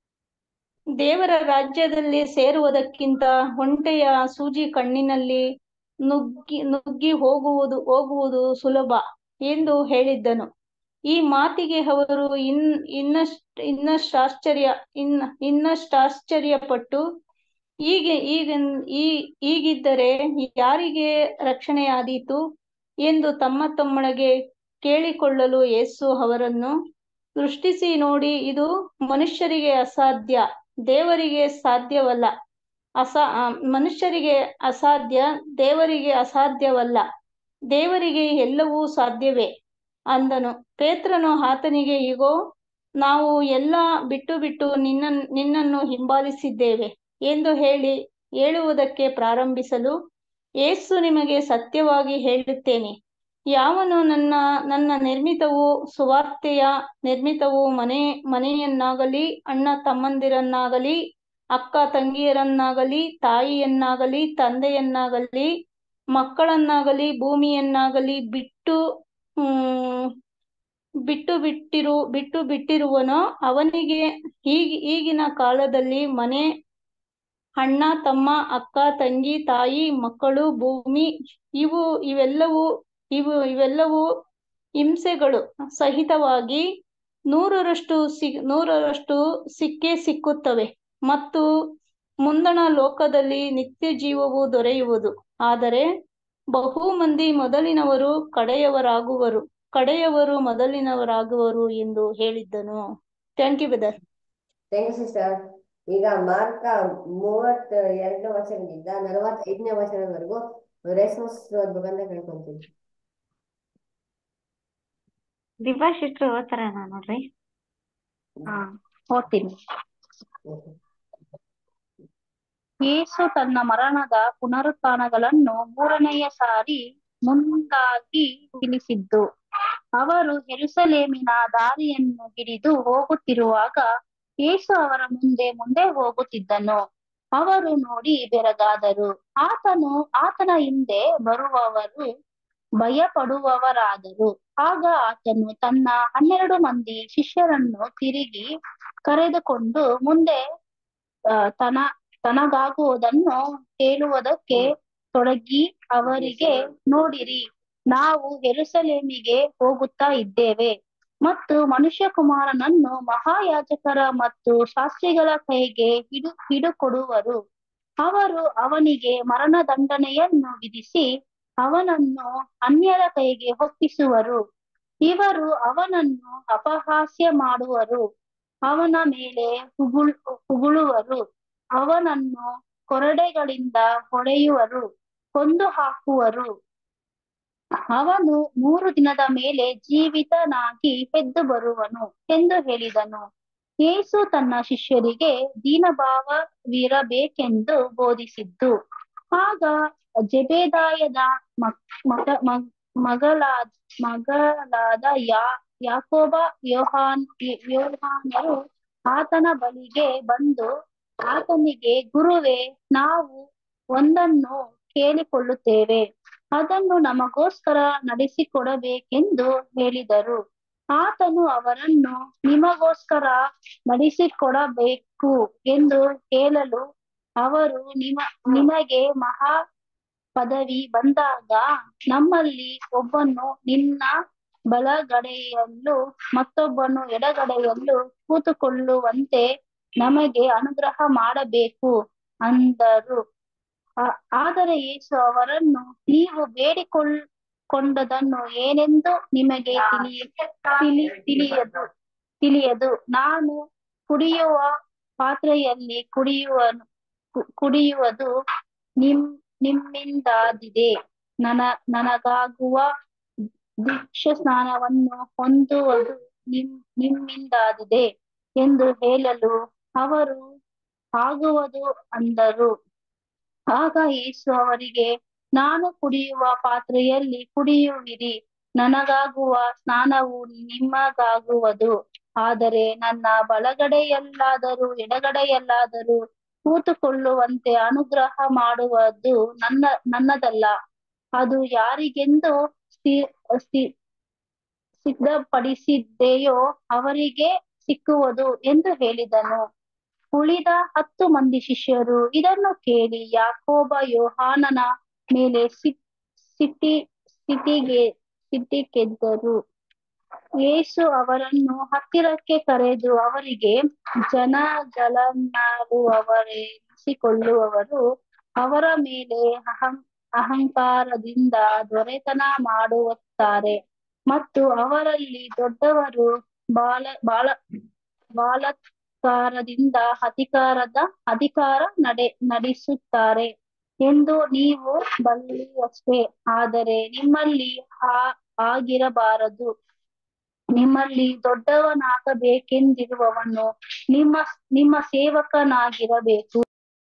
ದೇವರ ರಾಜ್ಯದಲ್ಲಿ ಸೇರುವುದಕ್ಕಿಂತ ಒಂಟೆಯ ಸೂಜಿ ಕಣ್ಣಿನಲ್ಲಿ ನುಗ್ಗಿ ನುಗ್ಗಿ ಹೋಗುವುದು ಹೋಗುವುದು ಸುಲಭ ಎಂದು ಹೇಳಿದ್ದನು ಈ ಮಾತಿಗೆ ಅವರು ಇನ್ ಇನ್ನಷ್ಟ ಇನ್ನಷ್ಟಾಶ್ಚರ್ಯ ಇನ್ನ ಇನ್ನಷ್ಟಾಶ್ಚರ್ಯಪಟ್ಟು ಹೀಗೆ ಈಗ ಈ ಹೀಗಿದ್ದರೆ ಯಾರಿಗೆ ರಕ್ಷಣೆಯಾದೀತು ಎಂದು ತಮ್ಮ ತಮ್ಮೊಳಗೆ ಕೇಳಿಕೊಳ್ಳಲು ಯೇಸು ಅವರನ್ನು ದೃಷ್ಟಿಸಿ ನೋಡಿ ಇದು ಮನುಷ್ಯರಿಗೆ ಅಸಾಧ್ಯ ದೇವರಿಗೆ ಸಾಧ್ಯವಲ್ಲ ಅಸ ಆ, ಮನುಷ್ಯರಿಗೆ ಅಸಾಧ್ಯ ದೇವರಿಗೆ ಅಸಾಧ್ಯವಲ್ಲ ದೇವರಿಗೆ ಎಲ್ಲವೂ ಸಾಧ್ಯವೇ ಅಂದನು ಪೇತ್ರನು ಆತನಿಗೆ ಇಗೋ ನಾವು ಎಲ್ಲ ಬಿಟ್ಟು ಬಿಟ್ಟು ನಿನ್ನ ನಿನ್ನನ್ನು ಹಿಂಬಾಲಿಸಿದ್ದೇವೆ ಎಂದು ಹೇಳಿ ಹೇಳುವುದಕ್ಕೆ ಪ್ರಾರಂಭಿಸಲು ಏಸು ನಿಮಗೆ ಸತ್ಯವಾಗಿ ಹೇಳುತ್ತೇನೆ ಯಾವನು ನನ್ನ ನನ್ನ ನಿರ್ಮಿತವು ಸುವಾರ್ತೆಯ ನಿರ್ಮಿತವು ಮನೆ ಮನೆಯನ್ನಾಗಲಿ ಅಣ್ಣ ತಮ್ಮಂದಿರನ್ನಾಗಲಿ ಅಕ್ಕ ತಂಗಿಯರನ್ನಾಗಲಿ ತಾಯಿಯನ್ನಾಗಲಿ ತಂದೆಯನ್ನಾಗಲಿ ಮಕ್ಕಳನ್ನಾಗಲಿ ಭೂಮಿಯನ್ನಾಗಲಿ ಬಿಟ್ಟು ಹ್ಮ್ ಬಿಟ್ಟು ಬಿಟ್ಟಿರು ಬಿಟ್ಟು ಬಿಟ್ಟಿರುವನೋ ಅವನಿಗೆ ಈಗ ಈಗಿನ ಕಾಲದಲ್ಲಿ ಮನೆ ಅಣ್ಣ ತಮ್ಮ ಅಕ್ಕ ತಂಗಿ ತಾಯಿ ಮಕ್ಕಳು ಭೂಮಿ ಇವು ಇವೆಲ್ಲವೂ ಇವು ಇವೆಲ್ಲವೂ ಹಿಂಸೆಗಳು ಸಹಿತವಾಗಿ ನೂರರಷ್ಟು ಸಿ ನೂರರಷ್ಟು ಸಿಕ್ಕೇ ಸಿಕ್ಕುತ್ತವೆ ಮತ್ತು ಮುಂದಣ ಲೋಕದಲ್ಲಿ ನಿತ್ಯ ಜೀವವು ದೊರೆಯುವುದು ಆದರೆ ಬಹು ಮಂದಿ ಮೊದಲಿನವರು ಕಡೆಯವರಾಗುವರು ಕಡೆಯವರು ಮೊದಲಿನವರಾಗುವರು ಎಂದು ಹೇಳಿದ್ದನು thank you brother thank you sister ಈಗ ಮಾರ್ಕ ಮೂವತ್ತ ಎರಡನೇ ವಚನದಿಂದ ನಲವತ್ತೈದನೇ ವಚನದವರೆಗೂ ರೇಷ್ಮಸ್ ಓದ್ಬೇಕಂತ ಕೇಳ್ಕೊಂತೀನಿ ದಿವ್ಯಾ ಸಿಸ್ಟರ್ ಓದ್ತಾರ ನೋಡ್ರಿ ಹಾ ಓದ್ತೀನಿ ಯೇಸು ತನ್ನ ಮರಣದ ಪುನರುತ್ಥಾನಗಳನ್ನು ಮೂರನೆಯ ಸಾರಿ ಮುಂದಾಗಿ ತಿಳಿಸಿದ್ದು ಅವರು ಯೆರೂಸಲೇಮಿನ ದಾರಿಯನ್ನು ಹಿಡಿದು ಹೋಗುತ್ತಿರುವಾಗ ಯೇಸು ಅವರ ಮುಂದೆ ಮುಂದೆ ಹೋಗುತ್ತಿದ್ದನು ಅವರು ನೋಡಿ ಬೆರಗಾದರು ಆತನು ಆತನ ಹಿಂದೆ ಬರುವವರು ಭಯಪಡುವವರಾದರು ಆಗ ಆತನು ತನ್ನ ಹನ್ನೆರಡು ಮಂದಿ ಶಿಷ್ಯರನ್ನು ತಿರುಗಿ ಕರೆದುಕೊಂಡು ಮುಂದೆ ಆ, ತನ ತನಗಾಗುವುದನ್ನು ಹೇಳುವುದಕ್ಕೆ ತೊಡಗಿ ಅವರಿಗೆ ನೋಡಿರಿ ನಾವು ಯೆರೂಸಲೇಮಿಗೆ ಹೋಗುತ್ತಾ ಇದ್ದೇವೆ ಮತ್ತು ಮನುಷ್ಯಕುಮಾರನನ್ನು ಮಹಾಯಾಜಕರ ಮತ್ತು ಶಾಸ್ತ್ರಿಗಳ ಕೈಗೆ ಹಿಡು ಹಿಡುಕೊಡುವರು ಅವರು ಅವನಿಗೆ ಮರಣದಂಡನೆಯನ್ನು ವಿಧಿಸಿ ಅವನನ್ನು ಅನ್ಯರ ಕೈಗೆ ಒಪ್ಪಿಸುವರು ಇವರು ಅವನನ್ನು ಅಪಹಾಸ್ಯ ಮಾಡುವರು ಅವನ ಮೇಲೆ ಉಗುಳ್ ಉಗುಳುವರು ಅವನನ್ನು ಕೊರಡೆಗಳಿಂದ ಹೊಡೆಯುವರು ಕೊಂದು ಹಾಕುವರು ಅವನು ಮೂರು ದಿನದ ಮೇಲೆ ಜೀವಿತನಾಗಿ ಎದ್ದು ಬರುವನು ಎಂದು ಹೇಳಿದನು ಯೇಸು ತನ್ನ ಶಿಷ್ಯರಿಗೆ ದೀನಭಾವವಿರಬೇಕೆಂದು ಬೋಧಿಸಿದ್ದು ಆಗ ಜೆಬೆದಾಯದ ಮಕ್ ಮಗ ಮಗ್- ಮಗಳಾದ ಮಗಳಾದ ಯಾ ಯಾಕೋಬ ಯೋಹಾನ್ ಯೋಹಾನರು ಆತನ ಬಳಿಗೆ ಬಂದು ಆತನಿಗೆ ಗುರುವೇ ನಾವು ಒಂದನ್ನು ಕೇಳಿಕೊಳ್ಳುತ್ತೇವೆ ಅದನ್ನು ನಮಗೋಸ್ಕರ ನಡೆಸಿಕೊಡಬೇಕೆಂದು ಹೇಳಿದರು ಆತನು ಅವರನ್ನು ನಿಮಗೋಸ್ಕರ ನಡೆಸಿಕೊಡಬೇಕು ಎಂದು ಹೇಳಲು ಅವರು ನಿಮ ನಿಮಗೆ ಮಹಾ ಪದವಿ ಬಂದಾಗ ನಮ್ಮಲ್ಲಿ ಒಬ್ಬನು ನಿನ್ನ ಬಲಗಡೆಯಲ್ಲೂ ಮತ್ತೊಬ್ಬನು ಎಡಗಡೆಯಲ್ಲೂ ಕೂತುಕೊಳ್ಳುವಂತೆ ನಮಗೆ ಅನುಗ್ರಹ ಮಾಡಬೇಕು ಅಂದರು ಆ- ಆದರೆ ಯೇಸು ಅವರನ್ನು ನೀವು ಬೇಡಿಕೊಳ್ಳ ಕೊಂಡದನ್ನು ಏನೆಂದು ನಿಮಗೆ ತಿಳಿಯ ತಿಳಿ ತಿಳಿಯದು ತಿಳಿಯದು ನಾನು ಕುಡಿಯುವ ಪಾತ್ರೆಯಲ್ಲಿ ಕುಡಿಯುವನು ಕು- ಕುಡಿಯುವುದು ನಿಮ್ ನಿಮ್ಮಿಂದಾದಿದೆ ನನ ನನಗಾಗುವ ದೀಕ್ಷಾ ಸ್ನಾನವನ್ನು ಹೊಂದುವುದು ನಿಮ್ ನಿಮ್ಮಿಂದಾದಿದೆ ಎಂದು ಹೇಳಲು ಅವರು ಆಗುವುದು ಅಂದರು ಆಗ ಯೇಸು ಅವರಿಗೆ ನಾನು ಕುಡಿಯುವ ಪಾತ್ರೆಯಲ್ಲಿ ಕುಡಿಯುವಿರಿ ನನಗಾಗುವ ಸ್ನಾನವು ನಿಮಗಾಗುವುದು ಆದರೆ ನನ್ನ ಬಲಗಡೆಯಲ್ಲಾದರೂ ಎಡಗಡೆಯಲ್ಲಾದರೂ ಕೂತುಕೊಳ್ಳುವಂತೆ ಅನುಗ್ರಹ ಮಾಡುವುದು ನನ್ನ ನನ್ನದಲ್ಲ ಅದು ಯಾರಿಗೆಂದು ಸ್ಥಿ- ಸ್ಥಿ- ಸಿದ್ಧಪಡಿಸಿದ್ದೆಯೋ ಅವರಿಗೆ ಸಿಕ್ಕುವುದು ಎಂದು ಹೇಳಿದನು ಉಳಿದ ಹತ್ತು ಮಂದಿ ಶಿಷ್ಯರು ಇದನ್ನು ಕೇಳಿ ಯಾಕೋಬ ಯೋಹಾನನ ಮೇಲೆ ಸಿಟ್ ಸಿಟ್ಟಿ ಸಿಟ್ಟಿಗೆ ಸಿಟ್ಟಿಗೆದ್ದರು ಯೇಸು ಅವರನ್ನು ಹತ್ತಿರಕ್ಕೆ ಕರೆದು ಅವರಿಗೆ ಜನಗಳನ್ನಾಡುವವರೆನಿಸಿಕೊಳ್ಳುವವರು ಅವರ ಮೇಲೆ ಅಹಂ ಅಹಂಕಾರದಿಂದ ದೊರೆತನ ಮಾಡುತ್ತಾರೆ ಮತ್ತು ಅವರಲ್ಲಿ ದೊಡ್ಡವರು ಬಾಲ ಬಾಳ ಬಾಲತ್ಕಾರದಿಂದ ಅಧಿಕಾರದ ಅಧಿಕಾರ ನಡೆ ನಡೆಸುತ್ತಾರೆ ಎಂದು ನೀವು ಬಲ್ಲಿಯಷ್ಟೇ ಆದರೆ ನಿಮ್ಮಲ್ಲಿ ಹಾ ಆಗಿರಬಾರದು ನಿಮ್ಮಲ್ಲಿ ದೊಡ್ಡವನಾಗಬೇಕೆಂದಿರುವವನು ನಿಮ್ಮ ನಿಮ್ಮ ಸೇವಕನಾಗಿರಬೇಕು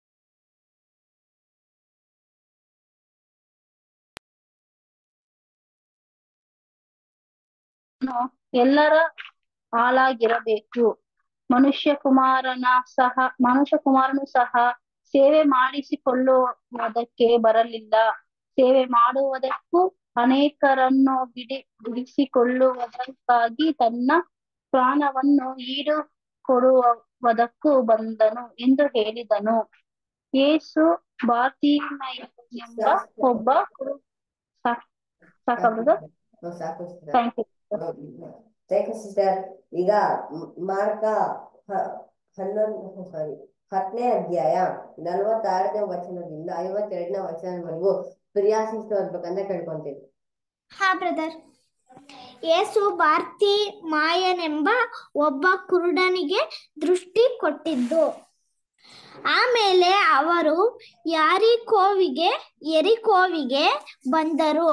ಎಲ್ಲರ ಆಳಾಗಿರಬೇಕು ಮನುಷ್ಯ ಕುಮಾರನ ಸಹ ಮನುಷ್ಯ ಕುಮಾರನು ಸಹ ಸೇವೆ ಮಾಡಿಸಿಕೊಳ್ಳುವುದಕ್ಕೆ ಬರಲಿಲ್ಲ ಸೇವೆ ಮಾಡುವುದಕ್ಕೂ ಅನೇಕರನ್ನು ಬಿಡಿ ಬಿಡಿಸಿಕೊಳ್ಳುವುದಕ್ಕಾಗಿ ತನ್ನ ಪ್ರಾಣವನ್ನು ಈಡು ಕೊಡುವುದಕ್ಕೂ ಬಂದನು ಎಂದು ಹೇಳಿದನು ಯೇಸು ಬಾರ್ತಿಮಯನೆಂಬ ಒಬ್ಬ ಕುರು- ಸಾಕ್- ಸಾಕಾ brother? ಹ್ಮ್, ಸಾಕು sister. Thank you. Thank you sister ಈಗ ಮ್- ಮಾರ್ಕ ಹ- ಹನ್ನೊಂದು ಸಾರಿ ಹತ್ತನೇ ಅಧ್ಯಾಯ ನಲವತ್ತಾರನೇ ವಚನದಿಂದ ಐವತ್ತೆರಡನೇ ವಚನವರೆಗೂ ಪ್ರಿಯಾ ಸಿಸ್ಟರ್ ಓದ್ಬೇಕಂತ ಕೇಳ್ಕೊಂತೀನಿ ಹಾ ಬ್ರದರ್ ಯೇಸು ಭಾರತಿ ಮಾಯನೆಂಬ ಒಬ್ಬ ಕುರುಡನಿಗೆ ದೃಷ್ಟಿ ಕೊಟ್ಟಿದ್ದು ಆಮೇಲೆ ಅವರು ಯಾರಿಕೋವಿಗೆ ಎರಿಕೋವಿಗೆ ಬಂದರು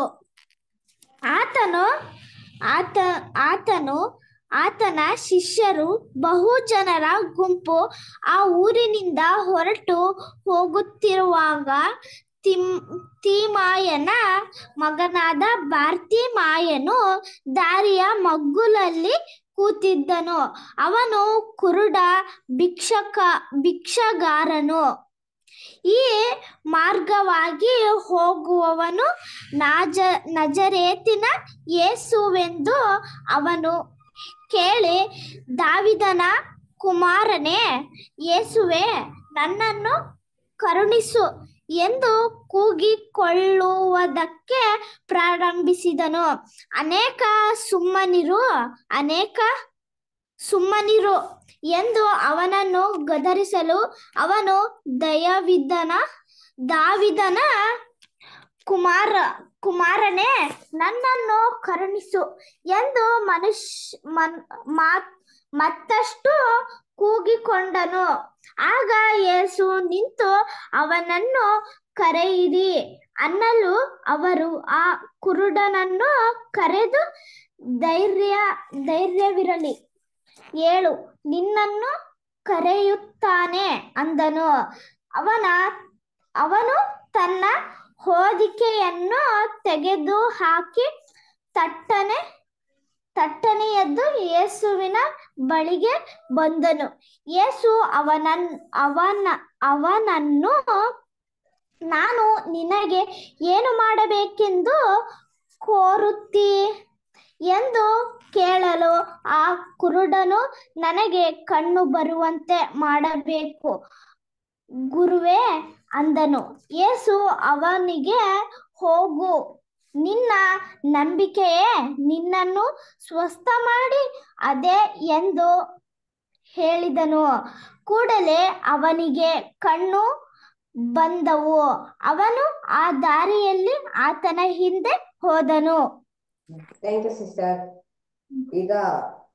ಆತನು ಆತ ಆತನು ಆತನ ಶಿಷ್ಯರು ಬಹು ಜನರ ಗುಂಪು ಆ ಊರಿನಿಂದ ಹೊರಟು ಹೋಗುತ್ತಿರುವಾಗ ತಿಮ್ ತೀಮಾಯನ ಮಗನಾದ ಮಾಯನು ದಾರಿಯ ಮಗ್ಗುಲಲ್ಲಿ ಕೂತಿದ್ದನು ಅವನು ಕುರುಡ ಭಿಕ್ಷಕ ಭಿಕ್ಷಗಾರನು ಈ ಮಾರ್ಗವಾಗಿ ಹೋಗುವವನು ನಾಜ ನಜರೇತಿನ ಯೇಸುವೆಂದು ಅವನು ಕೇಳಿ ದಾವಿದನ ಕುಮಾರನೇ ಯೇಸುವೆ ನನ್ನನ್ನು ಕರುಣಿಸು ಎಂದು ಕೂಗಿಕೊಳ್ಳುವುದಕ್ಕೆ ಪ್ರಾರಂಭಿಸಿದನು ಅನೇಕ ಸುಮ್ಮನಿರು ಅನೇಕ ಸುಮ್ಮನಿರು ಎಂದು ಅವನನ್ನು ಗದರಿಸಲು ಅವನು ದಯವಿದ್ದನ ದಾವಿದನ ಕುಮಾರ ಕುಮಾರನೇ ನನ್ನನ್ನು ಕರುಣಿಸು ಎಂದು ಮನುಷ್ಯ ಮನ್ ಮಾತ್ ಮತ್ತಷ್ಟು ಕೂಗಿಕೊಂಡನು ಆಗ ಯೇಸು ನಿಂತು ಅವನನ್ನು ಕರೆಯಿರಿ ಅನ್ನಲು ಅವರು ಆ ಕುರುಡನನ್ನು ಕರೆದು ಧೈರ್ಯ ಧೈರ್ಯವಿರಲಿ ಏಳು ನಿನ್ನನ್ನು ಕರೆಯುತ್ತಾನೆ ಅಂದನು ಅವನ ಅವನು ತನ್ನ ಹೊದಿಕೆಯನ್ನು ತೆಗೆದು ಹಾಕಿ ತಟ್ಟನೆ ತಟ್ಟನೆ ಎದ್ದು ಯೇಸುವಿನ ಬಳಿಗೆ ಬಂದನು ಯೇಸು ಅವನನ್ ಅವನ ಅವನನ್ನು ನಾನು ನಿನಗೆ ಏನು ಮಾಡಬೇಕೆಂದು ಕೋರುತ್ತೀ ಎಂದು ಕೇಳಲು ಆ ಕುರುಡನು ನನಗೆ ಕಣ್ಣು ಬರುವಂತೆ ಮಾಡಬೇಕು ಗುರುವೇ ಅಂದನು ಯೇಸು ಅವನಿಗೆ ಹೋಗು ನಿನ್ನ ನಂಬಿಕೆಯೇ ನಿನ್ನನ್ನು ಸ್ವಸ್ಥ ಮಾಡಿ ಅದೇ ಎಂದು ಹೇಳಿದನು ಕೂಡಲೇ ಅವನಿಗೆ ಕಣ್ಣು ಬಂದವು ಅವನು ಆ ದಾರಿಯಲ್ಲಿ ಆತನ ಹಿಂದೆ ಹೋದನು ಥ್ಯಾಂಕ್ ಯು ಸಿಸ್ಟರ್ ಈಗ